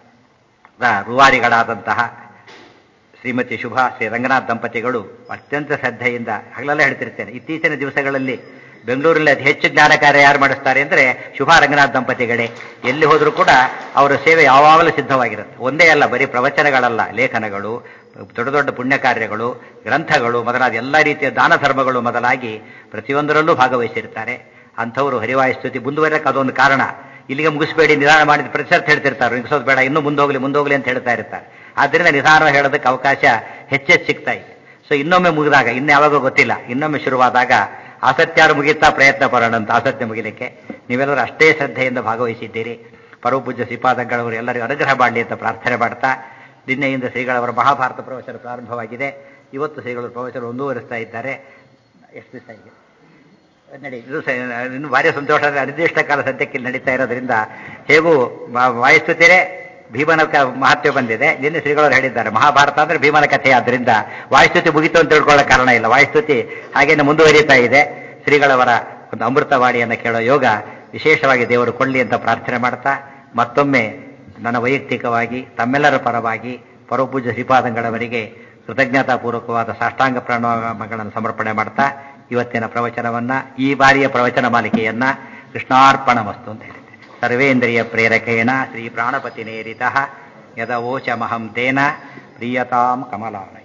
ರೂವಾರಿಗಳಾದಂತಹ ಶ್ರೀಮತಿ ಶುಭಾ ಶ್ರೀ ರಂಗನಾಥ್ ದಂಪತಿಗಳು ಅತ್ಯಂತ ಶ್ರದ್ಧೆಯಿಂದ ಹಗಲೆಲ್ಲ ಹೇಳ್ತಿರ್ತೇನೆ ಇತ್ತೀಚಿನ ದಿವಸಗಳಲ್ಲಿ ಬೆಂಗಳೂರಲ್ಲಿ ಅತಿ ಹೆಚ್ಚು ಜ್ಞಾನ ಕಾರ್ಯ ಯಾರು ಮಾಡಿಸ್ತಾರೆ ಅಂದರೆ ಶುಭಾ ರಂಗನಾಥ್ ದಂಪತಿಗಳೇ ಎಲ್ಲಿ ಹೋದರೂ ಕೂಡ ಅವರ ಸೇವೆ ಯಾವಾಗಲೂ ಸಿದ್ಧವಾಗಿರುತ್ತೆ ಒಂದೇ ಅಲ್ಲ ಬರೀ ಪ್ರವಚನಗಳಲ್ಲ ಲೇಖನಗಳು ದೊಡ್ಡ ದೊಡ್ಡ ಪುಣ್ಯ ಕಾರ್ಯಗಳು ಗ್ರಂಥಗಳು ಮೊದಲಾದ ಎಲ್ಲ ರೀತಿಯ ದಾನ ಧರ್ಮಗಳು ಮೊದಲಾಗಿ ಪ್ರತಿಯೊಂದರಲ್ಲೂ ಭಾಗವಹಿಸಿರ್ತಾರೆ ಅಂಥವರು ಹರಿವಾಯುಸ್ತುತಿ ಮುಂದುವರಕ್ಕೆ ಅದೊಂದು ಕಾರಣ ಇಲ್ಲಿಗೆ ಮುಗಿಸ್ಬೇಡಿ ನಿಧಾನ ಮಾಡಿದ ಪ್ರತಿಶತ ಹೇಳ್ತಿರ್ತಾರೆ ನಿಗಿಸೋದು ಬೇಡ ಇನ್ನೂ ಮುಂದೋಗ್ಲಿ ಮುಂದೋಗ್ಲಿ ಅಂತ ಹೇಳ್ತಾ ಇರ್ತಾರೆ ಆದ್ದರಿಂದ ನಿಧಾನ ಹೇಳೋದಕ್ಕೆ ಅವಕಾಶ ಹೆಚ್ಚೆಚ್ಚು ಸಿಗ್ತಾ ಇದೆ ಸೊ ಇನ್ನೊಮ್ಮೆ ಮುಗಿದಾಗ ಇನ್ನು ಯಾವಾಗ ಗೊತ್ತಿಲ್ಲ ಇನ್ನೊಮ್ಮೆ ಶುರುವಾದಾಗ ಆಸಕ್ತಿಯಾರು ಮುಗಿತಾ ಪ್ರಯತ್ನ ಪಡೋಣ ಅಂತ ಆಸಕ್ತಿ ಮುಗಿಲಿಕ್ಕೆ ನೀವೆಲ್ಲರೂ ಅಷ್ಟೇ ಶ್ರದ್ಧೆಯಿಂದ ಭಾಗವಹಿಸಿದ್ದೀರಿ ಪರಮಪೂಜ್ಯ ಶ್ರೀಪಾದಂಗಳವರು ಎಲ್ಲರಿಗೂ ಅನುಗ್ರಹ ಮಾಡಲಿ ಅಂತ ಪ್ರಾರ್ಥನೆ ಮಾಡ್ತಾ ನಿನ್ನೆಯಿಂದ ಶ್ರೀಗಳವರ ಮಹಾಭಾರತ ಪ್ರವಚನ ಪ್ರಾರಂಭವಾಗಿದೆ ಇವತ್ತು ಶ್ರೀಗಳು ಪ್ರವಚನ ಮುಂದುವರಿಸ್ತಾ ಇದ್ದಾರೆ ಎಷ್ಟು ದಿವಸ ಇದೆ ನಡಿ ಇದು ಸ- ಇನ್ನು ಭಾರಿ ಸಂತೋಷ ಅಂದ್ರೆ ಅನಿರ್ದಿಷ್ಟ ಕಾಲ ಸದ್ಯಕ್ಕೆ ಇಲ್ಲಿ ನಡೀತಾ ಇರೋದ್ರಿಂದ ಹೇಗೂ ವಾ- ವಾಯುಸ್ತುತಿರೇ ಭೀಮನ ಕ- ಮಹತ್ವ ಬಂದಿದೆ ನಿನ್ನೆ ಶ್ರೀಗಳವರು ಹೇಳಿದ್ದಾರೆ ಮಹಾಭಾರತ ಅಂದ್ರೆ ಭೀಮನ ಕಥೆ ಆದ್ರಿಂದ ವಾಯುಸ್ತುತಿ ಮುಗಿತು ಅಂತ ತಿಳ್ಕೊಳ್ಳೋ ಕಾರಣ ಇಲ್ಲ ವಾಯುಸ್ತುತಿ ಹಾಗೇನೆ ಮುಂದುವರಿತಾ ಇದೆ ಶ್ರೀಗಳವರ ಒಂದು ಅಮೃತವಾಣಿಯನ್ನು ಕೇಳೋ ಯೋಗ ವಿಶೇಷವಾಗಿ ದೇವರು ಕೊಳ್ಳಿ ಅಂತ ಪ್ರಾರ್ಥನೆ ಮಾಡ್ತಾ ಮತ್ತೊಮ್ಮೆ ನನ್ನ ವೈಯಕ್ತಿಕವಾಗಿ ತಮ್ಮೆಲ್ಲರ ಪರವಾಗಿ ಪರಪೂಜ್ಯ ಶ್ರೀಪಾದಂಗಳವರಿಗೆ ಕೃತಜ್ಞತಾಪೂರ್ವಕವಾದ ಸಾಷ್ಟಾಂಗ ಪ್ರಣಾಮಗಳನ್ನು ಸಮರ್ಪಣೆ ಮಾಡ್ತಾ ಇವತ್ತಿನ ಪ್ರವಚನವನ್ನ ಈ ಬಾರಿಯ ಪ್ರವಚನ ಮಾಲಿಕೆಯನ್ನ ಕೃಷ್ಣಾರ್ಪಣ ವಸ್ತು ಅಂತ ಹೇಳಿದೆ ಸರ್ವೇಂದ್ರಿಯ ಪ್ರೇರಕೇಣ ಶ್ರೀ ಪ್ರಾಣಪತಿ ನೇರಿತ ಯದವೋಚಮಹಂ ತೇನ ಪ್ರಿಯತಾಂ ಕಮಲಾಲಯ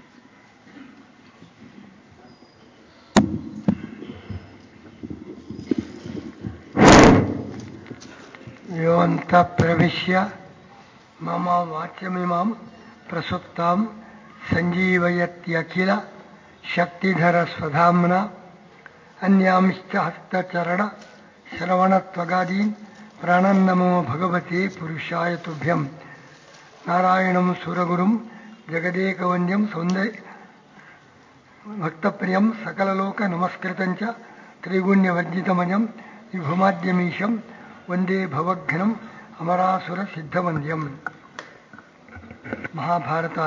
ಯೋಂತ ಪ್ರವಿಶ್ಯ ಮಮ ವಾಕ್ಯಮಿಮಾಂ ಪ್ರಸುಪ್ತಾಂ ಸಂಜೀವಯತ್ಯಖಿಲ ಶಕ್ತಿಧರ ಸ್ವಧಾಮ್ನ ಅನ್ಯಾಂಶ್ಚ ಹಸ್ತಚರಣ ಶ್ರವಣತ್ವಗಾದೀನ್ ಪ್ರಾಣನ್ನಮೋ ಭಗವತೆ ಪುರುಷಾಯ ತುಭ್ಯಂ ನಾರಾಯಣಂ ಸುರಗುರುಂ ಜಗದೇಕವಂದ್ಯಂ ಸೌಂದರ್ಯ ಭಕ್ತಪ್ರಿಯಂ ಸಕಲಲೋಕ ನಮಸ್ಕೃತಂಚ ತ್ರಿಗುಣ್ಯವರ್ಜಿತಮಜಂ ವಿಭುಮಾದ್ಯಮೀಶಂ ವಂದೇ ಭವಘ್ನಂ ಅಮರಾಸುರ ಸಿದ್ಧವಂದ್ಯಂ ಮಹಾಭಾರತ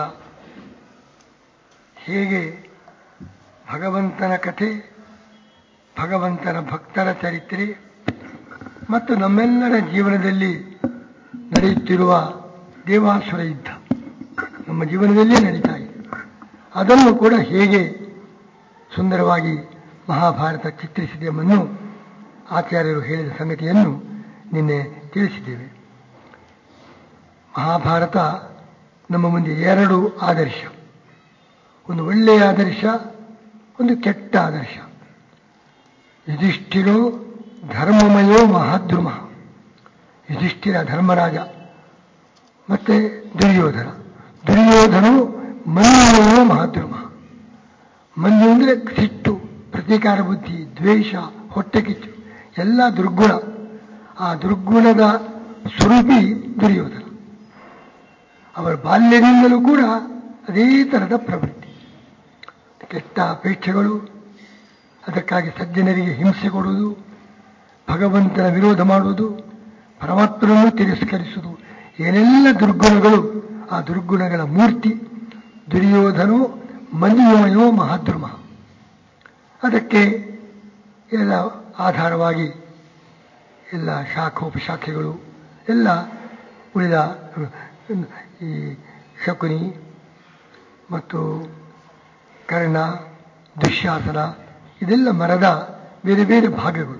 ಹೇಗೆ ಭಗವಂತನ ಕಥೆ ಭಗವಂತನ ಭಕ್ತರ ಚರಿತ್ರೆ ಮತ್ತು ನಮ್ಮೆಲ್ಲರ ಜೀವನದಲ್ಲಿ ನಡೆಯುತ್ತಿರುವ ದೇವಾಸುರ ಯುದ್ಧ ನಮ್ಮ ಜೀವನದಲ್ಲೇ ನಡೀತಾ ಇದೆ ಅದನ್ನು ಕೂಡ ಹೇಗೆ ಸುಂದರವಾಗಿ ಮಹಾಭಾರತ ಚಿತ್ರಿಸಿದೆ ಎಂಬನ್ನು ಆಚಾರ್ಯರು ಹೇಳಿದ ಸಂಗತಿಯನ್ನು ನಿನ್ನೆ ತಿಳಿಸಿದ್ದೇವೆ ಮಹಾಭಾರತ ನಮ್ಮ ಮುಂದೆ ಎರಡು ಆದರ್ಶ ಒಂದು ಒಳ್ಳೆಯ ಆದರ್ಶ ಒಂದು ಕೆಟ್ಟ ಆದರ್ಶ ಯುಧಿಷ್ಠಿರೋ ಧರ್ಮಮಯೋ ಮಹಾದ್ರುಮ ಯುಧಿಷ್ಠಿರ ಧರ್ಮರಾಜ ಮತ್ತೆ ದುರ್ಯೋಧನ ದುರ್ಯೋಧನು ಮನ್ಯುಮಯೋ ಮಹಾದ್ರುಮ ಮನ್ಯು ಅಂದರೆ ಸಿಟ್ಟು ಪ್ರತೀಕಾರ ಬುದ್ಧಿ ದ್ವೇಷ ಹೊಟ್ಟೆ ಕಿಚ್ಚು ಎಲ್ಲ ದುರ್ಗುಣ ಆ ದುರ್ಗುಣದ ಸ್ವರೂಪಿ ದುರ್ಯೋಧನ ಅವರ ಬಾಲ್ಯದಿಂದಲೂ ಕೂಡ ಅದೇ ಥರದ ಪ್ರವೃತ್ತಿ ಕೆಟ್ಟ ಅಪೇಕ್ಷೆಗಳು ಅದಕ್ಕಾಗಿ ಸಜ್ಜನರಿಗೆ ಹಿಂಸೆ ಕೊಡುವುದು ಭಗವಂತನ ವಿರೋಧ ಮಾಡುವುದು ಪರಮಾತ್ಮನನ್ನು ತಿರಸ್ಕರಿಸುವುದು ಏನೆಲ್ಲ ದುರ್ಗುಣಗಳು ಆ ದುರ್ಗುಣಗಳ ಮೂರ್ತಿ ದುರ್ಯೋಧನೋ ಮನ್ಯುಮಯೋ ಮಹಾದ್ರುಮ ಅದಕ್ಕೆ ಎಲ್ಲ ಆಧಾರವಾಗಿ ಎಲ್ಲ ಶಾಖೋಪಶಾಖೆಗಳು ಎಲ್ಲ ಉಳಿದ ಈ ಶಕುನಿ ಮತ್ತು ಕರ್ಣ ದುಶ್ಯಾಸನ ಇದೆಲ್ಲ ಮರದ ಬೇರೆ ಬೇರೆ ಭಾಗಗಳು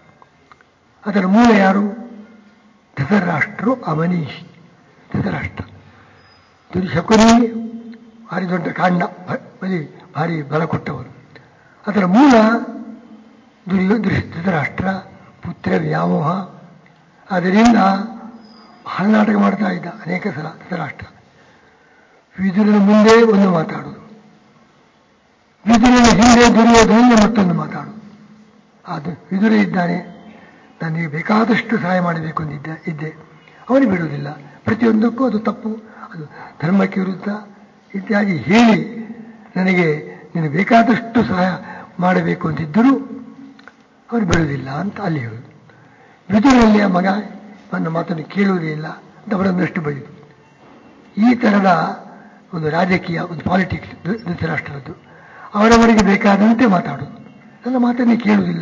ಅದರ ಮೂಲ ಯಾರು ಧೃತರಾಷ್ಟ್ರು ಅವನೀಶ್ ಧೃತರಾಷ್ಟ್ರ ದುರ್ ಶಕುನಿ ಭಾರಿ ದೊಡ್ಡ ಕಾಂಡ ಭ- ಬಲಿ ಭಾರಿ ಬಲ ಕೊಟ್ಟವರು ಅದರ ಮೂಲ ದುರ್ಯೋ ದುರ್- ಧೃತರಾಷ್ಟ್ರ ಪುತ್ರ ವ್ಯಾಮೋಹ ಅದರಿಂದ ಬಹಳ ನಾಟಕ ಮಾಡ್ತಾ ಇದ್ದ ಅನೇಕ ಸಲ ಧೃತರಾಷ್ಟ್ರ ವಿದುರನ ಮುಂದೆ ಒಂದು ಮಾತಾಡೋದು ವಿದುರನ ಹಿಂದೆ ದುರ್ಯೋಧನ ಮತ್ತೊಂದು ಮಾತಾಡೋದು ಅದು ವಿದುರ ಇದ್ದಾನೆ ನನಗೆ ಬೇಕಾದಷ್ಟು ಸಹಾಯ ಮಾಡಬೇಕು ಅಂದಿದ್ದೆ ಇದ್ದೆ ಅವನು ಬಿಡುವುದಿಲ್ಲ ಪ್ರತಿಯೊಂದಕ್ಕೂ ಅದು ತಪ್ಪು ಅದು ಧರ್ಮಕ್ಕೆ ವಿರುದ್ಧ ಇತ್ಯಾದಿ ಹೇಳಿ ನನಗೆ ನೀನು ಬೇಕಾದಷ್ಟು ಸಹಾಯ ಮಾಡಬೇಕು ಅಂತಿದ್ದರೂ ಅವರು ಬಿಡುವುದಿಲ್ಲ ಅಂತ ಅಲ್ಲಿ ಹೇಳುದು ವಿದುರಲ್ಲಿ ಆ ಮಗ ನನ್ನ ಮಾತನ್ನು ಕೇಳುವುದೇ ಇಲ್ಲ ಅಂತ ಅವರನ್ನಷ್ಟು ಬೈದು ಈ ಥರದ ಒಂದು ರಾಜಕೀಯ ಒಂದು ಪಾಲಿಟಿಕ್ಸ್ ಧೃತರಾಷ್ಟ್ರದ್ದು ಅವರವರಿಗೆ ಬೇಕಾದಂತೆ ಮಾತಾಡೋದು ನನ್ನ ಮಾತನ್ನೇ ಕೇಳುವುದಿಲ್ಲ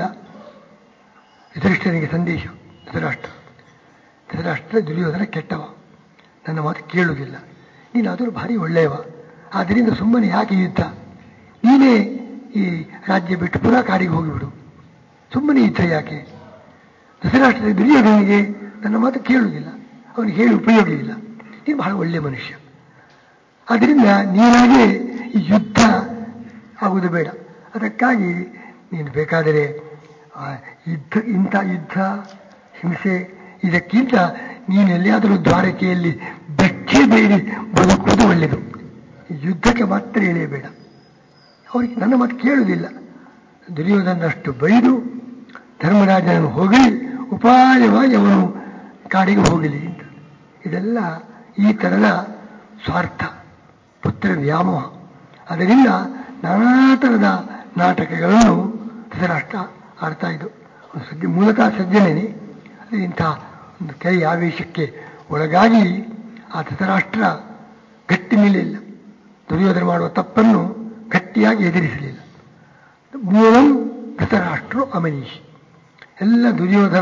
ಯುಧಿಷ್ಠನಿಗೆ ಸಂದೇಶ ಧೃತರಾಷ್ಟ್ರ ಧೃತರಾಷ್ಟ್ರ ದುರ್ಯೋಧನ ಕೆಟ್ಟವ ನನ್ನ ಮಾತು ಕೇಳುವುದಿಲ್ಲ ನೀನಾದರೂ ಭಾರಿ ಒಳ್ಳೆಯವ ಆದ್ದರಿಂದ ಸುಮ್ಮನೆ ಯಾಕೆ ಯುದ್ಧ ನೀನೇ ಈ ರಾಜ್ಯ ಬಿಟ್ಟು ಪುನಃ ಕಾಡಿಗೆ ಹೋಗಿಬಿಡು ಸುಮ್ಮನೆ ಯುದ್ಧ ಯಾಕೆ ಧೃತರಾಷ್ಟ್ರದ ದುರ್ಯೋಧನಿಗೆ ನನ್ನ ಮಾತು ಕೇಳುವುದಿಲ್ಲ ಅವನಿಗೆ ಹೇಳಿ ಉಪಯೋಗ ಇಲ್ಲ ನೀನು ಬಹಳ ಒಳ್ಳೆಯ ಮನುಷ್ಯ ಆದ್ದರಿಂದ ನೀನಾಗೆ ಈ ಯುದ್ಧ ಆಗುವುದು ಬೇಡ ಅದಕ್ಕಾಗಿ ನೀನು ಬೇಕಾದರೆ ಆ ಯುದ್ಧ ಇಂಥ ಯುದ್ಧ ಹಿಂಸೆ ಇದಕ್ಕಿಂತ ನೀನು ಎಲ್ಲಿಯಾದರೂ ದ್ವಾರಕೆಯಲ್ಲಿ ಬೆಚ್ಚೆ ಬೇಡಿ ಬದುಕುವುದು ಒಳ್ಳೆಯದು ಈ ಯುದ್ಧಕ್ಕೆ ಮಾತ್ರ ಇಳಿಯಬೇಡ ಅವರಿಗೆ ನನ್ನ ಮಾತು ಕೇಳುವುದಿಲ್ಲ ದುರ್ಯೋಧನಷ್ಟು ಬೈದು ಧರ್ಮರಾಜನನ್ನು ಹೊಗಳಿ ಉಪಾಯವಾಗಿ ಅವನು ಕಾಡಿಗೆ ಹೋಗಲಿ ಅಂತ ಇದೆಲ್ಲ ಈ ಥರದ ಸ್ವಾರ್ಥ ಪುತ್ರ ವ್ಯಾಮೋಹ ಅದರಿಂದ ನಾನಾ ಥರದ ನಾಟಕಗಳನ್ನು ಧೃತರಾಷ್ಟ್ರ ಅರ್ಥ ಇದು ಒಂದು ಸಜ್ಜ ಮೂಲತಃ ಸಜ್ಜನೇನೆ ಅದು ಇಂಥ ಒಂದು ಕೈ ಆವೇಶಕ್ಕೆ ಒಳಗಾಗಿ ಆ ಧೃತರಾಷ್ಟ್ರ ಗಟ್ಟಿ ನಿಲ್ಲಿಲ್ಲ ದುರ್ಯೋಧನ ಮಾಡುವ ತಪ್ಪನ್ನು ಗಟ್ಟಿಯಾಗಿ ಎದುರಿಸಲಿಲ್ಲ ಮೂಲಂ ಧೃತರಾಷ್ಟ್ರು ಅಮನೀಷಿ ಎಲ್ಲ ದುರ್ಯೋಧನ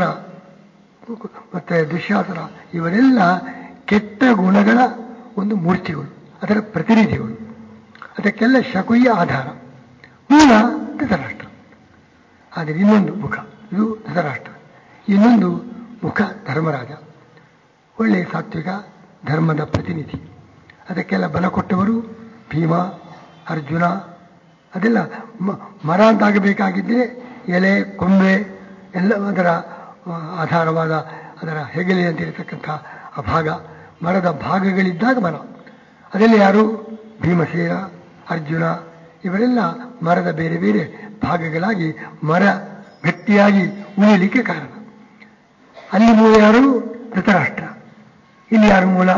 ಮತ್ತೆ ದುಶ್ಯಾಸನ ಇವರೆಲ್ಲ ಕೆಟ್ಟ ಗುಣಗಳ ಒಂದು ಮೂರ್ತಿಗಳು ಅದರ ಪ್ರತಿನಿಧಿಗಳು ಅದಕ್ಕೆಲ್ಲ ಶಕುಯ ಆಧಾರ ಮೂಲ ಧೃತರಾಷ್ಟ್ರ ಆದರೆ ಇನ್ನೊಂದು ಮುಖ ಇದು ಧೃತರಾಷ್ಟ್ರ ಇನ್ನೊಂದು ಮುಖ ಧರ್ಮರಾಜ ಒಳ್ಳೆಯ ಸಾತ್ವಿಕ ಧರ್ಮದ ಪ್ರತಿನಿಧಿ ಅದಕ್ಕೆಲ್ಲ ಬಲ ಕೊಟ್ಟವರು ಭೀಮ ಅರ್ಜುನ ಅದೆಲ್ಲ ಮ- ಮರ ಅಂತಾಗಬೇಕಾಗಿದ್ದರೆ ಎಲೆ ಕೊಂಬೆ ಎಲ್ಲ ಅದರ ಆ, ಆಧಾರವಾದ ಅದರ ಹೆಗಲೆ ಅಂತಿರತಕ್ಕಂಥ ಆ ಭಾಗ ಮರದ ಭಾಗಗಳಿದ್ದಾಗ ಮರ ಅದೆಲ್ಲ ಯಾರು ಭೀಮಸೇನ ಅರ್ಜುನ ಇವರೆಲ್ಲ ಮರದ ಬೇರೆ ಬೇರೆ ಭಾಗಗಳಾಗಿ ಮರ ಗಟ್ಟಿಯಾಗಿ ಉಳಿಯಲಿಕ್ಕೆ ಕಾರಣ ಅಲ್ಲಿ ಮೂಲ ಯಾರು ಧೃತರಾಷ್ಟ್ರ ಇಲ್ಲಿ ಯಾರು ಮೂಲ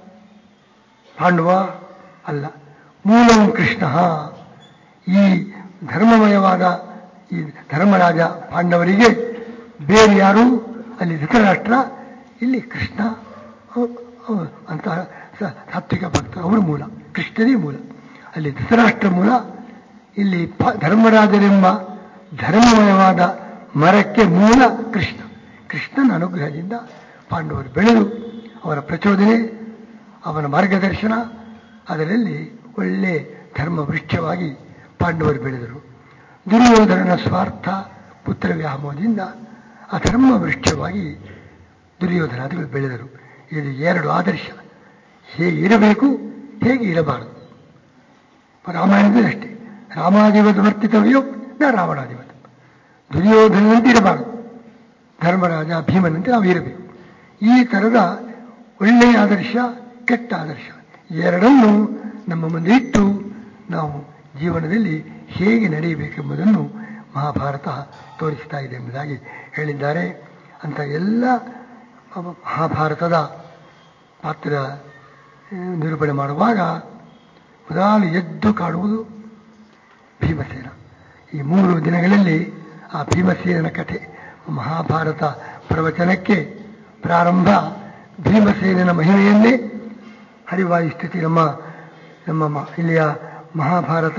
ಪಾಂಡವ ಅಲ್ಲ ಮೂಲವು ಕೃಷ್ಣ ಈ ಧರ್ಮಮಯವಾದ ಈ ಧರ್ಮರಾಜ ಪಾಂಡವರಿಗೆ ಬೇರೆ ಯಾರು ಅಲ್ಲಿ ಧೃತರಾಷ್ಟ್ರ ಇಲ್ಲಿ ಕೃಷ್ಣ ಅವ- ಅವ- ಅಂತ ಸ- ಸಾತ್ವಿಕ ಭಕ್ತ ಅವರು ಮೂಲ ಕೃಷ್ಣನೇ ಮೂಲ ಅಲ್ಲಿ ಧೃತರಾಷ್ಟ್ರ ಮೂಲ ಇಲ್ಲಿ ಪ- ಧರ್ಮರಾಜರೆಂಬ ಧರ್ಮಮಯವಾದ ಮರಕ್ಕೆ ಮೂಲ ಕೃಷ್ಣ ಕೃಷ್ಣನ ಅನುಗ್ರಹದಿಂದ ಪಾಂಡವರು ಬೆಳೆದು ಅವರ ಪ್ರಚೋದನೆ ಅವನ ಮಾರ್ಗದರ್ಶನ ಅದರಲ್ಲಿ ಒಳ್ಳೆ ಧರ್ಮ ವೃಕ್ಷವಾಗಿ ಪಾಂಡವರು ಬೆಳೆದರು ದುರ್ಯೋಧನನ ಸ್ವಾರ್ಥ ಪುತ್ರ ವ್ಯಾಮೋಹದಿಂದ ಆ ಧರ್ಮ ವೃಕ್ಷವಾಗಿ ದುರ್ಯೋಧನಾದಿಗಳು ಬೆಳೆದರು ಇದು ಎರಡು ಆದರ್ಶ ಹೇಗೆ ಇರಬೇಕು ಹೇಗೆ ಇರಬಾರದು ರಾಮಾಯಣದಲ್ಲಿ ಅಷ್ಟೇ ರಾಮಾಧಿಪತ ವರ್ತಿತವ್ಯೋ ನ ರಾವಣಾಧಿಪತ ದುರ್ಯೋಧನಂತೆ ಇರಬಾರದು ಧರ್ಮರಾಜ ಭೀಮನಂತೆ ನಾವು ಇರಬೇಕು ಈ ಥರದ ಒಳ್ಳೆಯ ಆದರ್ಶ ಕೆಟ್ಟ ಆದರ್ಶ ಎರಡನ್ನೂ ನಮ್ಮ ಮುಂದೆ ಇಟ್ಟು ನಾವು ಜೀವನದಲ್ಲಿ ಹೇಗೆ ನಡೆಯಬೇಕೆಂಬುದನ್ನು ಮಹಾಭಾರತ ತೋರಿಸ್ತಾ ಇದೆ ಎಂಬುದಾಗಿ ಹೇಳಿದ್ದಾರೆ ಅಂತ ಎಲ್ಲ ಮಹಾಭಾರತದ ಪಾತ್ರ ಆ, ನಿರೂಪಣೆ ಮಾಡುವಾಗ ಮೊದಲು ಎದ್ದು ಕಾಣುವುದು ಭೀಮಸೇನ ಈ ಮೂರು ದಿನಗಳಲ್ಲಿ ಆ ಭೀಮಸೇನನ ಕಥೆ ಮಹಾಭಾರತ ಪ್ರವಚನಕ್ಕೆ ಪ್ರಾರಂಭ ಭೀಮಸೇನನ ಮಹಿಮೆಯನ್ನೇ ಹರಿವಾಯು ಸ್ಥಿತಿ ನಮ್ಮ ನಮ್ಮ ಮ- ಇಲ್ಲಿಯ ಮಹಾಭಾರತ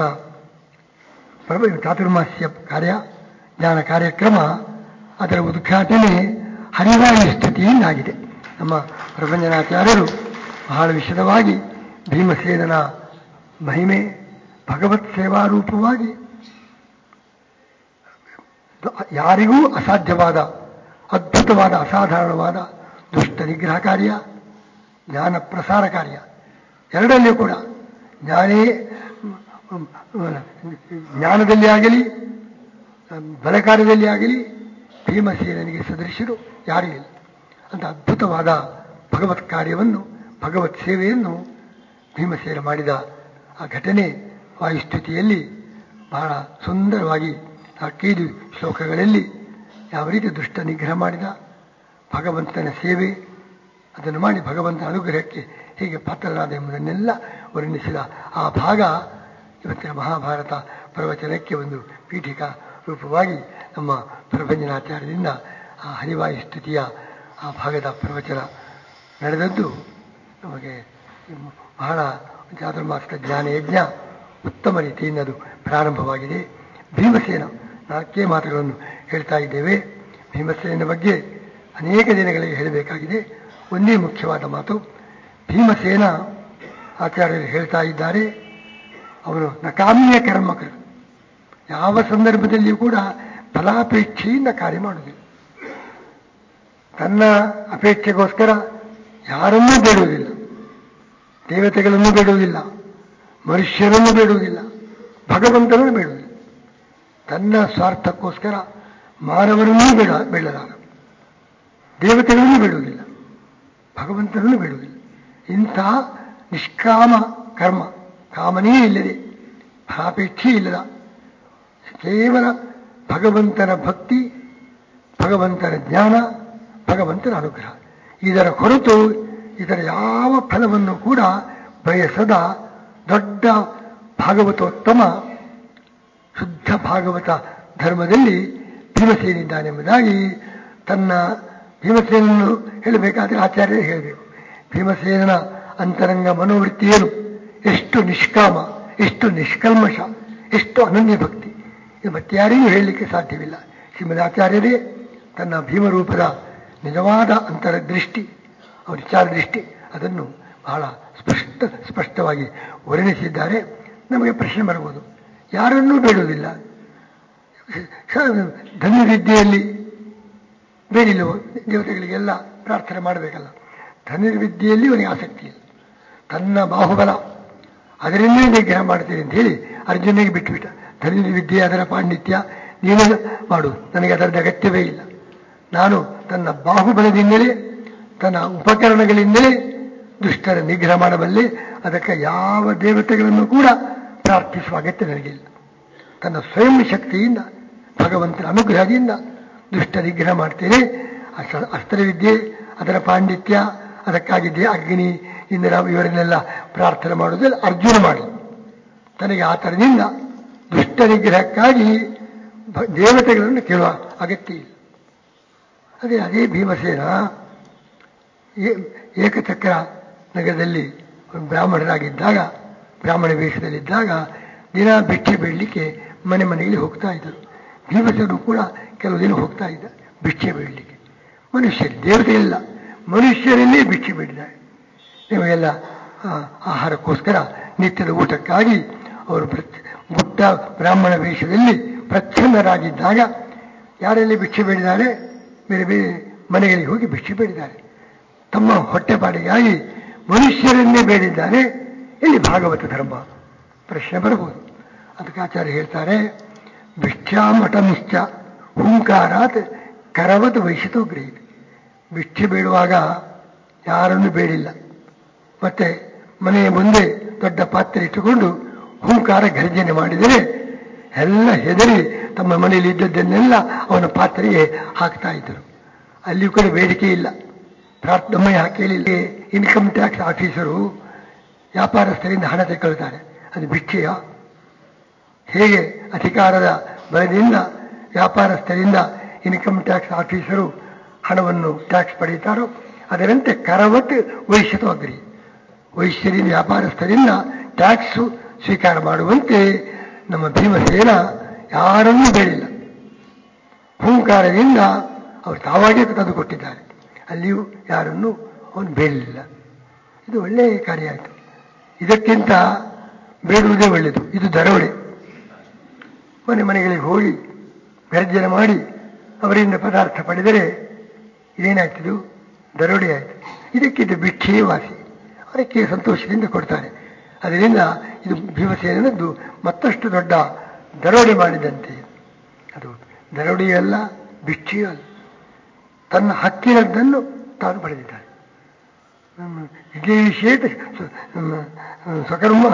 ಪ್ರವ ಚಾತುರ್ಮಾಸ್ಯ ಕಾರ್ಯ ಜ್ಞಾನ ಕಾರ್ಯಕ್ರಮ ಅದರ ಉದ್ಘಾಟನೆ ಹರಿವಾಯು ಸ್ಥಿತಿಯಿಂದಾಗಿದೆ ನಮ್ಮ ಪ್ರಭಂಜನಾಚಾರ್ಯರು ಬಹಳ ವಿಶದವಾಗಿ ಭೀಮಸೇನನ ಮಹಿಮೆ ಭಗವತ್ ಸೇವಾರೂಪವಾಗಿ ಯಾರಿಗೂ ಅಸಾಧ್ಯವಾದ ಅದ್ಭುತವಾದ ಅಸಾಧಾರಣವಾದ ದುಷ್ಟ ನಿಗ್ರಹ ಕಾರ್ಯ ಜ್ಞಾನ ಪ್ರಸಾರ ಕಾರ್ಯ ಎರಡಲ್ಲಿಯೂ ಕೂಡ ಜ್ಞಾನೇ ಜ್ಞಾನದಲ್ಲಿ ಆಗಲಿ ಬಲ ಕಾರ್ಯದಲ್ಲಿ ಆಗಲಿ ಭೀಮಸೇನನಿಗೆ ಸದೃಶರು ಯಾರೂ ಇಲ್ಲ ಅಂತ ಅದ್ಭುತವಾದ ಭಗವತ್ ಕಾರ್ಯವನ್ನು ಭಗವತ್ ಸೇವೆಯನ್ನು ಭೀಮಸೇನ ಮಾಡಿದ ಆ ಘಟನೆ ವಾಯುಸ್ತುತಿಯಲ್ಲಿ ಬಹಳ ಸುಂದರವಾಗಿ ನಾಲ್ಕೈದು ಶ್ಲೋಕಗಳಲ್ಲಿ ಯಾವ ರೀತಿ ದುಷ್ಟ ನಿಗ್ರಹ ಮಾಡಿದ ಭಗವಂತನ ಸೇವೆ ಅದನ್ನು ಮಾಡಿ ಭಗವಂತನ ಅನುಗ್ರಹಕ್ಕೆ ಹೇಗೆ ಪಾತ್ರರಾದ ಎಂಬುದನ್ನೆಲ್ಲ ವರ್ಣಿಸಿದ ಆ ಭಾಗ ಇವತ್ತಿನ ಮಹಾಭಾರತ ಪ್ರವಚನಕ್ಕೆ ಒಂದು ಪೀಠಿಕಾ ರೂಪವಾಗಿ ನಮ್ಮ ಪ್ರಭಂಜನಾಚಾರ್ಯರಿಂದ ಆ ಹರಿವಾಯು ಸ್ತುತಿಯ ಆ ಭಾಗದ ಪ್ರವಚನ ನಡೆದದ್ದು ನಮಗೆ ಬಹಳ ಚಾತುರ್ಮಾಸದ ಜ್ಞಾನ ಯಜ್ಞ ಉತ್ತಮ ರೀತಿಯಿಂದ ಅದು ಪ್ರಾರಂಭವಾಗಿದೆ ಭೀಮಸೇನ ನಾಲ್ಕೇ ಮಾತುಗಳನ್ನು ಹೇಳ್ತಾ ಇದ್ದೇವೆ ಭೀಮಸೇನ ಬಗ್ಗೆ ಅನೇಕ ದಿನಗಳಿಗೆ ಹೇಳಬೇಕಾಗಿದೆ ಒಂದೇ ಮುಖ್ಯವಾದ ಮಾತು ಭೀಮಸೇನ ಆಚಾರ್ಯರು ಹೇಳ್ತಾ ಇದ್ದಾರೆ ಅವನು ನಕಾಮ್ಯ ಕರ್ಮಕರು ಯಾವ ಸಂದರ್ಭದಲ್ಲಿಯೂ ಕೂಡ ಫಲಾಪೇಕ್ಷೆಯಿಂದ ಕಾರ್ಯ ಮಾಡುವುದಿಲ್ಲ ತನ್ನ ಅಪೇಕ್ಷೆಗೋಸ್ಕರ ಯಾರನ್ನೂ ಬೇಡುವುದಿಲ್ಲ ದೇವತೆಗಳನ್ನು ಬೇಡುವುದಿಲ್ಲ ಮನುಷ್ಯರನ್ನು ಬೇಡುವುದಿಲ್ಲ ಭಗವಂತನನ್ನು ಬೇಡುವುದಿಲ್ಲ ತನ್ನ ಸ್ವಾರ್ಥಕ್ಕೋಸ್ಕರ ಮಾನವರನ್ನೂ ಬೇಡ ಬೇಡಲಾರ ದೇವತೆಗಳನ್ನು ಬೇಡುವುದಿಲ್ಲ ಭಗವಂತನನ್ನು ಬೇಡುವುದಿಲ್ಲ ಇಂಥ ನಿಷ್ಕಾಮ ಕರ್ಮ ಕಾಮನೇ ಇಲ್ಲದೆ ಫಲಾಪೇಕ್ಷೆ ಇಲ್ಲದ ಕೇವಲ ಭಗವಂತನ ಭಕ್ತಿ ಭಗವಂತನ ಜ್ಞಾನ ಭಗವಂತನ ಅನುಗ್ರಹ ಇದರ ಹೊರತು ಇದರ ಯಾವ ಫಲವನ್ನು ಕೂಡ ಬಯಸದ ದೊಡ್ಡ ಭಾಗವತೋತ್ತಮ ಶುದ್ಧ ಭಾಗವತ ಧರ್ಮದಲ್ಲಿ ಭೀಮಸೇನಿದ್ದಾನೆಂಬುದಾಗಿ ತನ್ನ ಭೀಮಸೇನನ್ನು ಹೇಳಬೇಕಾದ್ರೆ ಆಚಾರ್ಯರೇ ಹೇಳಬೇಕು ಭೀಮಸೇನನ ಅಂತರಂಗ ಮನೋವೃತ್ತಿ ಏನು ಎಷ್ಟು ನಿಷ್ಕಾಮ ಎಷ್ಟು ನಿಷ್ಕಲ್ಮಶ ಎಷ್ಟು ಅನನ್ಯ ಭಕ್ತಿ ಇದು ಮತ್ತೆ ಯಾರಿಗೂ ಹೇಳಲಿಕ್ಕೆ ಸಾಧ್ಯವಿಲ್ಲ ಶ್ರೀಮದ್ ಆಚಾರ್ಯರೇ ತನ್ನ ಭೀಮರೂಪದ ನಿಜವಾದ ಅಂತರದೃಷ್ಟಿ ಅವರ ವಿಚಾರ ದೃಷ್ಟಿ ಅದನ್ನು ಬಹಳ ಸ್ಪಷ್ಟ ಸ್ಪಷ್ಟವಾಗಿ ವರ್ಣಿಸಿದ್ದಾರೆ ನಮಗೆ ಪ್ರಶ್ನೆ ಬರಬಹುದು ಯಾರನ್ನೂ ಬೇಡುವುದಿಲ್ಲ ಧನುರ್ವಿದ್ಯೆಯಲ್ಲಿ ಬೇಡಿಲ್ಲವೋ ದೇವತೆಗಳಿಗೆಲ್ಲ ಪ್ರಾರ್ಥನೆ ಮಾಡಬೇಕಲ್ಲ ಧನುರ್ವಿದ್ಯೆಯಲ್ಲಿ ಅವನಿಗೆ ಆಸಕ್ತಿ ಇಲ್ಲ ತನ್ನ ಬಾಹುಬಲ ಅದರನ್ನೇ ನಿಗ್ರಹ ಮಾಡ್ತೀನಿ ಅಂತ ಹೇಳಿ ಅರ್ಜುನಿಗೆ ಬಿಟ್ಟುಬಿಟ್ಟ ಧನುರ್ವಿದ್ಯೆ ಅದರ ಪಾಂಡಿತ್ಯ ನೀನೇ ಮಾಡು ನನಗೆ ಅದರದ ಅಗತ್ಯವೇ ಇಲ್ಲ ನಾನು ತನ್ನ ಬಾಹುಬಲದಿಂದಲೇ ತನ್ನ ಉಪಕರಣಗಳಿಂದಲೇ ದುಷ್ಟರ ನಿಗ್ರಹ ಮಾಡಬಲ್ಲೆ ಅದಕ್ಕೆ ಯಾವ ದೇವತೆಗಳನ್ನು ಕೂಡ ಪ್ರಾರ್ಥಿಸುವ ಅಗತ್ಯ ನನಗಿಲ್ಲ ತನ್ನ ಸ್ವಯಂ ಶಕ್ತಿಯಿಂದ ಭಗವಂತನ ಅನುಗ್ರಹದಿಂದ ದುಷ್ಟ ನಿಗ್ರಹ ಮಾಡ್ತೇನೆ ಅಸ್ತ್ರ- ಅಸ್ತ್ರವಿದ್ಯೆ ಅದರ ಪಾಂಡಿತ್ಯ ಅದಕ್ಕಾಗಿದ್ದೆ ಅಗ್ನಿ ಇಂದ್ರ ಇವರನ್ನೆಲ್ಲ ಪ್ರಾರ್ಥನೆ ಮಾಡುವುದಿಲ್ಲ ಅರ್ಜುನ ಮಾಡಿ ತನಗೆ ಆ ಥರದಿಂದ ದುಷ್ಟ ನಿಗ್ರಹಕ್ಕಾಗಿ ಭ- ದೇವತೆಗಳನ್ನು ಕೇಳುವ ಅಗತ್ಯ ಇಲ್ಲ ಅದೇ ಅದೇ ಭೀಮಸೇನ ಏ- ಏಕಚಕ್ರ ನಗರದಲ್ಲಿ ಒಂದು ಬ್ರಾಹ್ಮಣರಾಗಿದ್ದಾಗ ಬ್ರಾಹ್ಮಣ ವೇಷದಲ್ಲಿದ್ದಾಗ ದಿನ ಭಿಕ್ಷೆ ಬೇಡಲಿಕ್ಕೆ ಮನೆ ಮನೆಯಲ್ಲಿ ಹೋಗ್ತಾ ಇದ್ದರು ಭೀಮಸೇನರು ಕೂಡ ಕೆಲವು ದಿನ ಹೋಗ್ತಾ ಇದ್ದ ಭಿಕ್ಷೆ ಬೇಡಲಿಕ್ಕೆ ಮನುಷ್ಯರು ದೇವತೆಗಳಿಲ್ಲ ಮನುಷ್ಯರನ್ನೇ ಭಿಕ್ಷೆ ಬೇಡಿದ್ದಾರೆ ನಿಮಗೆಲ್ಲ ಆ, ಆಹಾರಕ್ಕೋಸ್ಕರ ನಿತ್ಯದ ಊಟಕ್ಕಾಗಿ ಅವರು ಪ್ರಚ್- ಗುಟ್ಟ ಬ್ರಾಹ್ಮಣ ವೇಷದಲ್ಲಿ ಪ್ರಚ್ಛನ್ನರಾಗಿದ್ದಾಗ ಯಾರೆಲ್ಲಿ ಭಿಕ್ಷೆ ಬೇಡಿದ್ದಾರೆ ಬೇರೆ ಬೇರೆ ಮನೆಗಳಿಗೆ ಹೋಗಿ ಭಿಕ್ಷೆ ಬೇಡಿದ್ದಾರೆ ತಮ್ಮ ಹೊಟ್ಟೆಪಾಡಿಗಾಗಿ ಮನುಷ್ಯರನ್ನೇ ಬೇಡಿದ್ದಾರೆ ಇಲ್ಲಿ ಭಾಗವತ ಧರ್ಮ ಪ್ರಶ್ನೆ ಬರಬಹುದು ಅದಕ್ಕೆ ಆಚಾರ್ಯ ಹೇಳ್ತಾರೆ ಭಿಕ್ಷಾಮಠನಿಶ್ಚ ಹುಂಕಾರಾತ್ ಕರವತ್ ವಹಿಸಿತು ಗ್ರಹಿತ ಭಿಕ್ಷೆ ಬೇಡುವಾಗ ಯಾರನ್ನು ಬೇಡಿಲ್ಲ ಮತ್ತೆ ಮನೆಯ ಮುಂದೆ ದೊಡ್ಡ ಪಾತ್ರೆ ಇಟ್ಟುಕೊಂಡು ಹುಂಕಾರ ಗರ್ಜನೆ ಮಾಡಿದರೆ ಎಲ್ಲ ಹೆದರಿ ತಮ್ಮ ಮನೆಯಲ್ಲಿ ಇದ್ದದ್ದನ್ನೆಲ್ಲ ಅವನ ಪಾತ್ರೆಗೆ ಹಾಕ್ತಾ ಇದ್ದರು ಅಲ್ಲಿಯೂ ಕೂಡ ಬೇಡಿಕೆ ಇಲ್ಲ ಪ್ರಾರ್ಥನೆ ಹಾಕಲಿಲ್ಲ ಇನ್ಕಮ್ ಟ್ಯಾಕ್ಸ್ ಆಫೀಸರು ವ್ಯಾಪಾರಸ್ಥರಿಂದ ಹಣ ತೆಗೊಳ್ತಾರೆ ಅದು ಭಿಕ್ಷೆಯ ಹೇಗೆ ಅಧಿಕಾರದ ಬಲದಿಂದ ವ್ಯಾಪಾರಸ್ಥರಿಂದ ಇನ್ಕಮ್ ಟ್ಯಾಕ್ಸ್ ಆಫೀಸರು ಹಣವನ್ನು ಟ್ಯಾಕ್ಸ್ ಪಡೀತಾರೋ ಅದರಂತೆ ಕರವತ್ತು ವೈಶ್ಯತ್ವಗ್ರಿ ವೈಶ್ಯರಿಂದ ವ್ಯಾಪಾರಸ್ಥರಿಂದ ಟ್ಯಾಕ್ಸ್ ಸ್ವೀಕಾರ ಮಾಡುವಂತೆ ನಮ್ಮ ಭೀಮಸೇನ ಯಾರನ್ನೂ ಬೇಡಿಲ್ಲ ಹುಂಕಾರದಿಂದ ಅವರು ತಾವಾಗೇ ತಂದು ಕೊಟ್ಟಿದ್ದಾರೆ ಅಲ್ಲಿಯೂ ಯಾರನ್ನೂ ಅವನು ಬೇಡಲಿಲ್ಲ ಇದು ಒಳ್ಳೆಯ ಕಾರ್ಯ ಆಯಿತು ಇದಕ್ಕಿಂತ ಬೇಡುವುದೇ ಒಳ್ಳೆಯದು ಇದು ದರೋಡೆ ಮನೆ ಮನೆಗಳಿಗೆ ಹೋಗಿ ಗರ್ಜನೆ ಮಾಡಿ ಅವರಿಂದ ಪದಾರ್ಥ ಪಡೆದರೆ ಇದೇನಾಯ್ತದು ದರೋಡೆ ಆಯಿತು ಇದಕ್ಕಿಂತ ಭಿಕ್ಷೆಯೇ ವಾಸಿ ಅದಕ್ಕೆ ಸಂತೋಷದಿಂದ ಕೊಡ್ತಾರೆ ಅದರಿಂದ ಇದು ಭೀಮಸೇನದ್ದು ಮತ್ತಷ್ಟು ದೊಡ್ಡ ದರೋಡೆ ಮಾಡಿದಂತೆ ಅದು ದರೋಡೆಯಲ್ಲ ಭಿಕ್ಷೆಯೂ ಅಲ್ಲ ತನ್ನ ಹಕ್ಕಿನದ್ದನ್ನು ತಾನು ಪಡೆದಿದ್ದಾನೆ ವಿಜಯಶೇತ ಸ್ವಕರ್ಮ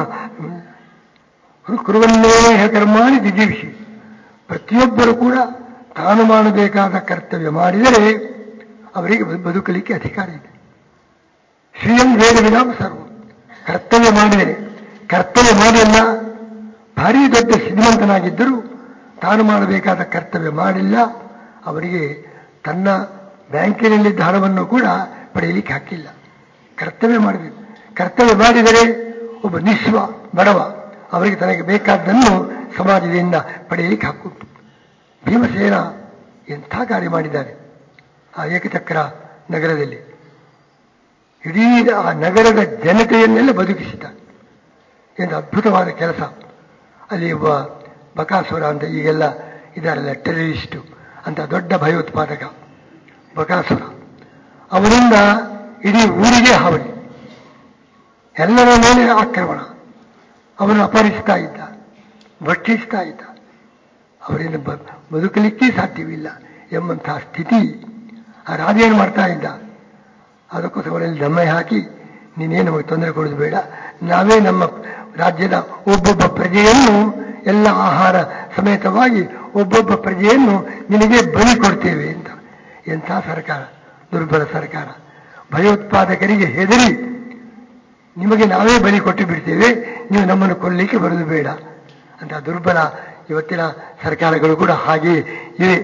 ಕುರುವನ್ನೇಹ ಕರ್ಮಾಣಿ ದಿಜೀವಿಷಿ ಪ್ರತಿಯೊಬ್ಬರು ಕೂಡ ತಾನು ಮಾಡಬೇಕಾದ ಕರ್ತವ್ಯ ಮಾಡಿದರೆ ಅವರಿಗೆ ಬದು- ಬದುಕಲಿಕ್ಕೆ ಅಧಿಕಾರ ಇದೆ ಶ್ರೀಯಂ ವೇದ ವಿನಾಮ ಸರ್ವ ಕರ್ತವ್ಯ ಮಾಡಿದರೆ ಕರ್ತವ್ಯ ಮಾಡಿಲ್ಲ ಭಾರಿ ದೊಡ್ಡ ಶ್ರೀಮಂತನಾಗಿದ್ದರೂ ತಾನು ಮಾಡಬೇಕಾದ ಕರ್ತವ್ಯ ಮಾಡಿಲ್ಲ ಅವರಿಗೆ ತನ್ನ ಬ್ಯಾಂಕಿನಲ್ಲಿದ್ದ ಹಣವನ್ನು ಕೂಡ ಪಡೆಯಲಿಕ್ಕೆ ಹಾಕಿಲ್ಲ ಕರ್ತವ್ಯ ಮಾಡಬೇಕು ಕರ್ತವ್ಯ ಮಾಡಿದರೆ ಒಬ್ಬ ನಿಸ್ವ ಬಡವ ಅವರಿಗೆ ತನಗೆ ಬೇಕಾದ್ದನ್ನು ಸಮಾಜದಿಂದ ಪಡೆಯಲಿಕ್ಕೆ ಹಾಕುವುದು ಭೀಮಸೇನ ಎಂಥ ಕಾರ್ಯ ಮಾಡಿದ್ದಾರೆ ಆ ಏಕಚಕ್ರ ನಗರದಲ್ಲಿ ಇಡೀ ಆ ನಗರದ ಜನತೆಯನ್ನೆಲ್ಲ ಬದುಕಿಸಿದ್ದಾರೆ ಏನು ಅದ್ಭುತವಾದ ಕೆಲಸ ಅಲ್ಲಿ ಒಬ್ಬ ಬಕಾಸುರ ಅಂತ ಈಗೆಲ್ಲ ಇದಾರಲ್ಲ ಟೆರರಿಸ್ಟು ಅಂತ ದೊಡ್ಡ ಭಯೋತ್ಪಾದಕ ಬಕಾಸುರ ಅವನಿಂದ ಇಡೀ ಊರಿಗೆ ಹಾವಳಿ ಎಲ್ಲರ ಮೇಲೆ ಆಕ್ರಮಣ ಅವನು ಅಪಹರಿಸ್ತಾ ಇದ್ದ ಭಕ್ಷಿಸ್ತಾ ಇದ್ದ ಅವರಿಂದ ಬ- ಬದುಕಲಿಕ್ಕೆ ಸಾಧ್ಯವಿಲ್ಲ ಎಂಬಂತಹ ಸ್ಥಿತಿ ಆ ರಾಜ ಏನು ಮಾಡ್ತಾ ಇದ್ದ ಅದಕ್ಕೋಸ್ಕರ ಅವರಲ್ಲಿ ದಮ್ಮೆ ಹಾಕಿ ನೀನೇನು ನಮಗೆ ತೊಂದರೆ ಕೊಡೋದು ಬೇಡ ನಾವೇ ನಮ್ಮ ರಾಜ್ಯದ ಒಬ್ಬೊಬ್ಬ ಪ್ರಜೆಯನ್ನು ಎಲ್ಲ ಆಹಾರ ಸಮೇತವಾಗಿ ಒಬ್ಬೊಬ್ಬ ಪ್ರಜೆಯನ್ನು ನಿನಗೆ ಬಲಿ ಕೊಡ್ತೇವೆ ಅಂತ ಎಂಥ ಸರ್ಕಾರ ದುರ್ಬಲ ಸರ್ಕಾರ ಭಯೋತ್ಪಾದಕರಿಗೆ ಹೆದರಿ ನಿಮಗೆ ನಾವೇ ಬಲಿ ಕೊಟ್ಟು ಬಿಡ್ತೇವೆ ನೀವು ನಮ್ಮನ್ನು ಕೊಲ್ಲಲಿಕ್ಕೆ ಬರೋದು ಬೇಡ ಅಂತ ದುರ್ಬಲ ಇವತ್ತಿನ ಸರ್ಕಾರಗಳು ಕೂಡ ಹಾಗೆ ಇವೆ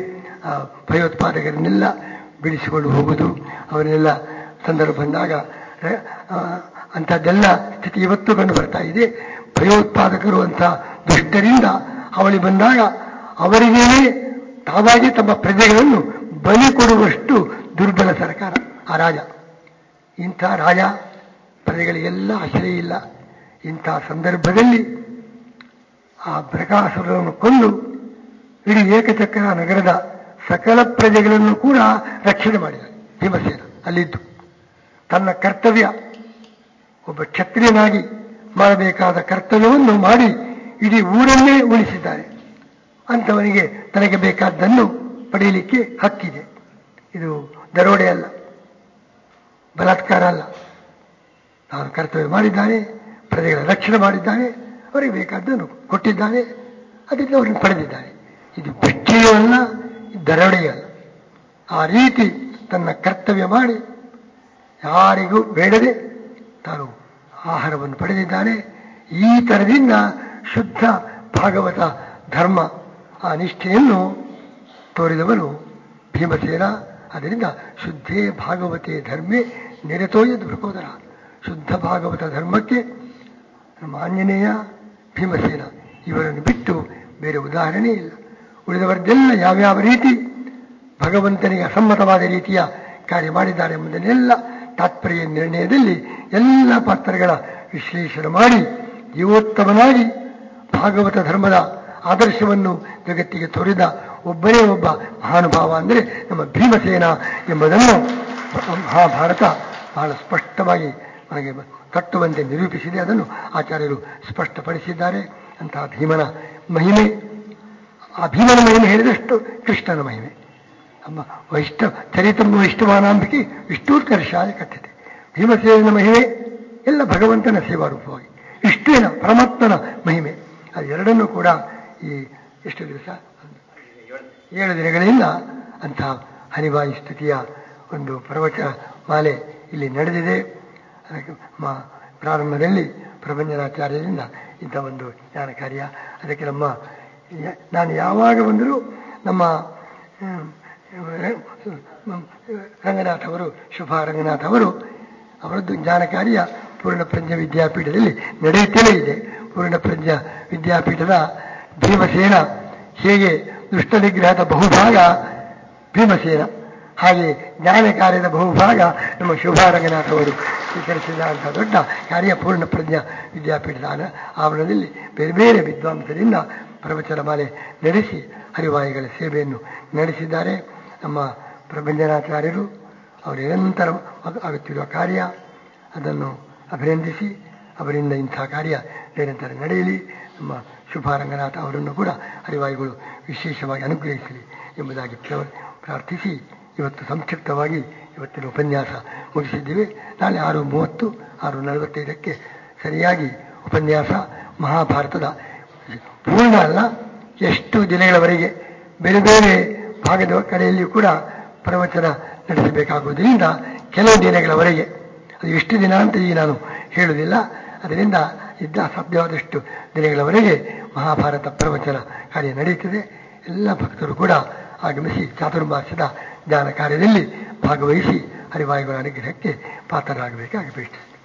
ಆ ಭಯೋತ್ಪಾದಕರನ್ನೆಲ್ಲ ಬಿಡಿಸಿಕೊಂಡು ಹೋಗುವುದು ಅವರನ್ನೆಲ್ಲ ಸಂದರ್ಭ ಬಂದಾಗ ರ- ಆ, ಅಂಥದ್ದೆಲ್ಲ ಸ್ಥಿತಿ ಇವತ್ತು ಕಂಡು ಬರ್ತಾ ಇದೆ ಭಯೋತ್ಪಾದಕರು ಅಂತ ದುಷ್ಟರಿಂದ ಅವಳಿ ಬಂದಾಗ ಅವರಿಗೇನೆ ತಾವಾಗಿ ತಮ್ಮ ಪ್ರಜೆಗಳನ್ನು ಬಲಿ ಕೊಡುವಷ್ಟು ದುರ್ಬಲ ಸರ್ಕಾರ ಆ ರಾಜ ಇಂಥ ರಾಜ ಪ್ರಜೆಗಳಿಗೆಲ್ಲ ಆಶ್ರಯ ಇಲ್ಲ ಇಂಥ ಸಂದರ್ಭದಲ್ಲಿ ಆ ಪ್ರಕಾಶವನ್ನು ಕೊಂದು ಇಡೀ ಏಕಚಕ್ರ ನಗರದ ಸಕಲ ಪ್ರಜೆಗಳನ್ನು ಕೂಡ ರಕ್ಷಣೆ ಮಾಡಿದ ಭೀಮಸೇನ ಅಲ್ಲಿದ್ದು ತನ್ನ ಕರ್ತವ್ಯ ಒಬ್ಬ ಕ್ಷತ್ರಿಯನಾಗಿ ಮಾಡಬೇಕಾದ ಕರ್ತವ್ಯವನ್ನು ಮಾಡಿ ಇಡೀ ಊರನ್ನೇ ಉಳಿಸಿದ್ದಾನೆ ಅಂಥವನಿಗೆ ತನಗೆ ಬೇಕಾದ್ದನ್ನು ಪಡೆಯಲಿಕ್ಕೆ ಹಕ್ಕಿದೆ ಇದು ದರೋಡೆ ಅಲ್ಲ ಬಲಾತ್ಕಾರ ಅಲ್ಲ ತಾನು ಕರ್ತವ್ಯ ಮಾಡಿದ್ದಾನೆ ಪ್ರಜೆಗಳ ರಕ್ಷಣೆ ಮಾಡಿದ್ದಾನೆ ಅವರಿಗೆ ಬೇಕಾದ್ದನ್ನು ಕೊಟ್ಟಿದ್ದಾನೆ ಅದರಿಂದ ಅವರನ್ನು ಪಡೆದಿದ್ದಾನೆ ಇದು ಭಿಕ್ಷೆಯೂ ಅಲ್ಲ ಇದು ದರೋಡೆಯೂ ಅಲ್ಲ ಆ ರೀತಿ ತನ್ನ ಕರ್ತವ್ಯ ಮಾಡಿ ಯಾರಿಗೂ ಬೇಡದೆ ತಾನು ಆಹಾರವನ್ನು ಪಡೆದಿದ್ದಾನೆ ಈ ಥರದಿಂದ ಶುದ್ಧ ಭಾಗವತ ಧರ್ಮ ಆ ನಿಷ್ಠೆಯನ್ನು ತೋರಿದವನು ಭೀಮಸೇನ ಅದರಿಂದ ಶುದ್ಧೇ ಭಾಗವತೆ ಧರ್ಮೇ ನಿರತೋಯದ ಪ್ರಕೋದರ ಶುದ್ಧ ಭಾಗವತ ಧರ್ಮಕ್ಕೆ ನಮ್ಮ ಆಂಜನೇಯ ಭೀಮಸೇನ ಇವರನ್ನು ಬಿಟ್ಟು ಬೇರೆ ಉದಾಹರಣೆ ಇಲ್ಲ ಉಳಿದವರದ್ದೆಲ್ಲ ಯಾವ್ಯಾವ ರೀತಿ ಭಗವಂತನಿಗೆ ಅಸಮ್ಮತವಾದ ರೀತಿಯ ಕಾರ್ಯ ಮಾಡಿದ್ದಾರೆ ಎಂಬುದನ್ನೆಲ್ಲ ತಾತ್ಪರ್ಯ ನಿರ್ಣಯದಲ್ಲಿ ಎಲ್ಲ ಪಾತ್ರಗಳ ವಿಶ್ಲೇಷಣೆ ಮಾಡಿ ಜೀವೋತ್ತಮನಾಗಿ ಭಾಗವತ ಧರ್ಮದ ಆದರ್ಶವನ್ನು ಜಗತ್ತಿಗೆ ತೋರಿದ ಒಬ್ಬನೇ ಒಬ್ಬ ಮಹಾನುಭಾವ ಅಂದರೆ ನಮ್ಮ ಭೀಮಸೇನ ಎಂಬುದನ್ನು ಮಹಾಭಾರತ ಬಹಳ ಸ್ಪಷ್ಟವಾಗಿ ನನಗೆ ಕಟ್ಟುವಂತೆ ನಿರೂಪಿಸಿದೆ ಅದನ್ನು ಆಚಾರ್ಯರು ಸ್ಪಷ್ಟಪಡಿಸಿದ್ದಾರೆ ಅಂತಹ ಭೀಮನ ಮಹಿಮೆ ಆ ಭೀಮನ ಮಹಿಮೆ ಹೇಳಿದಷ್ಟು ಕೃಷ್ಣನ ಮಹಿಮೆ ಅಮ್ಮ ವೈಷ್ಣ ಚರಿತಂ ವೈಷ್ಣವಾನಾಂಬಿಕೆ ವಿಷ್ಣುರ್ಕರ್ಷಾಯ ಕಥ್ಯತೆ ಭೀಮಸೇನ ಮಹಿಮೆ ಎಲ್ಲ ಭಗವಂತನ ಸೇವಾರೂಪವಾಗಿ ಇಷ್ಟೇನ ಪರಮಾತ್ಮನ ಮಹಿಮೆ ಅದೆರಡನ್ನೂ ಕೂಡ ಈ ಎಷ್ಟು ದಿವಸ ಏಳು ದಿನಗಳಿಂದ ಅಂಥ ಹನಿವಾಯಿ ಸ್ತುತಿಯ ಒಂದು ಪ್ರವಚನ ಮಾಲೆ ಇಲ್ಲಿ ನಡೆದಿದೆ ಅದಕ್ಕೆ ಮ- ಪ್ರಾರಂಭದಲ್ಲಿ ಪ್ರಪಂಚನಾಚಾರ್ಯರಿಂದ ಇಂಥ ಒಂದು ಜ್ಞಾನ ಕಾರ್ಯ ಅದಕ್ಕೆ ನಮ್ಮ ಯ- ನಾನು ಯಾವಾಗ ಬಂದರೂ ನಮ್ಮ ಹ್ಮ್, ಹ್ಮ್, ರಂಗನಾಥ್ ಅವರು ಶುಭ ರಂಗನಾಥ್ ಅವರು ಅವರದ್ದು ಜ್ಞಾನ ಕಾರ್ಯ ಪೂರ್ಣಪ್ರಜ್ಞ ವಿದ್ಯಾಪೀಠದಲ್ಲಿ ನಡೆಯುತ್ತಲೇ ಇದೆ ಪೂರ್ಣಪ್ರಜ್ಞ ವಿದ್ಯಾಪೀಠದ ಭೀಮಸೇನ ಹೇಗೆ ದುಷ್ಟ ನಿಗ್ರಹದ ಬಹುಭಾಗ ಭೀಮಸೇನ ಹಾಗೆ ಜ್ಞಾನ ಕಾರ್ಯದ ಬಹುಭಾಗ ನಮ್ಮ ಶುಭ ರಂಗನಾಥ್ ಅವರು ಸ್ವೀಕರಿಸಿದಂಥ ದೊಡ್ಡ ಕಾರ್ಯ ಪೂರ್ಣ ಪ್ರಜ್ಞಾ ವಿದ್ಯಾಪೀಠದ ಆನ- ಆವರಣದಲ್ಲಿ ಬೇರೆ ಬೇರೆ ವಿದ್ವಾಂಸರಿಂದ ಪ್ರವಚನ ಮಾಲೆ ನಡೆಸಿ ಹರಿವಾಯಿಗಳ ಸೇವೆಯನ್ನು ನಡೆಸಿದ್ದಾರೆ ನಮ್ಮ ಪ್ರಬಂಧನಾಚಾರ್ಯರು ಅವರು ನಿರಂತರ ಆಗ- ಆಗುತ್ತಿರುವ ಕಾರ್ಯ ಅದನ್ನು ಅಭಿನಂದಿಸಿ ಅವರಿಂದ ಇಂಥ ಕಾರ್ಯ ನಿರಂತರ ನಡೆಯಲಿ ನಮ್ಮ ಶುಭ ರಂಗನಾಥ ಅವರನ್ನು ಕೂಡ ಹರಿವಾಯುಗಳು ವಿಶೇಷವಾಗಿ ಅನುಗ್ರಹಿಸಲಿ ಎಂಬುದಾಗಿ ಪ್ರ- ಪ್ರಾರ್ಥಿಸಿ ಇವತ್ತು ಸಂಕ್ಷಿಪ್ತವಾಗಿ ಇವತ್ತಿನ ಉಪನ್ಯಾಸ ಮುಗಿಸಿದ್ದೀವಿ ನಾಳೆ ಆರು ಮೂವತ್ತು ಆರು ನಲವತ್ತೈದಕ್ಕೆ ಸರಿಯಾಗಿ ಉಪನ್ಯಾಸ ಮಹಾಭಾರತದ ಪೂರ್ಣ ಅಲ್ಲ ಎಷ್ಟು ದಿನಗಳವರೆಗೆ ಬೇರೆ ಬೇರೆ ಭಾಗದ ಕಡೆಯಲ್ಲಿಯೂ ಕೂಡ ಪ್ರವಚನ ನಡೆಸಬೇಕಾಗುವುದರಿಂದ ಕೆಲವು ದಿನಗಳವರೆಗೆ ಅದು ಎಷ್ಟು ದಿನ ಅಂತ ಈಗ ನಾನು ಹೇಳುವುದಿಲ್ಲ ಅದರಿಂದ ಇದ್ದ ಸಾಧ್ಯವಾದಷ್ಟು ದಿನಗಳವರೆಗೆ ಮಹಾಭಾರತ ಪ್ರವಚನ ಕಾರ್ಯ ನಡೆಯುತ್ತದೆ ಎಲ್ಲ ಭಕ್ತರು ಕೂಡ ಆಗಮಿಸಿ ಚಾತುರ್ಮಾಸ್ಯದ ಜ್ಞಾನ ಕಾರ್ಯದಲ್ಲಿ ಭಾಗವಹಿಸಿ ಹರಿವಾಯುಗಳ ಅನುಗ್ರಹಕ್ಕೆ ಪಾತ್ರರಾಗಬೇಕಾಗಿ ಬೇಡಿಸ್ತೇನೆ